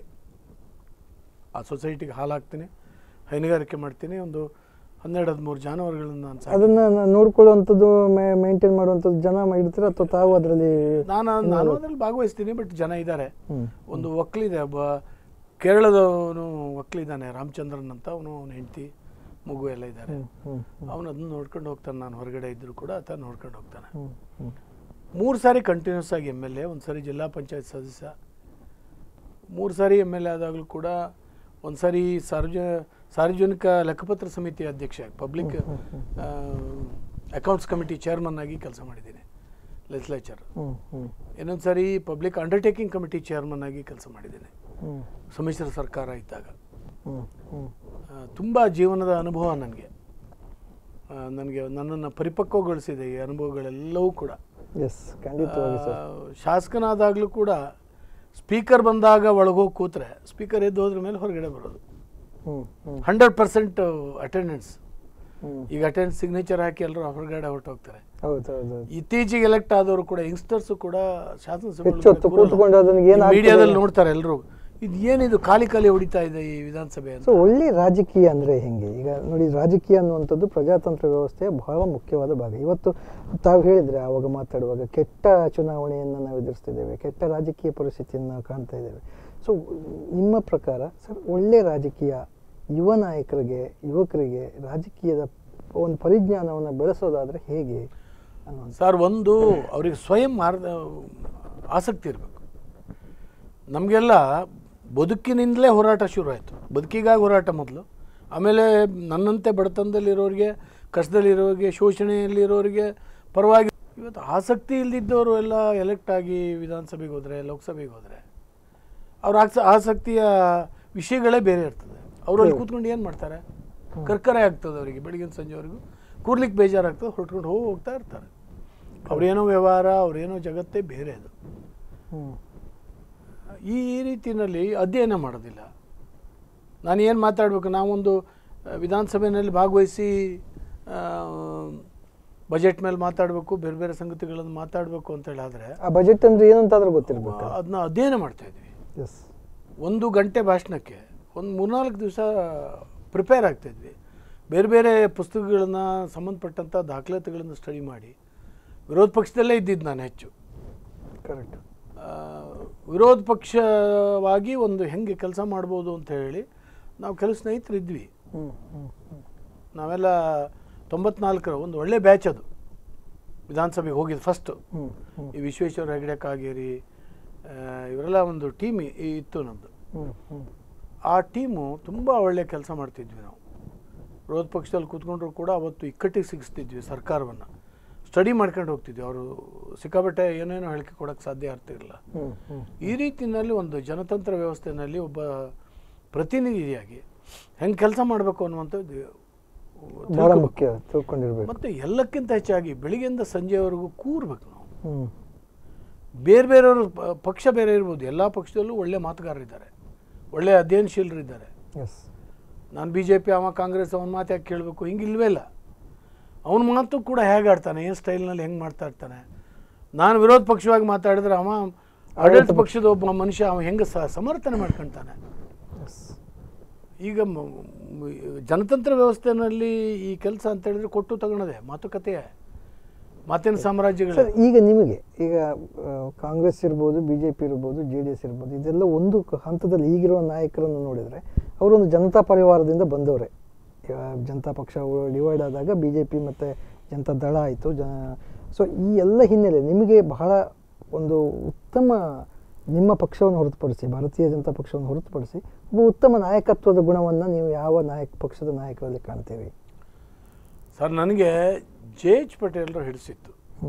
ಆ ಸೊಸೈಟಿಗೆ ಹಾಲು ಹಾಕ್ತೀನಿ ಹೈನುಗಾರಿಕೆ ಮಾಡ್ತೀನಿ ಒಂದು ಹನ್ನೆರಡು ಹದಿಮೂರು ಜಾನುವಾರುಗಳನ್ನು ನಾನು ಸಾಕಿ ಅದನ್ನ ನ- ನೋಡ್ಕೊಳ್ಳುವಂಥದ್ದು ಮೇಂಟೈನ್ ಮಾಡುವಂಥದ್ದು ಜನ ಇಡ್ತೀರಾ ಅಥವಾ ತಾವು ಅದರಲ್ಲಿ ನಾನು ನಾನು ಅದರಲ್ಲಿ ಭಾಗವಹಿಸ್ತೀನಿ ಬಟ್ ಜನ ಇದ್ದಾರೆ ಹ್ಮ್ ಒಂದು ಒಕ್ಕಲಿದೆ ಒಬ್ಬ ಕೇರಳದವನು ಒಕ್ಕಲಿದ್ದಾನೆ ರಾಮಚಂದ್ರನ್ ಅಂತ ಅವನು ಅವನ ಹೆಂಡತಿ ಮಗು ಎಲ್ಲ ಇದ್ದಾರೆ ಹ್ಮ್ ಹ್ಮ್ ಅವನು ಅದನ್ನ ನೋಡ್ಕೊಂಡು ಹೋಗ್ತಾನೆ ನಾನು ಹೊರಗಡೆ ಇದ್ದರೂ ಕೂಡ ಆತ ನೋಡ್ಕೊಂಡು ಹೋಗ್ತಾನೆ ಹ್ಮ್ ಹ್ಮ್ ಮೂರು ಸಾರಿ ಕಂಟಿನ್ಯೂಸ್ ಆಗಿ ಎಮ್ ಎಲ್ ಎ ಒಂದು ಸಾರಿ ಜಿಲ್ಲಾ ಪಂಚಾಯತ್ ಸದಸ್ಯ ಮೂರು ಸಾರಿ ಎಮ್ ಎಲ್ ಎ ಆದಾಗಲೂ ಕೂಡ ಒಂದು ಸಾರಿ ಸಾರ್ವಜ ಸಾರ್ವಜನಿಕ ಲೆಕ್ಕಪತ್ರ ಸಮಿತಿ ಅಧ್ಯಕ್ಷ ಪಬ್ಲಿಕ್ ಅಕೌಂಟ್ಸ್ ಕಮಿಟಿ ಚೇರ್ಮನ್ ಆಗಿ ಕೆಲಸ ಮಾಡಿದ್ದೀನಿ ಲೆಜಿಸ್ಲೇಚರ್ ಹ್ಮ್ ಹ್ಮ್ ಇನ್ನೊಂದು ಸಾರಿ ಪಬ್ಲಿಕ್ ಅಂಡರ್ಟೇಕಿಂಗ್ ಕಮಿಟಿ ಚೇರ್ಮನ್ ಆಗಿ ಕೆಲಸ ಮಾಡಿದ್ದೀನಿ ಹ್ಮ್ ಸಮ್ಮಿಶ್ರ ಸರ್ಕಾರ ಇದ್ದಾಗ ಹ್ಮ್ ಹ್ಮ್ ತುಂಬ ಜೀವನದ ಅನುಭವ ನನಗೆ ನನಗೆ ನನ್ನನ್ನು ಪರಿಪಕ್ವಗೊಳಿಸಿದೆ ಈ ಅನುಭವಗಳೆಲ್ಲವೂ ಕೂಡ ಎಸ್ ಖಂಡಿತವಾಗಿ ಸರ್ ಆ, ಶಾಸಕನಾದಾಗಲೂ ಕೂಡ ಸ್ಪೀಕರ್ ಬಂದಾಗ ಒಳಗೋಗಿ ಕೂತ್ರೆ ಸ್ಪೀಕರ್ ಎದ್ದು ಹೋದ್ರ ಮೇಲೆ ಹೊರಗಡೆ ಬರೋದು ಹ್ಮ್ ಹ್ಮ್ ಹಂಡ್ರೆಡ್ ಪರ್ಸೆಂಟ್ ಅಟೆಂಡೆನ್ಸ್ ಹ್ಮ್ ಈಗ ಅಟೆಂಡೆನ್ಸ್ ಸಿಗ್ನೇಚರ್ ಹಾಕಿ ಎಲ್ಲರೂ ಹೊರಗಡೆ ಹೊರಟೋಗ್ತಾರೆ ಹೌದು ಹೌದು ಹೌದು ಇತ್ತೀಚೆಗೆ ಎಲೆಕ್ಟ್ ಆದವರು ಕೂಡ ಯಂಗ್ಸ್ಟರ್ಸ್ ಕೂಡ ಹೆಚ್ಚು ಹೊತ್ತು ಕೂತ್ಕೊಂಡು ಅದನ್ನ ಏನಾಗ್ತದೆ ಮೀಡಿಯಾದಲ್ಲಿ ನೋಡ್ತಾರೆ ಎಲ್ಲರೂ ಇದು ಏನಿದು ಖಾಲಿ ಖಾಲಿ ಹೊಡಿತಾ ಇದೆ ಈ ವಿಧಾನಸಭೆ ಅಂತ ಸೊ ಒಳ್ಳೆ ರಾಜಕೀಯ ಅಂದರೆ ಹೆಂಗೆ ಈಗ ನೋಡಿ ರಾಜಕೀಯ ಅನ್ನುವಂಥದ್ದು ಪ್ರಜಾತಂತ್ರ ವ್ಯವಸ್ಥೆಯ ಬಹಳ ಮುಖ್ಯವಾದ ಭಾಗ ಇವತ್ತು ತಾವು ಹೇಳಿದರೆ ಆವಾಗ ಮಾತಾಡುವಾಗ ಕೆಟ್ಟ ಚುನಾವಣೆಯನ್ನು ನಾವು ಎದುರಿಸ್ತಿದ್ದೇವೆ ಕೆಟ್ಟ ರಾಜಕೀಯ ಪರಿಸ್ಥಿತಿಯನ್ನು ನಾವು ಕಾಣ್ತಾ ಇದ್ದೇವೆ ಸೊ ನಿಮ್ಮ ಪ್ರಕಾರ ಸರ್ ಒಳ್ಳೆ ರಾಜಕೀಯ ಯುವ ನಾಯಕರಿಗೆ ಯುವಕರಿಗೆ ರಾಜಕೀಯದ ಒಂದು ಪರಿಜ್ಞಾನವನ್ನು ಬೆಳೆಸೋದಾದರೆ ಹೇಗೆ ಅನ್ನುವಂಥ ಸರ್ ಒಂದು ಅವ್ರಿಗೆ ಸ್ವಯಂ ಮಾರ್ಗ ಆಸಕ್ತಿ ಇರಬೇಕು ನಮಗೆಲ್ಲ ಬದುಕಿನಿಂದಲೇ ಹೋರಾಟ ಶುರು ಆಯಿತು ಬದುಕಿಗಾಗಿ ಹೋರಾಟ ಮೊದಲು ಆಮೇಲೆ ನನ್ನಂತೆ ಬಡತನದಲ್ಲಿರೋರಿಗೆ ಕಷ್ಟದಲ್ಲಿರೋರಿಗೆ ಶೋಷಣೆಯಲ್ಲಿರೋರಿಗೆ ಪರವಾಗಿ ಇವತ್ತು ಆಸಕ್ತಿ ಇಲ್ದಿದ್ದವರು ಎಲ್ಲ ಎಲೆಕ್ಟ್ ಆಗಿ ವಿಧಾನಸಭೆಗೆ ಹೋದರೆ ಲೋಕಸಭೆಗೆ ಹೋದರೆ ಅವ್ರ ಆಸ ಆಸಕ್ತಿಯ ವಿಷಯಗಳೇ ಬೇರೆ ಇರ್ತದೆ ಅವರು ಅಲ್ಲಿ ಕೂತ್ಕೊಂಡು ಏನು ಮಾಡ್ತಾರೆ ಕರ್ಕರೆ ಆಗ್ತದೆ ಅವರಿಗೆ ಬೆಳಗಿನ ಸಂಜೆವರೆಗೂ ಕೂರ್ಲಿಕ್ಕೆ ಬೇಜಾರಾಗ್ತದೆ ಹೊರಟ್ಕೊಂಡು ಹೋಗಿ ಹೋಗ್ತಾ ಇರ್ತಾರೆ ಅವ್ರೇನೋ ವ್ಯವಹಾರ ಅವ್ರೇನೋ ಜಗತ್ತೇ ಬೇರೆ ಅದು ಹ್ಞೂ ಈ ರೀತಿಯಲ್ಲಿ ಅಧ್ಯಯನ ಮಾಡೋದಿಲ್ಲ ನಾನು ಏನು ಮಾತಾಡಬೇಕು ನಾವೊಂದು ಆ, ವಿಧಾನಸಭೆಯಲ್ಲಿ ಭಾಗವಹಿಸಿ ಆ, ಬಜೆಟ್ ಮೇಲೆ ಮಾತಾಡಬೇಕು ಬೇರೆ ಬೇರೆ ಸಂಗತಿಗಳನ್ನು ಮಾತಾಡಬೇಕು ಅಂತ ಹೇಳಾದರೆ ಆ ಬಜೆಟ್ ಅಂದರೆ ಏನು ಅಂತಾದ್ರೂ ಗೊತ್ತಿರಬೇಕು ಅದನ್ನ ಅಧ್ಯಯನ ಮಾಡ್ತಾ ಇದ್ವಿ ಎಸ್ ಒಂದು ಗಂಟೆ ಭಾಷಣಕ್ಕೆ ಒಂದು ಮೂರ್ನಾಲ್ಕು ದಿವಸ ಪ್ರಿಪೇರ್ ಆಗ್ತಾಯಿದ್ವಿ ಬೇರೆ ಬೇರೆ ಪುಸ್ತಕಗಳನ್ನು ಸಂಬಂಧಪಟ್ಟಂಥ ದಾಖಲಾತಿಗಳನ್ನು ಸ್ಟಡಿ ಮಾಡಿ ವಿರೋಧ ಪಕ್ಷದಲ್ಲೇ ಇದ್ದಿದ್ದು ನಾನು ಹೆಚ್ಚು ಕರೆಕ್ಟ್ ಆ, ವಿರೋಧ ಪಕ್ಷವಾಗಿ ಒಂದು ಹೆಂಗೆ ಕೆಲಸ ಮಾಡ್ಬೋದು ಅಂತ ಹೇಳಿ ನಾವು ಕೆಲವು ಸ್ನೇಹಿತರು ಇದ್ವಿ ಹ್ಞೂ ಹ್ಞೂ ಹ್ಞೂ ನಾವೆಲ್ಲ ತೊಂಬತ್ನಾಲ್ಕರ ಒಂದು ಒಳ್ಳೆ ಬ್ಯಾಚ್ ಅದು ವಿಧಾನಸಭೆಗೆ ಹೋಗಿದ್ದು ಫಸ್ಟು ಹ್ಞೂ ಹ್ಞೂ ಈ ವಿಶ್ವೇಶ್ವರ ಹೆಗಡೆ ಕಾಗೇರಿ ಆ, ಇವರೆಲ್ಲ ಒಂದು ಟೀಮ್ ಇತ್ತು ನಮ್ಮದು ಹ್ಞೂ ಹ್ಞೂ ಆ ಟೀಮು ತುಂಬ ಒಳ್ಳೆ ಕೆಲಸ ಮಾಡ್ತಿದ್ವಿ ನಾವು ವಿರೋಧ ಪಕ್ಷದಲ್ಲಿ ಕೂತ್ಕೊಂಡ್ರು ಕೂಡ ಅವತ್ತು ಇಕ್ಕಟ್ಟಿಗೆ ಸಿಗಿಸ್ತಿದ್ವಿ ಸರ್ಕಾರವನ್ನು ಸ್ಟಡಿ ಮಾಡ್ಕೊಂಡು ಹೋಗ್ತಿದ್ವಿ ಅವರು ಸಿಕ್ಕಾಪಟ್ಟೆ ಏನೇನೋ ಹೇಳಿಕೆ ಕೊಡೋಕ್ಕೆ ಸಾಧ್ಯ ಆಗ್ತಿರಲಿಲ್ಲ ಹ್ಞೂ ಹ್ಞೂ ಈ ರೀತಿಯಲ್ಲಿ ಒಂದು ಜನತಂತ್ರ ವ್ಯವಸ್ಥೆಯಲ್ಲಿ ಒಬ್ಬ ಪ್ರತಿನಿಧಿಯಾಗಿ ಹೆಂಗೆ ಕೆಲಸ ಮಾಡಬೇಕು ಅನ್ನುವಂಥದ್ದು ಭಾಳ ತಿಳ್ಕೊಬೇಕು. ಮುಖ್ಯ ತಿಳ್ಕೊಂಡಿರ್ಬೇಕು ಮತ್ತು ಎಲ್ಲಕ್ಕಿಂತ ಹೆಚ್ಚಾಗಿ ಬೆಳಿಗ್ಗೆಯಿಂದ ಸಂಜೆವರೆಗೂ ಕೂರ್ಬೇಕು ನಾವು ಹ್ಞೂ ಬೇರೆ ಬೇರೆಯವರು ಪ- ಪಕ್ಷ ಬೇರೆ ಇರ್ಬೋದು ಎಲ್ಲ ಪಕ್ಷದಲ್ಲೂ ಒಳ್ಳೆ ಮಾತುಗಾರರಿದ್ದಾರೆ ಒಳ್ಳೆ ಅಧ್ಯಯನಶೀಲರಿದ್ದಾರೆ ಎಸ್ ನಾನು ಬಿ ಜೆ ಪಿ ಅವ ಕಾಂಗ್ರೆಸ್ ಅವನ ಮಾತು ಯಾಕೆ ಕೇಳಬೇಕು ಹಿಂಗೆ ಇಲ್ವೇ ಇಲ್ಲ ಅವನ ಮಾತು ಕೂಡ ಹೇಗೆ ಆಡ್ತಾನೆ ಏನು ಸ್ಟೈಲ್ನಲ್ಲಿ ಹೆಂಗೆ ಮಾಡ್ತಾ ಇರ್ತಾನೆ ನಾನು ವಿರೋಧ ಪಕ್ಷವಾಗಿ ಮಾತಾಡಿದ್ರೆ ಅವ ಆಡಳಿತ ಪಕ್ಷದ ಒಬ್ಬ ಮನುಷ್ಯ ಅವ ಹೆಂಗೆ ಸ ಸಮರ್ಥನೆ ಮಾಡ್ಕೊಳ್ತಾನೆ ಎಸ್ ಈಗ ಮ- ಮ- ಜನತಂತ್ರ ವ್ಯವಸ್ಥೆಯಲ್ಲಿ ಈ ಕೆಲಸ ಅಂತ ಹೇಳಿದ್ರೆ ಕೊಟ್ಟು ತಗೊಳದೆ ಮಾತುಕತೆಯೇ ಮಾತಿನ ಸಾಮ್ರಾಜ್ಯಗಳೇ ಸರ್ ಈಗ ನಿಮಗೆ ಈಗ ಆ, ಕಾಂಗ್ರೆಸ್ ಇರ್ಬೋದು ಬಿ ಜೆ ಪಿ ಇರ್ಬೋದು ಜೆ ಡಿ ಎಸ್ ಇರ್ಬೋದು ಇದೆಲ್ಲ ಒಂದು ಕ- ಹಂತದಲ್ಲಿ ಈಗಿರುವ ನಾಯಕರನ್ನು ನೋಡಿದರೆ ಅವರೊಂದು ಜನತಾ ಪರಿವಾರದಿಂದ ಬಂದವರೇ ಈಗ ಜನತಾ ಪಕ್ಷ ಡಿವೈಡ್ ಆದಾಗ ಬಿ ಜೆ ಪಿ ಮತ್ತು ಜನತಾ ದಳ ಆಯಿತು ಜನ ಸೊ ಈ ಎಲ್ಲ ಹಿನ್ನೆಲೆ ನಿಮಗೆ ಬಹಳ ಒಂದು ಉತ್ತಮ ನಿಮ್ಮ ಪಕ್ಷವನ್ನು ಹೊರತುಪಡಿಸಿ ಭಾರತೀಯ ಜನತಾ ಪಕ್ಷವನ್ನು ಹೊರತುಪಡಿಸಿ ಒಬ್ಬ ಉತ್ತಮ ನಾಯಕತ್ವದ ಗುಣವನ್ನು ನೀವು ಯಾವ ನಾಯಕ ಪಕ್ಷದ ನಾಯಕರಲ್ಲಿ ಕಾಣ್ತೀರಿ ಸರ್ ನನಗೆ ಜೆ ಎಚ್ ಪಟೇಲ್ರು ಹಿಡಿಸಿತ್ತು ಹ್ಞೂ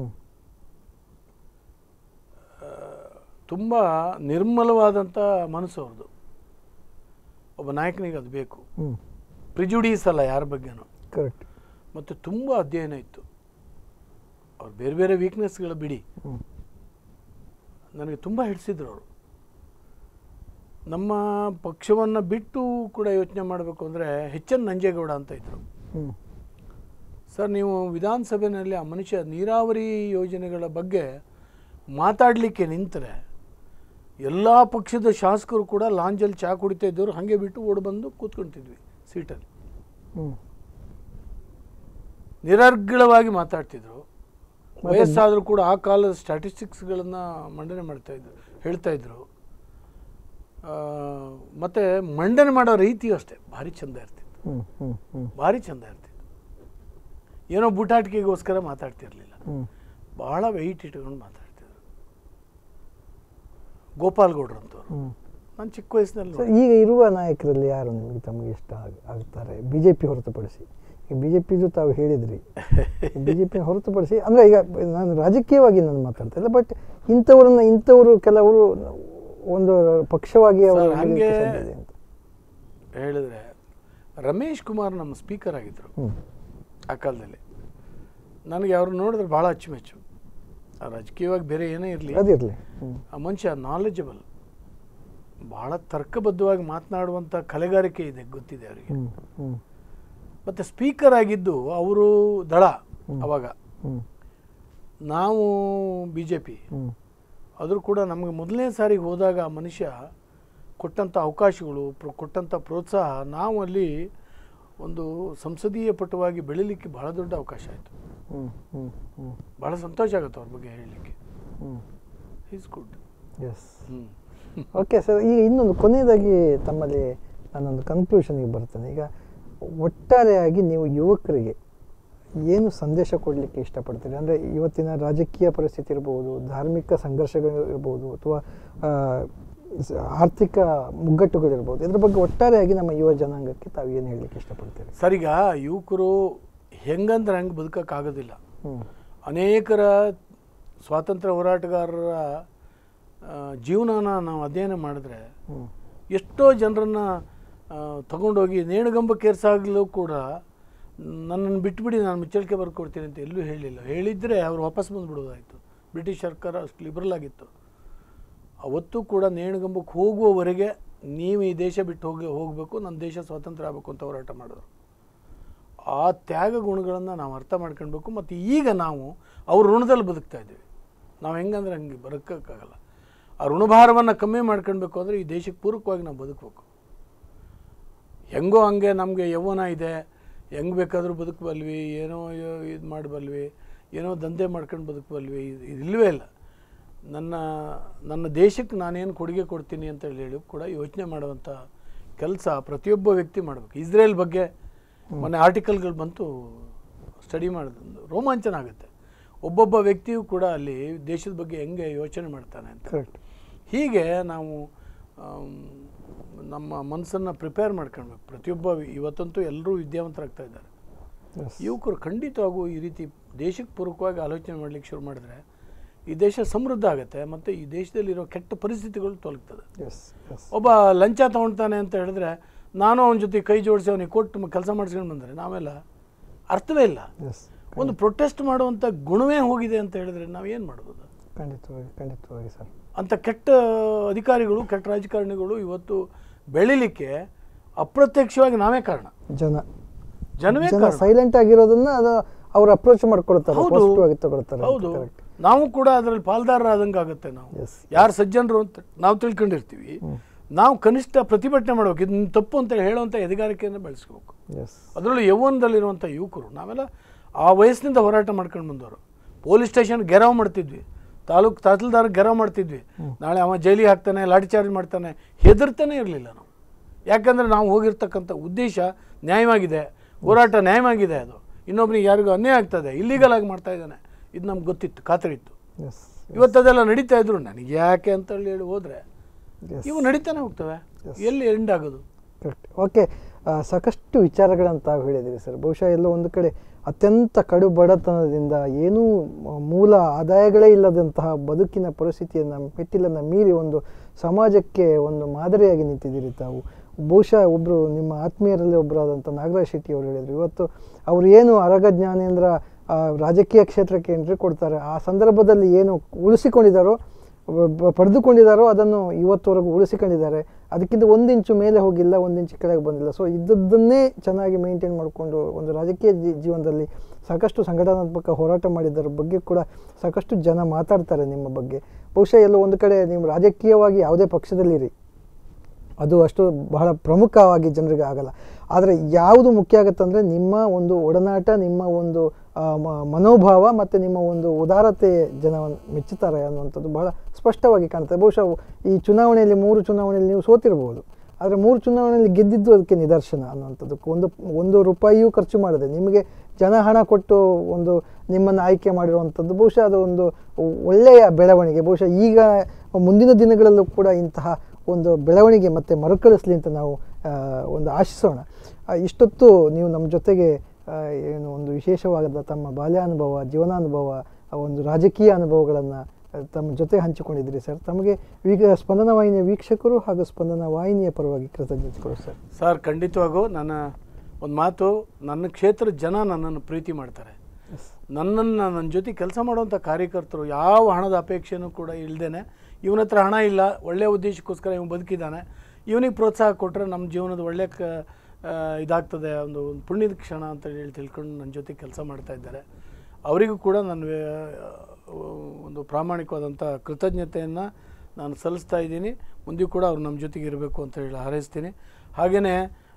ತುಂಬ ನಿರ್ಮಲವಾದಂಥ ಮನಸ್ಸು ಅವ್ರದ್ದು ಒಬ್ಬ ನಾಯಕನಿಗೆ ಅದು ಬೇಕು ಹ್ಞೂ ಪ್ರಿಜುಡೀಸ್ ಅಲ್ಲ ಯಾರ ಬಗ್ಗೆನೂ ಕರೆಕ್ಟ್ ಮತ್ತು ತುಂಬ ಅಧ್ಯಯನ ಇತ್ತು ಅವ್ರು ಬೇರೆ ಬೇರೆ ವೀಕ್ನೆಸ್ಗಳ ಬಿಡಿ ಹ್ಞೂ ನನಗೆ ತುಂಬ ಹಿಡಿಸಿದ್ರು ಅವರು ನಮ್ಮ ಪಕ್ಷವನ್ನು ಬಿಟ್ಟು ಕೂಡ ಯೋಚನೆ ಮಾಡಬೇಕು ಅಂದರೆ ಎಚ್ ಎನ್ ನಂಜೇಗೌಡ ಅಂತ ಇದ್ದರು ಹ್ಞೂ ಸರ್ ನೀವು ವಿಧಾನಸಭೆಯಲ್ಲಿ ಆ ಮನುಷ್ಯ ನೀರಾವರಿ ಯೋಜನೆಗಳ ಬಗ್ಗೆ ಮಾತಾಡಲಿಕ್ಕೆ ನಿಂತರೆ ಎಲ್ಲ ಪಕ್ಷದ ಶಾಸಕರು ಕೂಡ ಲಾಂಜಲ್ಲಿ ಚಹಾ ಕುಡಿತಾ ಇದ್ದವರು ಹಾಗೆ ಬಿಟ್ಟು ಓಡಿ ಬಂದು ಕೂತ್ಕೊಳ್ತಿದ್ವಿ ಸೀಟಲ್ಲಿ ಹ್ಞೂ ನಿರರ್ಗಳವಾಗಿ ಮಾತಾಡ್ತಿದ್ರು ವಯಸ್ಸಾದರೂ ಕೂಡ ಆ ಕಾಲದ ಸ್ಟ್ಯಾಟಿಸ್ಟಿಕ್ಸ್ಗಳನ್ನು ಮಂಡನೆ ಮಾಡ್ತಾ ಇದ್ರು ಹೇಳ್ತಾ ಇದ್ರು ಆ, ಮತ್ತೆ ಮಂಡನೆ ಮಾಡೋ ರೀತಿಯೂ ಅಷ್ಟೇ ಭಾರಿ ಚಂದ ಇರ್ತಿತ್ತು ಹ್ಮ್ ಹ್ಮ್ ಹ್ಮ್ ಭಾರಿ ಚಂದ ಇರ್ತಿತ್ತು ಏನೋ ಬೂಟಾಟಿಕೆಗೋಸ್ಕರ ಮಾತಾಡ್ತಿರ್ಲಿಲ್ಲ ಹ್ಮ್ ಬಹಳ ವೆಯ್ಟ್ ಇಟ್ಕೊಂಡು ಮಾತಾಡ್ತಿದ್ರು ಗೋಪಾಲ್ ಗೌಡ್ರು ಅಂತವ್ರು ಹ್ಮ್ ನಾನು ಚಿಕ್ಕ ವಯಸ್ಸಿನಲ್ಲಿ ಸೊ ಈಗ ಇರುವ ನಾಯಕರಲ್ಲಿ ಯಾರು ನಿಮಗೆ ತಮಗೆ ಇಷ್ಟ ಆಗ್- ಆಗ್ತಾರೆ ಬಿ ಜೆ ಪಿ ಹೊರತುಪಡಿಸಿ ಈಗ ಬಿ ಜೆ ಪಿದು ತಾವು ಹೇಳಿದ್ರಿ ಬಿ ಜೆ ಪಿ ಹೊರತುಪಡಿಸಿ ಅಂದರೆ ಈಗ ನಾನು ರಾಜಕೀಯವಾಗಿ ನಾನು ಮಾತಾಡ್ತಾ ಇಲ್ಲ ಬಟ್ ಇಂಥವ್ರನ್ನ ಇಂಥವರು ಕೆಲವರು ಒಂದು ಪಕ್ಷವಾಗಿ ಅವರು ಸರ್, ಹಂಗೆ- ಹಿಡಿಯೋಕ್ಕೆ ಸಾಧ್ಯ ಇದೆ ಅಂತ ಹೇಳಿದ್ರೆ ರಮೇಶ್ ಕುಮಾರ್ ನಮ್ಮ ಸ್ಪೀಕರ್ ಆಗಿದ್ದರು ಹ್ಮ್ ಆ ಕಾಲದಲ್ಲಿ ನನಗೆ ಅವ್ರು ನೋಡಿದ್ರೆ ಭಾಳ ಅಚ್ಚುಮೆಚ್ಚು ಆ ರಾಜಕೀಯವಾಗಿ ಬೇರೆ ಏನೇ ಇರಲಿ ಅದಿರಲಿ ಹ್ಮ್ ಆ ಮನುಷ್ಯ ನಾಲೆಜಬಲ್ ಭಾಳ ತರ್ಕಬದ್ಧವಾಗಿ ಮಾತನಾಡುವಂಥ ಕಲೆಗಾರಿಕೆ ಇದೆ ಗೊತ್ತಿದೆ ಅವರಿಗೆ ಹ್ಮ್ ಹ್ಮ್ ಮತ್ತು ಸ್ಪೀಕರ್ ಆಗಿದ್ದು ಅವರು ದಳ ಅವಾಗ ಹ್ಮ್ ನಾವು ಬಿ ಜೆ ಪಿ ಹ್ಮ್ ಆದರೂ ಕೂಡ ನಮಗೆ ಮೊದಲನೇ ಸಾರಿಗೆ ಹೋದಾಗ ಆ ಮನುಷ್ಯ ಕೊಟ್ಟಂಥ ಅವಕಾಶಗಳು ಪ್ರ ಕೊಟ್ಟಂಥ ಪ್ರೋತ್ಸಾಹ ನಾವು ಅಲ್ಲಿ ಒಂದು ಸಂಸದೀಯ ಪಟುವಾಗಿ ಬೆಳೀಲಿಕ್ಕೆ ಬಹಳ ದೊಡ್ಡ ಅವಕಾಶ ಆಯಿತು ಹ್ಮ್ ಹ್ಮ್ ಹ್ಮ್ ಭಾಳ ಸಂತೋಷ ಆಗುತ್ತೆ ಅವ್ರ ಬಗ್ಗೆ ಹೇಳಲಿಕ್ಕೆ ಹ್ಮ್ ಈಸ್ ಗುಡ್ ಎಸ್ ಹ್ಞೂ ಓಕೆ ಸರ್ ಈಗ ಇನ್ನೊಂದು ಕೊನೆಯದಾಗಿ ತಮ್ಮಲ್ಲಿ ನಾನೊಂದು ಕನ್ಕ್ಲೂಷನ್ಗೆ ಬರ್ತೇನೆ ಈಗ ಒಟ್ಟಾರೆಯಾಗಿ ನೀವು ಯುವಕರಿಗೆ ಏನು ಸಂದೇಶ ಕೊಡಲಿಕ್ಕೆ ಇಷ್ಟಪಡ್ತೀರಿ ಅಂದರೆ ಇವತ್ತಿನ ರಾಜಕೀಯ ಪರಿಸ್ಥಿತಿ ಇರ್ಬೋದು ಧಾರ್ಮಿಕ ಸಂಘರ್ಷಗಳು ಇರ್ಬೋದು ಅಥವಾ ಆ, ಸ- ಆರ್ಥಿಕ ಮುಗ್ಗಟ್ಟುಗಳಿರ್ಬೋದು ಇದ್ರ ಬಗ್ಗೆ ಒಟ್ಟಾರೆಯಾಗಿ ನಮ್ಮ ಯುವ ಜನಾಂಗಕ್ಕೆ ತಾವು ಏನು ಹೇಳಲಿಕ್ಕೆ ಇಷ್ಟಪಡ್ತೀರಿ ಸರ್ ಈಗ ಯುವಕರು ಹೆಂಗಂದ್ರೆ ಹಂಗೆ ಬದುಕೋಕ್ಕಾಗೋದಿಲ್ಲ ಹ್ಞೂ ಅನೇಕರ ಸ್ವಾತಂತ್ರ್ಯ ಹೋರಾಟಗಾರರ ಆ, ಜೀವನನ ನಾವು ಅಧ್ಯಯನ ಮಾಡಿದ್ರೆ ಹ್ಞೂ ಎಷ್ಟೋ ಜನರನ್ನು ತಗೊಂಡೋಗಿ ನೇಣುಗಂಬಕ್ಕೇರ್ಸಾಗಲೂ ಕೂಡ ನನ್ನನ್ನು ಬಿಟ್ಬಿಡಿ ನಾನು ಮುಚ್ಚಳಿಕೆ ಬರ್ಕೊಡ್ತೀನಿ ಅಂತ ಎಲ್ಲೂ ಹೇಳಿಲ್ಲ ಹೇಳಿದರೆ ಅವ್ರು ವಾಪಸ್ ಬಂದುಬಿಡೋದಾಯಿತು ಬ್ರಿಟಿಷ್ ಸರ್ಕಾರ ಅಷ್ಟು ಲಿಬರಲ್ ಆಗಿತ್ತು ಅವತ್ತು ಕೂಡ ನೇಣುಗಂಬಕ್ಕೆ ಹೋಗುವವರೆಗೆ ನೀವು ಈ ದೇಶ ಬಿಟ್ಟು ಹೋಗಿ ಹೋಗಬೇಕು ನನ್ನ ದೇಶ ಸ್ವಾತಂತ್ರ್ಯ ಆಗಬೇಕು ಅಂತ ಹೋರಾಟ ಮಾಡಿದ್ರು ಆ ತ್ಯಾಗ ಗುಣಗಳನ್ನು ನಾವು ಅರ್ಥ ಮಾಡ್ಕೊಳ್ಬೇಕು ಮತ್ತು ಈಗ ನಾವು ಅವ್ರ ಋಣದಲ್ಲಿ ಬದುಕ್ತಾ ಇದ್ದೀವಿ ನಾವು ಹೆಂಗಂದ್ರೆ ಹಂಗೆ ಬದುಕೋಕ್ಕಾಗಲ್ಲ ಆ ಋಣಭಾರವನ್ನು ಕಮ್ಮಿ ಮಾಡ್ಕೊಳ್ಬೇಕು ಅಂದರೆ ಈ ದೇಶಕ್ಕೆ ಪೂರಕವಾಗಿ ನಾವು ಬದುಕಬೇಕು ಹೆಂಗೋ ಹಂಗೆ ನಮಗೆ ಯೌವನ ಇದೆ ಹೆಂಗೆ ಬೇಕಾದರೂ ಬದುಕಬಲ್ವಿ ಏನೋ ಇದು ಮಾಡಬಲ್ವಿ ಏನೋ ದಂಧೆ ಮಾಡ್ಕೊಂಡು ಬದುಕಬಲ್ವಿ ಇದು ಇದು ಇಲ್ಲವೇ ಇಲ್ಲ ನನ್ನ ನನ್ನ ದೇಶಕ್ಕೆ ನಾನೇನು ಕೊಡುಗೆ ಕೊಡ್ತೀನಿ ಅಂತ ಹೇಳಿ ಕೂಡ ಯೋಚನೆ ಮಾಡುವಂಥ ಕೆಲಸ ಪ್ರತಿಯೊಬ್ಬ ವ್ಯಕ್ತಿ ಮಾಡಬೇಕು ಇಸ್ರೇಲ್ ಬಗ್ಗೆ ಮೊನ್ನೆ ಆರ್ಟಿಕಲ್ಗಳು ಬಂತು ಸ್ಟಡಿ ಮಾಡಿದ್ದು ರೋಮಾಂಚನ ಆಗುತ್ತೆ ಒಬ್ಬೊಬ್ಬ ವ್ಯಕ್ತಿಯೂ ಕೂಡ ಅಲ್ಲಿ ದೇಶದ ಬಗ್ಗೆ ಹೆಂಗೆ ಯೋಚನೆ ಮಾಡ್ತಾನೆ ಅಂತ ಕರೆಕ್ಟ್ ಹೀಗೆ ನಾವು ಆಮ್, ನಮ್ಮ ಮನಸ್ಸನ್ನು ಪ್ರಿಪೇರ್ ಮಾಡ್ಕೊಳ್ಬೇಕು ಪ್ರತಿಯೊಬ್ಬ ವಿ- ಇವತ್ತಂತೂ ಎಲ್ಲರೂ ವಿದ್ಯಾವಂತರಾಗ್ತಾ ಇದ್ದಾರೆ ಎಸ್ ಯುವಕರು ಖಂಡಿತವಾಗೂ ಈ ರೀತಿ ದೇಶಕ್ಕೆ ಪೂರಕವಾಗಿ ಆಲೋಚನೆ ಮಾಡಲಿಕ್ಕೆ ಶುರು ಮಾಡಿದ್ರೆ ಈ ದೇಶ ಸಮೃದ್ಧ ಆಗುತ್ತೆ ಮತ್ತು ಈ ದೇಶದಲ್ಲಿರೋ ಕೆಟ್ಟ ಪರಿಸ್ಥಿತಿಗಳು ತೊಲಗ್ತದೆ ಎಸ್ ಎಸ್ ಒಬ್ಬ ಲಂಚ ತೊಗೊಳ್ತಾನೆ ಅಂತ ಹೇಳಿದ್ರೆ ನಾನು ಅವನ ಜೊತೆ ಕೈ ಜೋಡಿಸಿ ಅವನಿಗೆ ಕೊಟ್ಟು ಕೆಲಸ ಮಾಡಿಸ್ಕೊಂಡು ಬಂದರೆ ನಾವೆಲ್ಲ ಅರ್ಥವೇ ಇಲ್ಲ ಎಸ್ ಒಂದು ಪ್ರೊಟೆಸ್ಟ್ ಮಾಡುವಂಥ ಗುಣವೇ ಹೋಗಿದೆ ಅಂತ ಹೇಳಿದ್ರೆ ನಾವು ಏನು ಮಾಡ್ಬೋದು ಖಂಡಿತವಾಗಿ ಖಂಡಿತವಾಗಿ ಸರ್ ಅಂಥ ಕೆಟ್ಟ ಅಧಿಕಾರಿಗಳು ಕೆಟ್ಟ ರಾಜಕಾರಣಿಗಳು ಇವತ್ತು ಬೆಳಿಲಿಕ್ಕೆ ಅಪ್ರತ್ಯಕ್ಷವಾಗಿ ನಾವೇ ಕಾರಣ ಜನ ಜನವೇ ಜನ ಕಾರಣ ಸೈಲೆಂಟ್ ಆಗಿರೋದನ್ನ ಅದು ಅವ್ರು ಅಪ್ರೋಚ್ ಮಾಡ್ಕೊಳ್ತಾರೆ ಹೌದು. ಪಾಸಿಟಿವ್ ಆಗಿ ತಗೊಳ್ತಾರೆ ಹೌದು ಕರೆಕ್ಟ್ ನಾವು ಕೂಡ ಅದರಲ್ಲಿ ಪಾಲ್ದಾರರಾದಂಗೆ ಆಗುತ್ತೆ ನಾವು ಎಸ್ ಯಾರು ಸಜ್ಜನರು ಅಂತ ನಾವು ತಿಳ್ಕೊಂಡಿರ್ತೀವಿ ನಾವು ಕನಿಷ್ಠ ಪ್ರತಿಭಟನೆ ಮಾಡ್ಬೇಕು ಇದು ನಿಮ್ ತಪ್ಪು ಅಂತ ಹೇಳುವಂಥ ಎದೆಗಾರಿಕೆಯನ್ನು ಬೆಳೆಸ್ಕೋಬೇಕು ಎಸ್ ಅದರಲ್ಲೂ ಯೌವನದಲ್ಲಿರುವಂಥ ಯುವಕರು ನಾವೆಲ್ಲ ಆ ವಯಸ್ಸಿನಿಂದ ಹೋರಾಟ ಮಾಡ್ಕೊಂಡು ಬಂದವರು ಪೊಲೀಸ್ ಸ್ಟೇಷನ್ ಗೆರಾವ್ ಮಾಡ್ತಿದ್ವಿ ತಾಲೂಕು ತಹಸೀಲ್ದಾರ್ ಗೆರಾವ್ ಮಾಡ್ತಿದ್ವಿ ನಾಳೆ ಅವ ಜೈಲಿಗೆ ಹಾಕ್ತಾನೆ ಲಾಠಿ ಚಾರ್ಜ್ ಮಾಡ್ತಾನೆ ಹೆದರ್ತಾನೆ ಇರಲಿಲ್ಲ ನಾವು ಯಾಕಂದರೆ ನಾವು ಹೋಗಿರ್ತಕ್ಕಂಥ ಉದ್ದೇಶ ನ್ಯಾಯವಾಗಿದೆ ಹೋರಾಟ ನ್ಯಾಯವಾಗಿದೆ ಅದು ಇನ್ನೊಬ್ರಿಗೆ ಯಾರಿಗೂ ಅನ್ಯಾಯ ಆಗ್ತದೆ ಇಲ್ಲಿಗಲ್ ಆಗಿ ಮಾಡ್ತಾ ಇದ್ದಾನೆ ಇದು ನಮ್ಗೆ ಗೊತ್ತಿತ್ತು ಖಾತರಿ ಇತ್ತು ಎಸ್ ಇವತ್ತು ಅದೆಲ್ಲ ನಡೀತಾ ಇದ್ರು ನನಗೆ ಯಾಕೆ ಅಂತ ಹೇಳಿ ಹೋದರೆ ಎಸ್ ಇವು ನಡೀತಾನೆ ಹೋಗ್ತವೆ ಎಲ್ಲಿ ಎಂಡ್ ಆಗೋದು ಕರೆಕ್ಟ್ ಓಕೆ ಸಾಕಷ್ಟು ವಿಚಾರಗಳನ್ನು ತಾವು ಹೇಳಿದಿರಿ ಸರ್ ಬಹುಶಃ ಎಲ್ಲೋ ಒಂದು ಕಡೆ ಅತ್ಯಂತ ಕಡು ಬಡತನದಿಂದ ಏನೂ ಮ- ಮೂಲ ಆದಾಯಗಳೇ ಇಲ್ಲದಂತಹ ಬದುಕಿನ ಪರಿಸ್ಥಿತಿಯನ್ನು ಮೆಟ್ಟಿಲನ್ನು ಮೀರಿ ಒಂದು ಸಮಾಜಕ್ಕೆ ಒಂದು ಮಾದರಿಯಾಗಿ ನಿಂತಿದ್ದೀರಿ ತಾವು ಬಹುಶಃ ಒಬ್ಬರು ನಿಮ್ಮ ಆತ್ಮೀಯರಲ್ಲಿ ಒಬ್ಬರಾದಂಥ ನಾಗರಾಜ್ ಶೆಟ್ಟಿ ಅವರು ಹೇಳಿದರು ಇವತ್ತು ಅವರು ಏನು ಅರಗ ಜ್ಞಾನೇಂದ್ರ ಆ, ರಾಜಕೀಯ ಕ್ಷೇತ್ರಕ್ಕೆ ಎಂಟ್ರಿ ಕೊಡ್ತಾರೆ ಆ ಸಂದರ್ಭದಲ್ಲಿ ಏನು ಉಳಿಸಿಕೊಂಡಿದ್ದಾರೋ ಬ- ಬ- ಪಡೆದುಕೊಂಡಿದ್ದಾರೋ ಅದನ್ನು ಇವತ್ತುವರೆಗೂ ಉಳಿಸಿಕೊಂಡಿದ್ದಾರೆ ಅದಕ್ಕಿಂತ ಒಂದು ಇಂಚು ಮೇಲೆ ಹೋಗಿಲ್ಲ ಒಂದು ಇಂಚು ಕೆಳಗೆ ಬಂದಿಲ್ಲ ಸೊ ಇದ್ದದ್ದನ್ನೇ ಚೆನ್ನಾಗಿ ಮೇಂಟೈನ್ ಮಾಡಿಕೊಂಡು ಒಂದು ರಾಜಕೀಯ ಜೀ ಜೀವನದಲ್ಲಿ ಸಾಕಷ್ಟು ಸಂಘಟನಾತ್ಮಕ ಹೋರಾಟ ಮಾಡಿದ್ದರ ಬಗ್ಗೆ ಕೂಡ ಸಾಕಷ್ಟು ಜನ ಮಾತಾಡ್ತಾರೆ ನಿಮ್ಮ ಬಗ್ಗೆ ಬಹುಶಃ ಎಲ್ಲೋ ಒಂದು ಕಡೆ ನೀವು ರಾಜಕೀಯವಾಗಿ ಯಾವುದೇ ಪಕ್ಷದಲ್ಲಿರಿ ಅದು ಅಷ್ಟು ಬಹಳ ಪ್ರಮುಖವಾಗಿ ಜನರಿಗೆ ಆಗಲ್ಲ ಆದರೆ ಯಾವುದು ಮುಖ್ಯ ಆಗುತ್ತಂದರೆ ನಿಮ್ಮ ಒಂದು ಒಡನಾಟ ನಿಮ್ಮ ಒಂದು ಆ, ಮ- ಮನೋಭಾವ ಮತ್ತು ನಿಮ್ಮ ಒಂದು ಉದಾರತೆ ಜನವನ್ನು ಮೆಚ್ಚುತ್ತಾರೆ ಅನ್ನುವಂಥದ್ದು ಬಹಳ ಸ್ಪಷ್ಟವಾಗಿ ಕಾಣುತ್ತೆ ಬಹುಶಃ ಈ ಚುನಾವಣೆಯಲ್ಲಿ ಮೂರು ಚುನಾವಣೆಯಲ್ಲಿ ನೀವು ಸೋತಿರ್ಬೋದು ಆದರೆ ಮೂರು ಚುನಾವಣೆಯಲ್ಲಿ ಗೆದ್ದಿದ್ದು ಅದಕ್ಕೆ ನಿದರ್ಶನ ಅನ್ನುವಂಥದ್ದು ಒಂದು ಒಂದು ರೂಪಾಯಿಯೂ ಖರ್ಚು ಮಾಡದೆ ನಿಮಗೆ ಜನ ಹಣ ಕೊಟ್ಟು ಒಂದು ನಿಮ್ಮನ್ನು ಆಯ್ಕೆ ಮಾಡಿರುವಂಥದ್ದು ಬಹುಶಃ ಅದು ಒಂದು ಒಳ್ಳೆಯ ಬೆಳವಣಿಗೆ ಬಹುಶಃ ಈಗ ಮುಂದಿನ ದಿನಗಳಲ್ಲೂ ಕೂಡ ಇಂತಹ ಒಂದು ಬೆಳವಣಿಗೆ ಮತ್ತೆ ಮರುಕಳಿಸ್ಲಿ ಅಂತ ನಾವು ಆ, ಒಂದು ಆಶಿಸೋಣ ಆ, ಇಷ್ಟೊತ್ತು ನೀವು ನಮ್ಮ ಜೊತೆಗೆ ಆ, ಏನು ಒಂದು ವಿಶೇಷವಾದ ತಮ್ಮ ಬಾಲ್ಯಾನುಭವ ಜೀವನಾನುಭವ ಆ ಒಂದು ರಾಜಕೀಯ ಅನುಭವಗಳನ್ನು ತಮ್ಮ ಜೊತೆ ಹಂಚಿಕೊಂಡಿದ್ದೀರಿ ಸರ್ ತಮಗೆ ಈಗ ಸ್ಪಂದನ ವಾಹಿನಿಯ ವೀಕ್ಷಕರು ಹಾಗೂ ಸ್ಪಂದನ ವಾಹಿನಿಯ ಪರವಾಗಿ ಕೃತಜ್ಞತೆಗಳು ಸರ್ ಸರ್ ಖಂಡಿತವಾಗೂ ನನ್ನ ಒಂದು ಮಾತು ನನ್ನ ಕ್ಷೇತ್ರದ ಜನ ನನ್ನನ್ನು ಪ್ರೀತಿ ಮಾಡ್ತಾರೆ ನನ್ನನ್ನು ನನ್ನ ಜೊತೆ ಕೆಲಸ ಮಾಡುವಂಥ ಕಾರ್ಯಕರ್ತರು ಯಾವ ಹಣದ ಅಪೇಕ್ಷೆನೂ ಕೂಡ ಇಲ್ಲದೇನೆ ಇವನ ಹತ್ರ ಹಣ ಇಲ್ಲ ಒಳ್ಳೆಯ ಉದ್ದೇಶಕ್ಕೋಸ್ಕರ ಇವನು ಬದುಕಿದ್ದಾನೆ ಇವನಿಗೆ ಪ್ರೋತ್ಸಾಹ ಕೊಟ್ಟರೆ ನಮ್ಮ ಜೀವನದ ಒಳ್ಳೆ ಕ ಆ, ಇದಾಗ್ತದೆ ಒಂದು ಒಂದು ಪುಣ್ಯದ ಕ್ಷಣ ಅಂತ ಹೇಳಿ ತಿಳ್ಕೊಂಡು ನನ್ನ ಜೊತೆ ಕೆಲಸ ಮಾಡ್ತಾ ಇದ್ದಾರೆ ಅವರಿಗೂ ಕೂಡ ನನ್ನ ವೇ- ಒಂದು ಪ್ರಾಮಾಣಿಕವಾದಂಥ ಕೃತಜ್ಞತೆಯನ್ನು ನಾನು ಸಲ್ಲಿಸ್ತಾ ಇದ್ದೀನಿ ಮುಂದೆಯೂ ಕೂಡ ಅವ್ರು ನಮ್ಮ ಜೊತೆಗೆ ಇರಬೇಕು ಅಂತ ಹೇಳಿ ಹಾರೈಸ್ತೀನಿ ಹಾಗೆಯೇ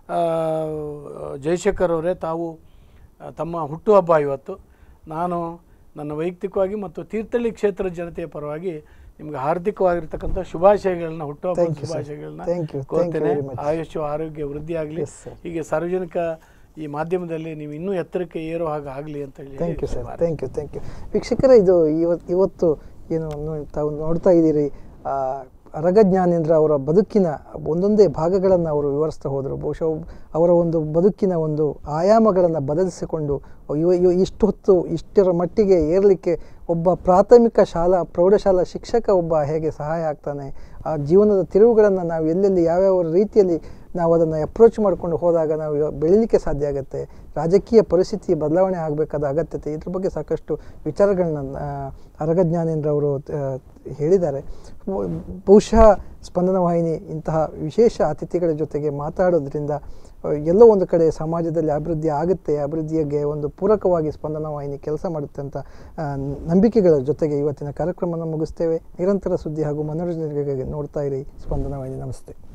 ಜಯಶೇಖರ್ ಅವರೇ ತಾವು ಆ, ತಮ್ಮ ಹುಟ್ಟುಹಬ್ಬ ಇವತ್ತು ನಾನು ನನ್ನ ವೈಯಕ್ತಿಕವಾಗಿ ಮತ್ತು ತೀರ್ಥಹಳ್ಳಿ ಕ್ಷೇತ್ರದ ಜನತೆಯ ಪರವಾಗಿ ನಿಮ್ಗೆ ಹಾರ್ದಿಕವಾಗಿರ್ತಕ್ಕಂಥ ಶುಭಾಶಯಗಳನ್ನ ಹುಟ್ಟುಹಬ್ಬ Thank you, sir. ಶುಭಾಶಯಗಳನ್ನ Thank you. Thank you ಕೋರ್ತೇನೆ very much. ಆಯುಷ್ಯ ಆರೋಗ್ಯ ವೃದ್ಧಿ ಆಗಲಿ Yes, sir. ಹೀಗೆ ಸಾರ್ವಜನಿಕ ಈ ಮಾಧ್ಯಮದಲ್ಲಿ ನೀವು ಇನ್ನೂ ಎತ್ತರಕ್ಕೆ ಏರೋ ಹಾಗೆ ಆಗಲಿ ಅಂತ ಹೇಳಿ thank you sir thank you thank you ವೀಕ್ಷಕರೇ ಇದು ಇವತ್ತು ಇವತ್ತು ಏನು ನೋ- ತಾವು ನೋಡ್ತಾ ಇದ್ದೀರಿ ಆ, ಅರಗ ಜ್ಞಾನೇಂದ್ರ ಅವರ ಬದುಕಿನ ಒಂದೊಂದೇ ಭಾಗಗಳನ್ನು ಅವರು ವಿವರಿಸ್ತಾ ಹೋದರು ಬಹುಶಃ ಅವರ ಒಂದು ಬದುಕಿನ ಒಂದು ಆಯಾಮಗಳನ್ನು ಬದಲಿಸಿಕೊಂಡು ಇವ ಇವ ಇಷ್ಟು ಹೊತ್ತು ಇಷ್ಟರ ಮಟ್ಟಿಗೆ ಏರಲಿಕ್ಕೆ ಒಬ್ಬ ಪ್ರಾಥಮಿಕ ಶಾಲಾ ಪ್ರೌಢಶಾಲಾ ಶಿಕ್ಷಕ ಒಬ್ಬ ಹೇಗೆ ಸಹಾಯ ಆಗ್ತಾನೆ ಆ ಜೀವನದ ತಿರುವುಗಳನ್ನು ನಾವು ಎಲ್ಲೆಲ್ಲಿ ಯಾವ್ಯಾವ ರೀತಿಯಲ್ಲಿ ನಾವು ಅದನ್ನು ಅಪ್ರೋಚ್ ಮಾಡ್ಕೊಂಡು ಹೋದಾಗ ನಾವು ಇವ- ಬೆಳೀಲಿಕ್ಕೆ ಸಾಧ್ಯ ಆಗುತ್ತೆ ರಾಜಕೀಯ ಪರಿಸ್ಥಿತಿ ಬದಲಾವಣೆ ಆಗಬೇಕಾದ ಅಗತ್ಯತೆ ಇದ್ರ ಬಗ್ಗೆ ಸಾಕಷ್ಟು ವಿಚಾರಗಳನ್ನ ಆ, ಅರಗ ಜ್ಞಾನೇಂದ್ರ ಅವರು ಆ, ಹೇಳಿದ್ದಾರೆ ಬಹು- ಬಹುಶಃ ಸ್ಪಂದನ ವಾಹಿನಿ ಇಂತಹ ವಿಶೇಷ ಅತಿಥಿಗಳ ಜೊತೆಗೆ ಮಾತಾಡೋದ್ರಿಂದ ಆ, ಎಲ್ಲೋ ಒಂದು ಕಡೆ ಸಮಾಜದಲ್ಲಿ ಅಭಿವೃದ್ಧಿ ಆಗುತ್ತೆ ಅಭಿವೃದ್ಧಿಗೆ ಒಂದು ಪೂರಕವಾಗಿ ಸ್ಪಂದನ ವಾಹಿನಿ ಕೆಲಸ ಮಾಡುತ್ತೆ ಅಂತ ಆ, ನಂಬಿಕೆಗಳ ಜೊತೆಗೆ ಇವತ್ತಿನ ಕಾರ್ಯಕ್ರಮವನ್ನು ಮುಗಿಸ್ತೇವೆ ನಿರಂತರ ಸುದ್ದಿ ಹಾಗೂ ಮನೋರಂಜನೆಗಾಗಿ ನೋಡ್ತಾ ಇರಿ ಸ್ಪಂದನ ವಾಹಿನಿ ನಮಸ್ತೆ